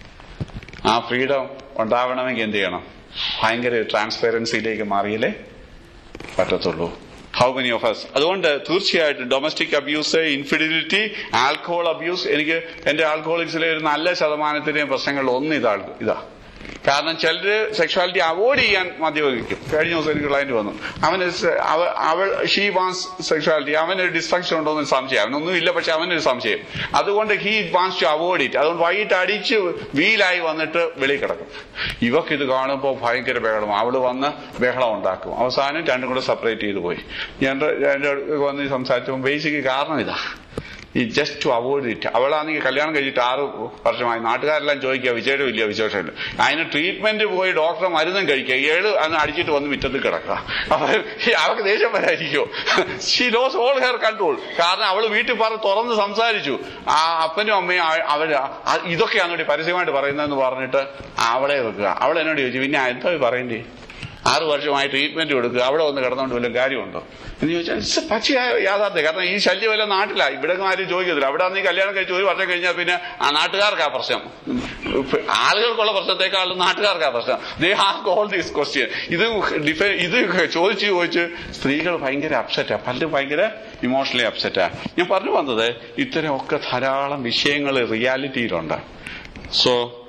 ആ ഫ്രീഡം ഉണ്ടാവണമെങ്കിൽ എന്ത് ചെയ്യണം ഭയങ്കര ട്രാൻസ്പെറൻസിയിലേക്ക് മാറിയാലേ പറ്റത്തുള്ളൂ ഹൗ മെനി ഓഫ് us അതുകൊണ്ട് തീർച്ചയായിട്ടും domestic abuse infidelity alcohol abuse എനിക്ക് എന്റെ ആൽക്കഹോളിക്സിലെ ഒരു നല്ല ശതമാനത്തിന്റെയും പ്രശ്നങ്ങളിൽ ഒന്ന് ഇതാ ഇതാ കാരണം ചിലര് സെക്ഷുവാലിറ്റി അവോയ്ഡ് ചെയ്യാൻ മദ്യപിക്കും കഴിഞ്ഞ ദിവസം എനിക്ക് ക്ലയന്റ് വന്നു അവന് സ- അവ- അവൾ ഷീ വാൻസ് സെക്ഷുവാലിറ്റി അവനൊരു ഡിസ്ട്രക്ഷൻ ഉണ്ടോ എന്ന് സംശയം അവനൊന്നും ഇല്ല പക്ഷെ അവനൊരു സംശയം അതുകൊണ്ട് he wants to avoid it അതുകൊണ്ട് വൈകിട്ട് അടിച്ച് വീലായി വന്നിട്ട് വെളിയിൽ കിടക്കും ഇവക്ക് ഇത് കാണുമ്പോൾ ഭയങ്കര ബഹളം അവള് വന്ന് ബഹളം ഉണ്ടാക്കും അവസാനം രണ്ടും കൂടെ സെപ്പറേറ്റ് ചെയ്തു പോയി ഞാൻ എന്റെ അടുത്ത് വന്ന് സംസാരിച്ചപ്പോൾ ബേസിക് കാരണം ഇതാ ഈ ജസ്റ്റ് ടു അവോയ്ഡ് ഇറ്റ് അവളാണെങ്കിൽ കല്യാണം കഴിഞ്ഞിട്ട് ആറ് വർഷമായി നാട്ടുകാരെല്ലാം ചോദിക്കുക വിജയുടെ ഇല്ല വിശേഷമില്ല അതിന് ട്രീറ്റ്മെന്റ് പോയി ഡോക്ടറെ മരുന്നും കഴിക്കുക ഏഴ് അന്ന് അടിച്ചിട്ട് വന്ന് മുറ്റത്ത് കിടക്കുക അപ്പൊ ഈ അവൾക്ക് ദേഷ്യം വരായിരിക്കോ she lose all her control കാരണം അവള് വീട്ടിൽ പറഞ്ഞ് തുറന്ന് സംസാരിച്ചു ആ അപ്പനും അമ്മയും ആ- അവര് ആ- ഇതൊക്കെയാണ് ഇവിടെ പരസ്യമായിട്ട് പറയുന്നതെന്ന് പറഞ്ഞിട്ട് അവളെ വെക്കുക അവൾ എന്നോട് ചോദിച്ചു പിന്നെ എന്താ പറയണ്ടേ ആറു വർഷമായി ട്രീറ്റ്മെന്റ് കൊടുക്കുക അവിടെ വന്ന് കിടന്നുകൊണ്ട് വല്ല കാര്യമുണ്ടോ എന്ന് ചോദിച്ചാൽ it's a പച്ചയായ യാഥാർത്ഥ്യം കാരണം ഈ ശല്യം വല്ല നാട്ടിലാ ഇവിടെ ആരും ചോദിക്കത്തില്ല അവിടെ നീ കല്യാണം കഴിച്ച് ഒരു വർഷം കഴിഞ്ഞാൽ പിന്നെ ആ നാട്ടുകാർക്കാ പ്രശ്നം ആളുകൾക്കുള്ള പ്രശ്നത്തെക്കാളും നാട്ടുകാർക്കാ പ്രശ്നം they have all these question ഇത് ഡിഫെ ഇത് ചോദിച്ച് ചോദിച്ച് സ്ത്രീകൾ ഭയങ്കര അപ്സെറ്റാ പലരും ഭയങ്കര ഇമോഷണലി അപ്സെറ്റാ ഞാൻ പറഞ്ഞു വന്നത് ഇത്തരമൊക്കെ ധാരാളം വിഷയങ്ങൾ റിയാലിറ്റിയിലുണ്ട് so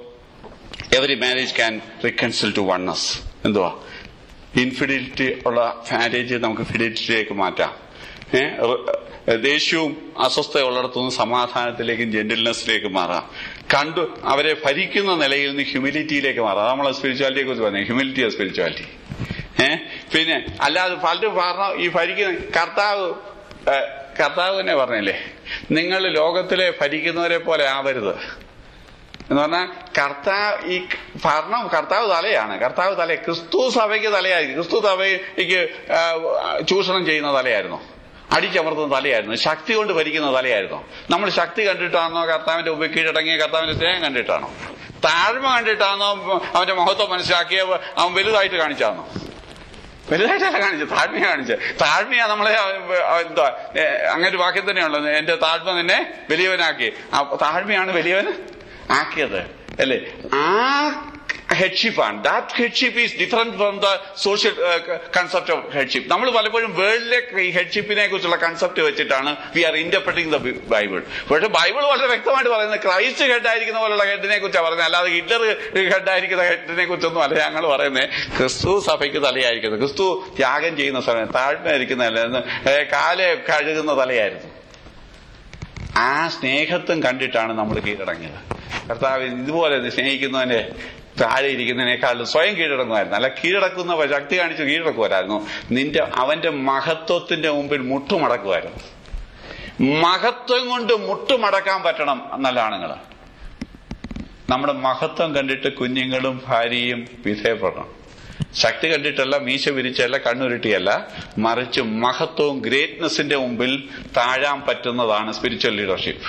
every marriage can reconcile to oneness എന്തുവാ ഇൻഫിഡിലിറ്റി ഉള്ള മാരേജ് നമുക്ക് ഫിഡിലിറ്റിയിലേക്ക് മാറ്റാം ഏഹ് ദേഷ്യവും അസ്വസ്ഥയുള്ളിടത്തുനിന്ന് സമാധാനത്തിലേക്കും ജെന്റിൽനെസ്സിലേക്കും മാറാം കണ്ടു അവരെ ഭരിക്കുന്ന നിലയിൽ നിന്ന് ഹ്യൂമിലിറ്റിയിലേക്ക് മാറാം നമ്മളെ സ്പിരിച്വാലിറ്റിയെ കുറിച്ച് പറഞ്ഞു ഹ്യൂമിലിറ്റി സ്പിരിച്വാലിറ്റി ഏഹ് പിന്നെ അല്ലാതെ പലരും പറഞ്ഞ ഈ ഭരിക്കുന്ന കർത്താവ് ഏഹ്, കർത്താവ് തന്നെ പറഞ്ഞില്ലേ നിങ്ങൾ ലോകത്തിലെ ഭരിക്കുന്നവരെ പോലെ ആവരുത് എന്ന് പറഞ്ഞാൽ കർത്താവ് ഈ ഭരണം കർത്താവ് തലയാണ് കർത്താവ് തല ക്രിസ്തു സഭയ്ക്ക് തലയായിരിക്കും ക്രിസ്തു സഭയ്ക്ക് ആ, ചൂഷണം ചെയ്യുന്ന തലയായിരുന്നു അടിച്ചമർത്തുന്ന തലയായിരുന്നു ശക്തി കൊണ്ട് ഭരിക്കുന്ന തലയായിരുന്നു നമ്മൾ ശക്തി കണ്ടിട്ടാണോ കർത്താവിന്റെ ഉപ കീഴടങ്ങിയ കർത്താവിന്റെ സ്നേഹം കണ്ടിട്ടാണോ താഴ്മ കണ്ടിട്ടാണോ അവന്റെ മഹത്വം മനസ്സിലാക്കിയ അവൻ വലുതായിട്ട് കാണിച്ചാണോ വലുതായിട്ടല്ല കാണിച്ചത് താഴ്മയ കാണിച്ചത് താഴ്മയാ നമ്മളെ ആ, ആ, എന്താ ഏ, അങ്ങനെ ഒരു വാക്യം തന്നെയുള്ളത് എന്റെ താഴ്മ നിന്നെ വലിയവനാക്കി ആ താഴ്മയാണ് വലിയവൻ ആക്കിയത് അല്ലേ ആ ഹെഡ്ഷിപ്പ് ആണ് that headship is different from the social concept of headship നമ്മൾ പലപ്പോഴും വേൾഡിലെ ഈ ഹെഡ്ഷിപ്പിനെ കുറിച്ചുള്ള കൺസെപ്റ്റ് വെച്ചിട്ടാണ് we are interpreting the Bible പക്ഷെ ബൈബിൾ വളരെ വ്യക്തമായിട്ട് പറയുന്നത് ക്രൈസ്റ്റ് ഹെഡായിരിക്കുന്ന പോലുള്ള ഹെഡിനെ കുറിച്ചാണ് പറയുന്നത് അല്ലാതെ ഹിറ്റ്ലർ ഹെഡായിരിക്കുന്ന ഹെഡിനെ കുറിച്ചൊന്നും അല്ല ഞങ്ങൾ പറയുന്നത് ക്രിസ്തു സഭയ്ക്ക് തലയായിരിക്കുന്നത് ക്രിസ്തു ത്യാഗം ചെയ്യുന്ന സമയം താഴ്മയായിരിക്കുന്നതല്ല കാലെ കഴുകുന്ന തലയായിരുന്നു ആ സ്നേഹത്വം കണ്ടിട്ടാണ് നമ്മൾ കീഴടങ്ങിയത് കർത്താവ് ഇതുപോലെ സ്നേഹിക്കുന്നവനെ താഴെ ഇരിക്കുന്നതിനേക്കാളും സ്വയം കീഴടങ്ങുമായിരുന്നു അല്ല കീഴടക്കുന്ന ശക്തി കാണിച്ച് കീഴടക്കുമായിരുന്നു നിന്റെ അവന്റെ മഹത്വത്തിന്റെ മുമ്പിൽ മുട്ടുമടക്കുമായിരുന്നു മഹത്വം കൊണ്ട് മുട്ടുമടക്കാൻ പറ്റണം നല്ല ആണുങ്ങൾ നമ്മുടെ മഹത്വം കണ്ടിട്ട് കുഞ്ഞുങ്ങളും ഭാര്യയും വിധേയപ്പെടണം ശക്തി കണ്ടിട്ടല്ല മീശ വിരിച്ചല്ല കണ്ണുരുട്ടിയല്ല മറിച്ച് മഹത്വവും ഗ്രേറ്റ്നെസിന്റെ മുമ്പിൽ താഴാൻ പറ്റുന്നതാണ് സ്പിരിച്വൽ ലീഡർഷിപ്പ്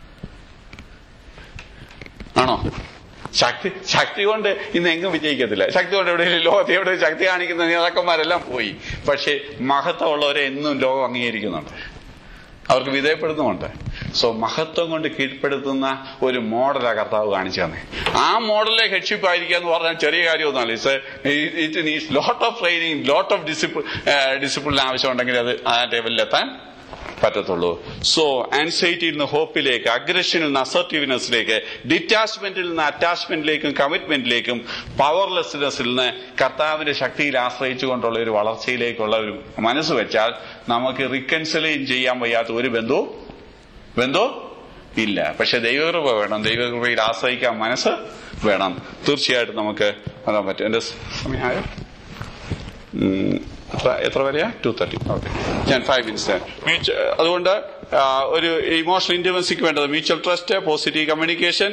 ആണോ ശക്തി ശക്തി കൊണ്ട് ഇന്ന് എങ്ങും വിജയിക്കത്തില്ല ശക്തി കൊണ്ട് എവിടെ ലോകത്ത് എവിടെ ശക്തി കാണിക്കുന്ന നേതാക്കന്മാരെല്ലാം പോയി പക്ഷേ മഹത്വമുള്ളവരെ എന്നും ലോകം അംഗീകരിക്കുന്നുണ്ട് അവർക്ക് വിധേയപ്പെടുന്നുമുണ്ട് സോ മഹത്വം കൊണ്ട് കീഴ്പ്പെടുത്തുന്ന ഒരു മോഡലാ കർത്താവ് കാണിച്ചു തന്നെ ആ മോഡലിലെ ഹെഡ്ഷിപ്പ് ആയിരിക്കുക എന്ന് പറഞ്ഞാൽ ചെറിയ കാര്യമൊന്നുമല്ല it's it needs lot of training lot of discipline discipline ആവശ്യമുണ്ടെങ്കിൽ അത് ആ ലെവലിലെത്താൻ പറ്റത്തുള്ളൂ സോ ആൻസൈറ്റിയിൽ നിന്ന് ഹോപ്പിലേക്ക് അഗ്രഷനിൽ നിന്ന് അസർട്ടീവ്നെസ്സിലേക്ക് ഡിറ്റാച്ച്മെന്റിൽ നിന്ന് അറ്റാച്ച്മെന്റിലേക്കും കമ്മിറ്റ്മെന്റിലേക്കും പവർലെസ്നെസ്സിൽ നിന്ന് കർത്താവിന്റെ ശക്തിയിൽ ആശ്രയിച്ചുകൊണ്ടുള്ള ഒരു വളർച്ചയിലേക്കുള്ള ഒരു മനസ്സ് വെച്ചാൽ നമുക്ക് റിക്കൺസിലൈൻ ചെയ്യാൻ വയ്യാത്ത ഒരു ബന്ധവും ബന്ധു ഇല്ല പക്ഷെ ദൈവകൃപ വേണം ദൈവകൃപയിൽ ആശ്രയിക്കാൻ മനസ്സ് വേണം തീർച്ചയായിട്ടും നമുക്ക് വരാൻ പറ്റും എന്റെ സമയമായോ ഉം, എത്ര എത്ര വരെയാ ടു തേർട്ടി ഓക്കെ ഞാൻ ഫൈവ് മിനിറ്റ്സ് അതുകൊണ്ട് ആ, ഒരു ഇമോഷണൽ ഇന്റിമസിക്ക് വേണ്ടത് mutual trust positive communication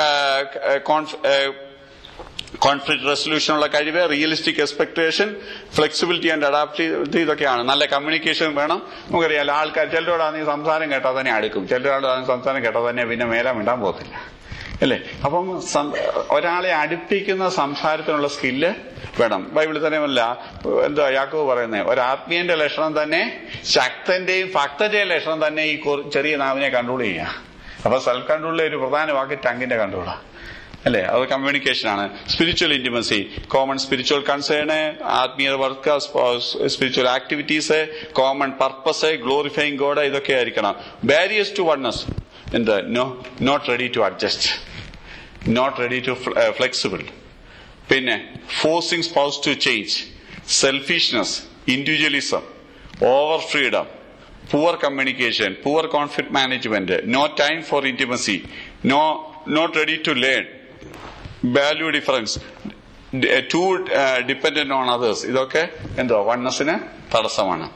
conflict റെസൊല്യൂഷനുള്ള കഴിവ് realistic expectation flexibility and adaptivity ഇതൊക്കെയാണ് നല്ല കമ്മ്യൂണിക്കേഷൻ വേണം നമുക്കറിയാം ആൾക്കാർ ചിലരോടാണെങ്കിൽ സംസാരം കേട്ടാൽ തന്നെ അടുക്കും ചിലരോടാണെങ്കിൽ സംസാരം കേട്ടാൽ തന്നെ പിന്നെ മേലെ മിണ്ടാൻ പോകത്തില്ല അല്ലേ അപ്പം സം- ഒരാളെ അടുപ്പിക്കുന്ന സംസാരത്തിനുള്ള സ്കില്ല് വേണം ബൈബിളിൽ തന്നെയല്ല എന്താ യാക്കോവ് പറയുന്നത് ഒരു ആത്മീയന്റെ ലക്ഷണം തന്നെ ശക്തന്റെയും ഭക്തന്റെയും ലക്ഷണം തന്നെ ഈ കൊ- ചെറിയ നാവിനെ കൺട്രോൾ ചെയ്യുക അപ്പൊ സെൽഫ് കൺട്രോളിലെ ഒരു പ്രധാന വാക്ക് ടങ്ങിന്റെ കൺട്രോളാ അല്ലേ അത് കമ്മ്യൂണിക്കേഷൻ ആണ് spiritual intimacy common spiritual concern ആത്മീയ work spiritual activities common purpose glorifying God ഇതൊക്കെ ആയിരിക്കണം ബാരിയേഴ്സ് ടു വൺനസ് എന്ത് no not ready to adjust not ready to flexible പിന്നെ forcing spouse to change selfishness individualism over freedom poor communication poor conflict management no time for intimacy no not ready to learn value difference to dependent on others ഇതൊക്കെ എന്തോ വണ്ണസിന് തടസ്സമാണ്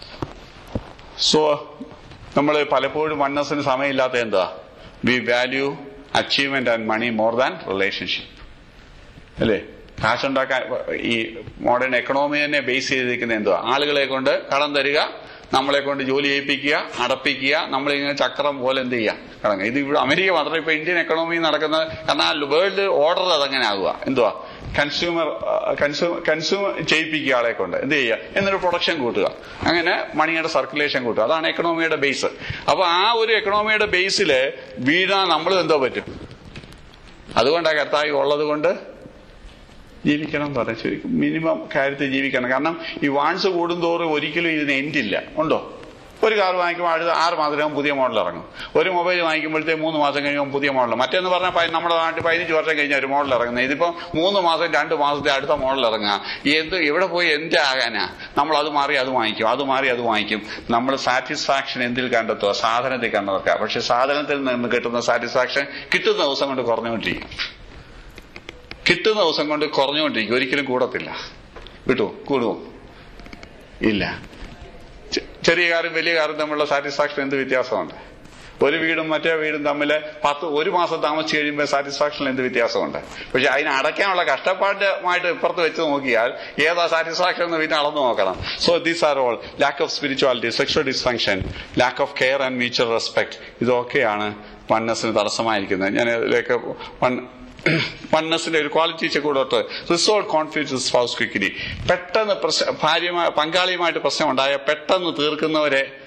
so നമ്മൾ പലപ്പോഴും വണ്ണസിന് സമയമില്ലാത്ത എന്താ we value achievement and money more than relationship അല്ലേ കാശുണ്ടാക്കാൻ ഈ മോഡേൺ എക്കണോമി തന്നെ ബേസ് ചെയ്തിരിക്കുന്ന എന്തുവാ ആളുകളെ കൊണ്ട് കടം തരിക നമ്മളെ കൊണ്ട് ജോലി ചെയ്യിപ്പിക്കുക അടപ്പിക്കുക നമ്മളിങ്ങനെ ചക്രം പോലെ എന്ത് ചെയ്യുക കടങ്ങുക ഇത് ഇവിടെ അമേരിക്ക മാത്രം ഇപ്പൊ ഇന്ത്യൻ എക്കണോമി നടക്കുന്നത് കാരണം വേൾഡ് ഓർഡർ അതങ്ങനെ ആകുക എന്തുവാ കൺസ്യൂമർ കൺസ്യൂമർ കൺസ്യൂമർ ചെയ്യിപ്പിക്കുക ആളെ കൊണ്ട് എന്ത് ചെയ്യുക എന്നൊരു പ്രൊഡക്ഷൻ കൂട്ടുക അങ്ങനെ മണിയുടെ സർക്കുലേഷൻ കൂട്ടുക അതാണ് എക്കണോമിയുടെ ബേസ് അപ്പൊ ആ ഒരു എക്കണോമിയുടെ ബേസില് വീഴാൻ നമ്മൾ എന്തോ പറ്റും അതുകൊണ്ടാണ് കർത്താവ് ഉള്ളത് കൊണ്ട് ജീവിക്കണം എന്ന് പറയാം ശരിക്കും മിനിമം കാര്യത്തിൽ ജീവിക്കണം കാരണം ഈ വാൺസ് കൂടുന്തോറും ഒരിക്കലും ഇതിന് എൻഡില്ല ഉണ്ടോ ഒരു കാർ വാങ്ങിക്കുമ്പോൾ അടുത്ത ആറ് മാസത്തിനകം പുതിയ മോഡൽ ഇറങ്ങും ഒരു മൊബൈൽ വാങ്ങിക്കുമ്പോഴത്തേ മൂന്ന് മാസം കഴിയുമ്പോൾ പുതിയ മോഡൽ മറ്റേന്ന് പറഞ്ഞാൽ പ- നമ്മുടെ നാട്ടിൽ പതിനഞ്ച് വർഷം കഴിഞ്ഞാൽ ഒരു മോഡൽ ഇറങ്ങുന്നത് ഇതിപ്പോ മൂന്ന് മാസം രണ്ട് മാസത്തെ അടുത്ത മോഡൽ ഇറങ്ങുക എന്ത് എവിടെ പോയി എന്ത് ആകാനാ നമ്മൾ അത് മാറി അത് വാങ്ങിക്കും അത് മാറി അത് വാങ്ങിക്കും നമ്മൾ സാറ്റിസ്ഫാക്ഷൻ എന്തിൽ കണ്ടെത്തുക സാധനത്തിൽ കണ്ടെത്തുക പക്ഷെ സാധനത്തിൽ നിന്ന് കിട്ടുന്ന സാറ്റിസ്ഫാക്ഷൻ കിട്ടുന്ന ദിവസം കൊണ്ട് കുറഞ്ഞുകൊണ്ടിരിക്കും കിട്ടുന്ന ദിവസം കൊണ്ട് കുറഞ്ഞുകൊണ്ടിരിക്കും ഒരിക്കലും കൂടത്തില്ല കിട്ടുമോ കൂടുമോ ഇല്ല ചെ- ചെറിയ കാറും വലിയ കാറും തമ്മിലുള്ള സാറ്റിസ്ഫാക്ഷൻ എന്ത് വ്യത്യാസമുണ്ട് ഒരു വീടും മറ്റേ വീടും തമ്മിൽ പത്ത് ഒരു മാസം താമസിച്ച് കഴിയുമ്പോൾ സാറ്റിസ്ഫാക്ഷനിൽ എന്ത് വ്യത്യാസമുണ്ട് പക്ഷെ അതിനെ അടയ്ക്കാനുള്ള കഷ്ടപ്പാടുമായിട്ട് ഇപ്പുറത്ത് വെച്ച് നോക്കിയാൽ ഏതാ സാറ്റിസ്ഫാക്ഷൻ എന്ന് പിന്നെ അളന്നു നോക്കണം so these are all lack of spirituality sexual dysfunction lack of care and mutual respect ഇതൊക്കെയാണ് വണ്ണസിന് തടസ്സമായിരിക്കുന്നത് ഞാൻ ഇതിലേക്ക് വൺ വണ്ണസിന്റെ ഒരു ക്വാളിറ്റി ചെക്കൂടോട്ട് റിസോൾവ് കോൺഫ്ലിക്ട് സ്പൗസ് ക്വിക്കലി പെട്ടെന്ന് പ്രശ്ന ഭാര്യയുമായി പങ്കാളിയുമായിട്ട് പ്രശ്നമുണ്ടായ പെട്ടെന്ന് തീർക്കുന്നവരെ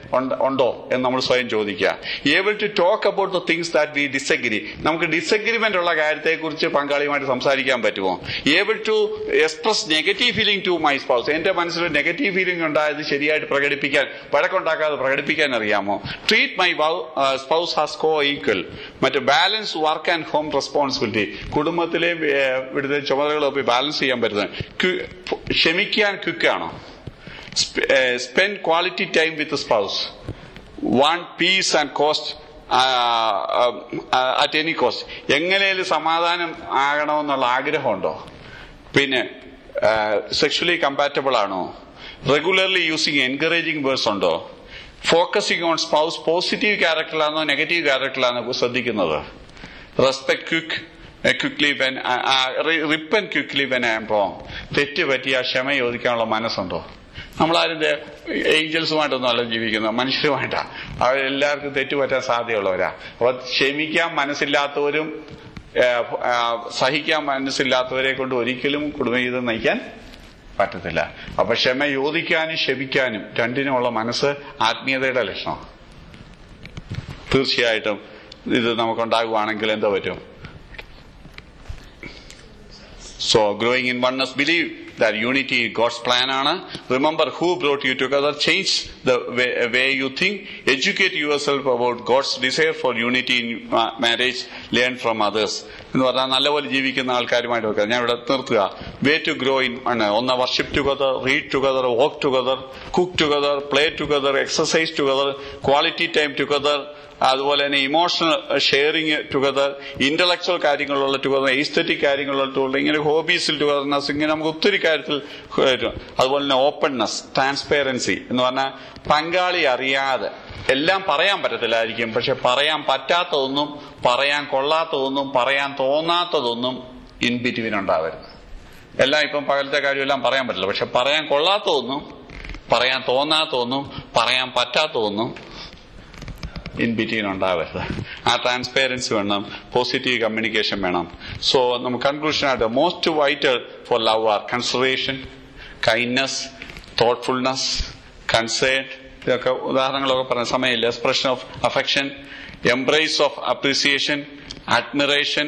ഉണ്ട്- ഉണ്ടോ എന്ന് നമ്മൾ സ്വയം ചോദിക്കുക able to talk about the things that we disagree നമുക്ക് ഡിസഗ്രിമെന്റ് ഉള്ള കാര്യത്തെക്കുറിച്ച് പങ്കാളിയുമായിട്ട് സംസാരിക്കാൻ പറ്റുമോ able to express negative feeling to my spouse എന്റെ മനസ്സിൽ നെഗറ്റീവ് ഫീലിംഗ് ഉണ്ടായത് ശരിയായിട്ട് പ്രകടിപ്പിക്കാൻ വഴക്കുണ്ടാക്കാതെ പ്രകടിപ്പിക്കാൻ അറിയാമോ treat my spouse has co equal മറ്റ് balance work and home responsibility കുടുംബത്തിലെയും ഏഹ്, ഇവിടുത്തെ ചുമതലകളൊക്കെ ബാലൻസ് ചെയ്യാൻ പറ്റുന്നത് ക്വി- ക്ഷമിക്കാൻ ക്വിക്കാണോ spend quality time with spouse want peace and cost at any cost എങ്ങനെയും സമാധാനം ആകണമെന്നുള്ള ആഗ്രഹമുണ്ടോ പിന്നെ സെക്ഷലി കമ്പാറ്റബിൾ ആണോ റെഗുലർലി യൂസിങ് എൻകറേജിംഗ് വേർഡ്സ് ഉണ്ടോ ഫോക്കസിങ് ഓൺ സ്പൗസ് പോസിറ്റീവ് ക്യാരക്ടറിലാണോ നെഗറ്റീവ് ക്യാരക്ടറിലാണോ ശ്രദ്ധിക്കുന്നത് respect quick quickly when repent quickly when I am wrong തെറ്റ് പറ്റിയ ക്ഷമ ചോദിക്കാനുള്ള മനസ്സുണ്ടോ നമ്മളാരും ദേ ഏഞ്ചൽസുമായിട്ടൊന്നും അല്ല ജീവിക്കുന്നത് മനുഷ്യരുമായിട്ടാ അവരെല്ലാവർക്കും തെറ്റ് പറ്റാൻ സാധ്യതയുള്ളവരാ അപ്പൊ ക്ഷമിക്കാൻ മനസ്സില്ലാത്തവരും ഏ, ആ, സഹിക്കാൻ മനസ്സില്ലാത്തവരെ കൊണ്ട് ഒരിക്കലും കുടുംബജീവിതം നയിക്കാൻ പറ്റത്തില്ല അപ്പൊ ക്ഷമ യോജിക്കാനും ക്ഷമിക്കാനും രണ്ടിനുമുള്ള മനസ്സ് ആത്മീയതയുടെ ലക്ഷണം തീർച്ചയായിട്ടും ഇത് നമുക്കുണ്ടാകുവാണെങ്കിൽ എന്താ പറ്റും So, growing in oneness, believe that unity is God's plan. ആണ് Remember who brought you together. Change the way, way you think. Educate yourself about God's desire for unity in ma- marriage. Learn from others. എന്ന് പറഞ്ഞാൽ നല്ലപോലെ ജീവിക്കുന്ന ആൾക്കാരുമായിട്ട് വെക്കുക ഞാൻ ഇവിടെ നിർത്തുക വേ ടു ഗ്രോ ഇൻ ഒന്ന് worship together read together work together cook together play together exercise together quality time together അതുപോലെ തന്നെ ഇമോഷണൽ ഷെയറിങ് ടുഗദർ ഇന്റലക്ച്വൽ കാര്യങ്ങളുള്ള ടുഗദർ എസ്തറ്റിക് കാര്യങ്ങളുള്ള ടുഗദർ ഇങ്ങനെ ഹോബീസിൽ ടുഗദർനെസ് ഇങ്ങനെ നമുക്ക് ഒത്തിരി കാര്യത്തിൽ വരും. അതുപോലെ തന്നെ ഓപ്പൺനെസ് ട്രാൻസ്പെയറൻസി എന്ന് പറഞ്ഞാൽ പങ്കാളി അറിയാതെ എല്ലാം പറയാൻ പറ്റത്തില്ലായിരിക്കും പക്ഷെ പറയാൻ പറ്റാത്തതൊന്നും പറയാൻ കൊള്ളാത്തതൊന്നും പറയാൻ തോന്നാത്തതൊന്നും ഇൻ ബിറ്റ്വീൻ ഉണ്ടാവരുത് എല്ലാം ഇപ്പം പകലത്തെ കാര്യമെല്ലാം പറയാൻ പറ്റില്ല പക്ഷെ പറയാൻ കൊള്ളാത്തതൊന്നും പറയാൻ തോന്നാത്തതൊന്നും പറയാൻ പറ്റാത്തതൊന്നും ഇൻ ബിറ്റ്വീൻ ഉണ്ടാവരുത് ആ ട്രാൻസ്പെയറൻസി വേണം പോസിറ്റീവ് കമ്മ്യൂണിക്കേഷൻ വേണം സോ നമുക്ക് കൺക്ലൂഷൻ ആയിട്ട് most vital for love are consideration kindness thoughtfulness concern ഇതൊക്കെ ഉദാഹരണങ്ങളൊക്കെ പറഞ്ഞ സമയമില്ല expression of affection embrace of appreciation admiration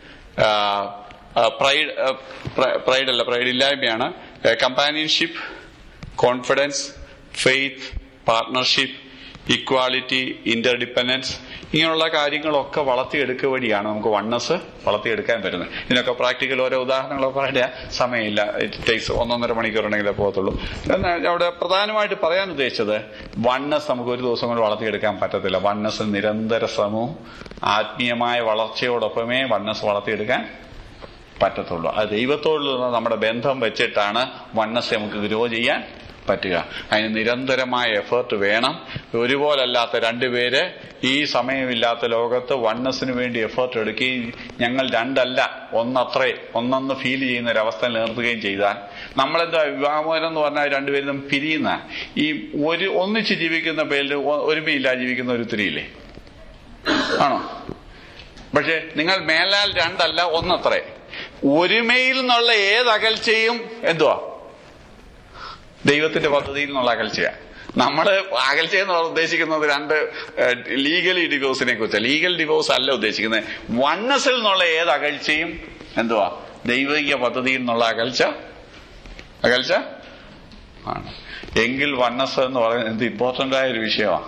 pride pride അല്ല പ്രൈഡ് ഇല്ലായ്മയാണ് companionship confidence faith partnership equality interdependence ഇങ്ങനെയുള്ള കാര്യങ്ങളൊക്കെ വളർത്തിയെടുക്കുക വഴിയാണ് നമുക്ക് വണ്ണസ് വളർത്തിയെടുക്കാൻ പറ്റുന്നത് ഇതിനൊക്കെ പ്രാക്ടിക്കൽ ഓരോ ഉദാഹരണങ്ങളൊക്കെ പറയാൻ സമയമില്ല ഇറ്റ് ടേക്സ് ഒന്നൊന്നര മണിക്കൂർ ഉണ്ടെങ്കിലേ പോകത്തുള്ളൂ എന്നാൽ അവിടെ പ്രധാനമായിട്ട് പറയാൻ ഉദ്ദേശിച്ചത് വണ്ണസ് നമുക്ക് ഒരു ദിവസം കൊണ്ട് വളർത്തിയെടുക്കാൻ പറ്റത്തില്ല വണ്ണസ് നിരന്തര ശ്രമവും ആത്മീയമായ വളർച്ചയോടൊപ്പമേ വണ്ണസ് വളർത്തിയെടുക്കാൻ പറ്റത്തുള്ളൂ അത് ദൈവത്തോടുള്ള നമ്മുടെ ബന്ധം വെച്ചിട്ടാണ് വണ്ണസ് നമുക്ക് ഗ്രോ ചെയ്യാൻ പറ്റുക അതിന് നിരന്തരമായ എഫേർട്ട് വേണം ഒരുപോലല്ലാത്ത രണ്ടുപേര് ഈ സമയമില്ലാത്ത ലോകത്ത് വണ്ണസിന് വേണ്ടി എഫേർട്ട് എടുക്കുകയും ഞങ്ങൾ രണ്ടല്ല ഒന്നത്രേ ഒന്നൊന്ന് ഫീൽ ചെയ്യുന്ന ഒരവസ്ഥ നിർത്തുകയും ചെയ്താൽ നമ്മളെന്താ വിവാഹമോചനം എന്ന് പറഞ്ഞാൽ രണ്ടുപേരും പിരിയുന്ന ഈ ഒരു ഒന്നിച്ച് ജീവിക്കുന്ന പേരിൽ ഒ- ഒരുമയില്ല ജീവിക്കുന്ന ഒരുത്തിരിയില്ലേ ആണോ പക്ഷെ നിങ്ങൾ മേലാൽ രണ്ടല്ല ഒന്നത്രേ ഒരുമയിൽ നിന്നുള്ള ഏത് അകൽച്ചയും എന്തുവാ ദൈവത്തിന്റെ പദ്ധതിയിൽ നിന്നുള്ള അകൽച്ചയാ നമ്മള് അകൽച്ച എന്ന് ഉദ്ദേശിക്കുന്നത് രണ്ട് ലീഗലി ഡിവോഴ്സിനെ കുറിച്ച് ലീഗൽ ഡിവോഴ്സ് അല്ല ഉദ്ദേശിക്കുന്നത് വണ്ണസിൽ നിന്നുള്ള ഏത് അകൽച്ചയും എന്തുവാ ദൈവിക പദ്ധതിയിൽ നിന്നുള്ള അകൽച്ച അകൽച്ച ആണ് എങ്കിൽ വണ്ണസ് എന്ന് പറയുന്നത് എന്ത് ഇമ്പോർട്ടന്റ് ആയ ഒരു വിഷയമാണ്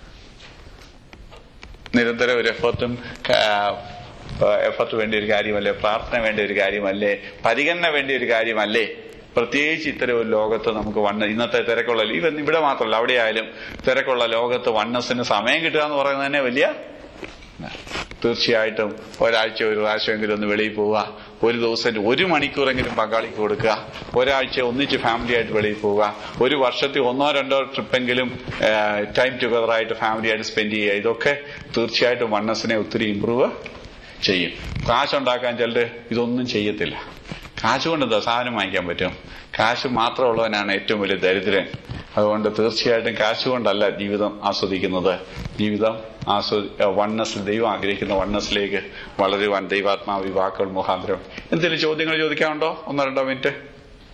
നിരന്തരം ഒരു എഫർട്ടും എഫർട്ട് വേണ്ട ഒരു കാര്യമല്ലേ പ്രാർത്ഥന വേണ്ട ഒരു കാര്യമല്ലേ പരിഗണന വേണ്ട ഒരു കാര്യമല്ലേ പ്രത്യേകിച്ച് ഇത്തരം ഒരു ലോകത്ത് നമുക്ക് വണ്ണ ഇന്നത്തെ തിരക്കുള്ള ഇവൻ ഇവിടെ മാത്രമല്ല അവിടെ ആയാലും തിരക്കുള്ള ലോകത്ത് വണ്ണസിന് സമയം കിട്ടുക എന്ന് പറയുന്നത് തന്നെ വലിയ തീർച്ചയായിട്ടും ഒരാഴ്ച ഒരു പ്രാവശ്യമെങ്കിലും ഒന്ന് വെളിയിൽ പോവുക ഒരു ദിവസം ഒരു മണിക്കൂറെങ്കിലും പങ്കാളിക്ക് കൊടുക്കുക ഒരാഴ്ച ഒന്നിച്ച് ഫാമിലി ആയിട്ട് വെളിയിൽ പോവുക ഒരു വർഷത്തിൽ ഒന്നോ രണ്ടോ ട്രിപ്പെങ്കിലും ടൈം ടുഗദർ ആയിട്ട് ഫാമിലി ആയിട്ട് സ്പെൻഡ് ചെയ്യുക ഇതൊക്കെ തീർച്ചയായിട്ടും വണ്ണസിനെ ഒത്തിരി ഇമ്പ്രൂവ് ചെയ്യും കാശുണ്ടാക്കാൻ ചിലർ ഇതൊന്നും ചെയ്യത്തില്ല കാശ് കൊണ്ട് എന്താ സാധനം വാങ്ങിക്കാൻ പറ്റും കാശ് മാത്രമുള്ളവനാണ് ഏറ്റവും വലിയ ദരിദ്രൻ അതുകൊണ്ട് തീർച്ചയായിട്ടും കാശ് കൊണ്ടല്ല ജീവിതം ആസ്വദിക്കുന്നത് ജീവിതം ആസ്വദി വണ്ണസ് ദൈവം ആഗ്രഹിക്കുന്ന വണ്ണസിലേക്ക് വളരുവാൻ ദൈവാത്മാവ് വാക്കുകൾ മുഖാന്തരം എന്തെങ്കിലും ചോദ്യങ്ങൾ ചോദിക്കാനുണ്ടോ ഒന്നോ രണ്ടോ മിനിറ്റ്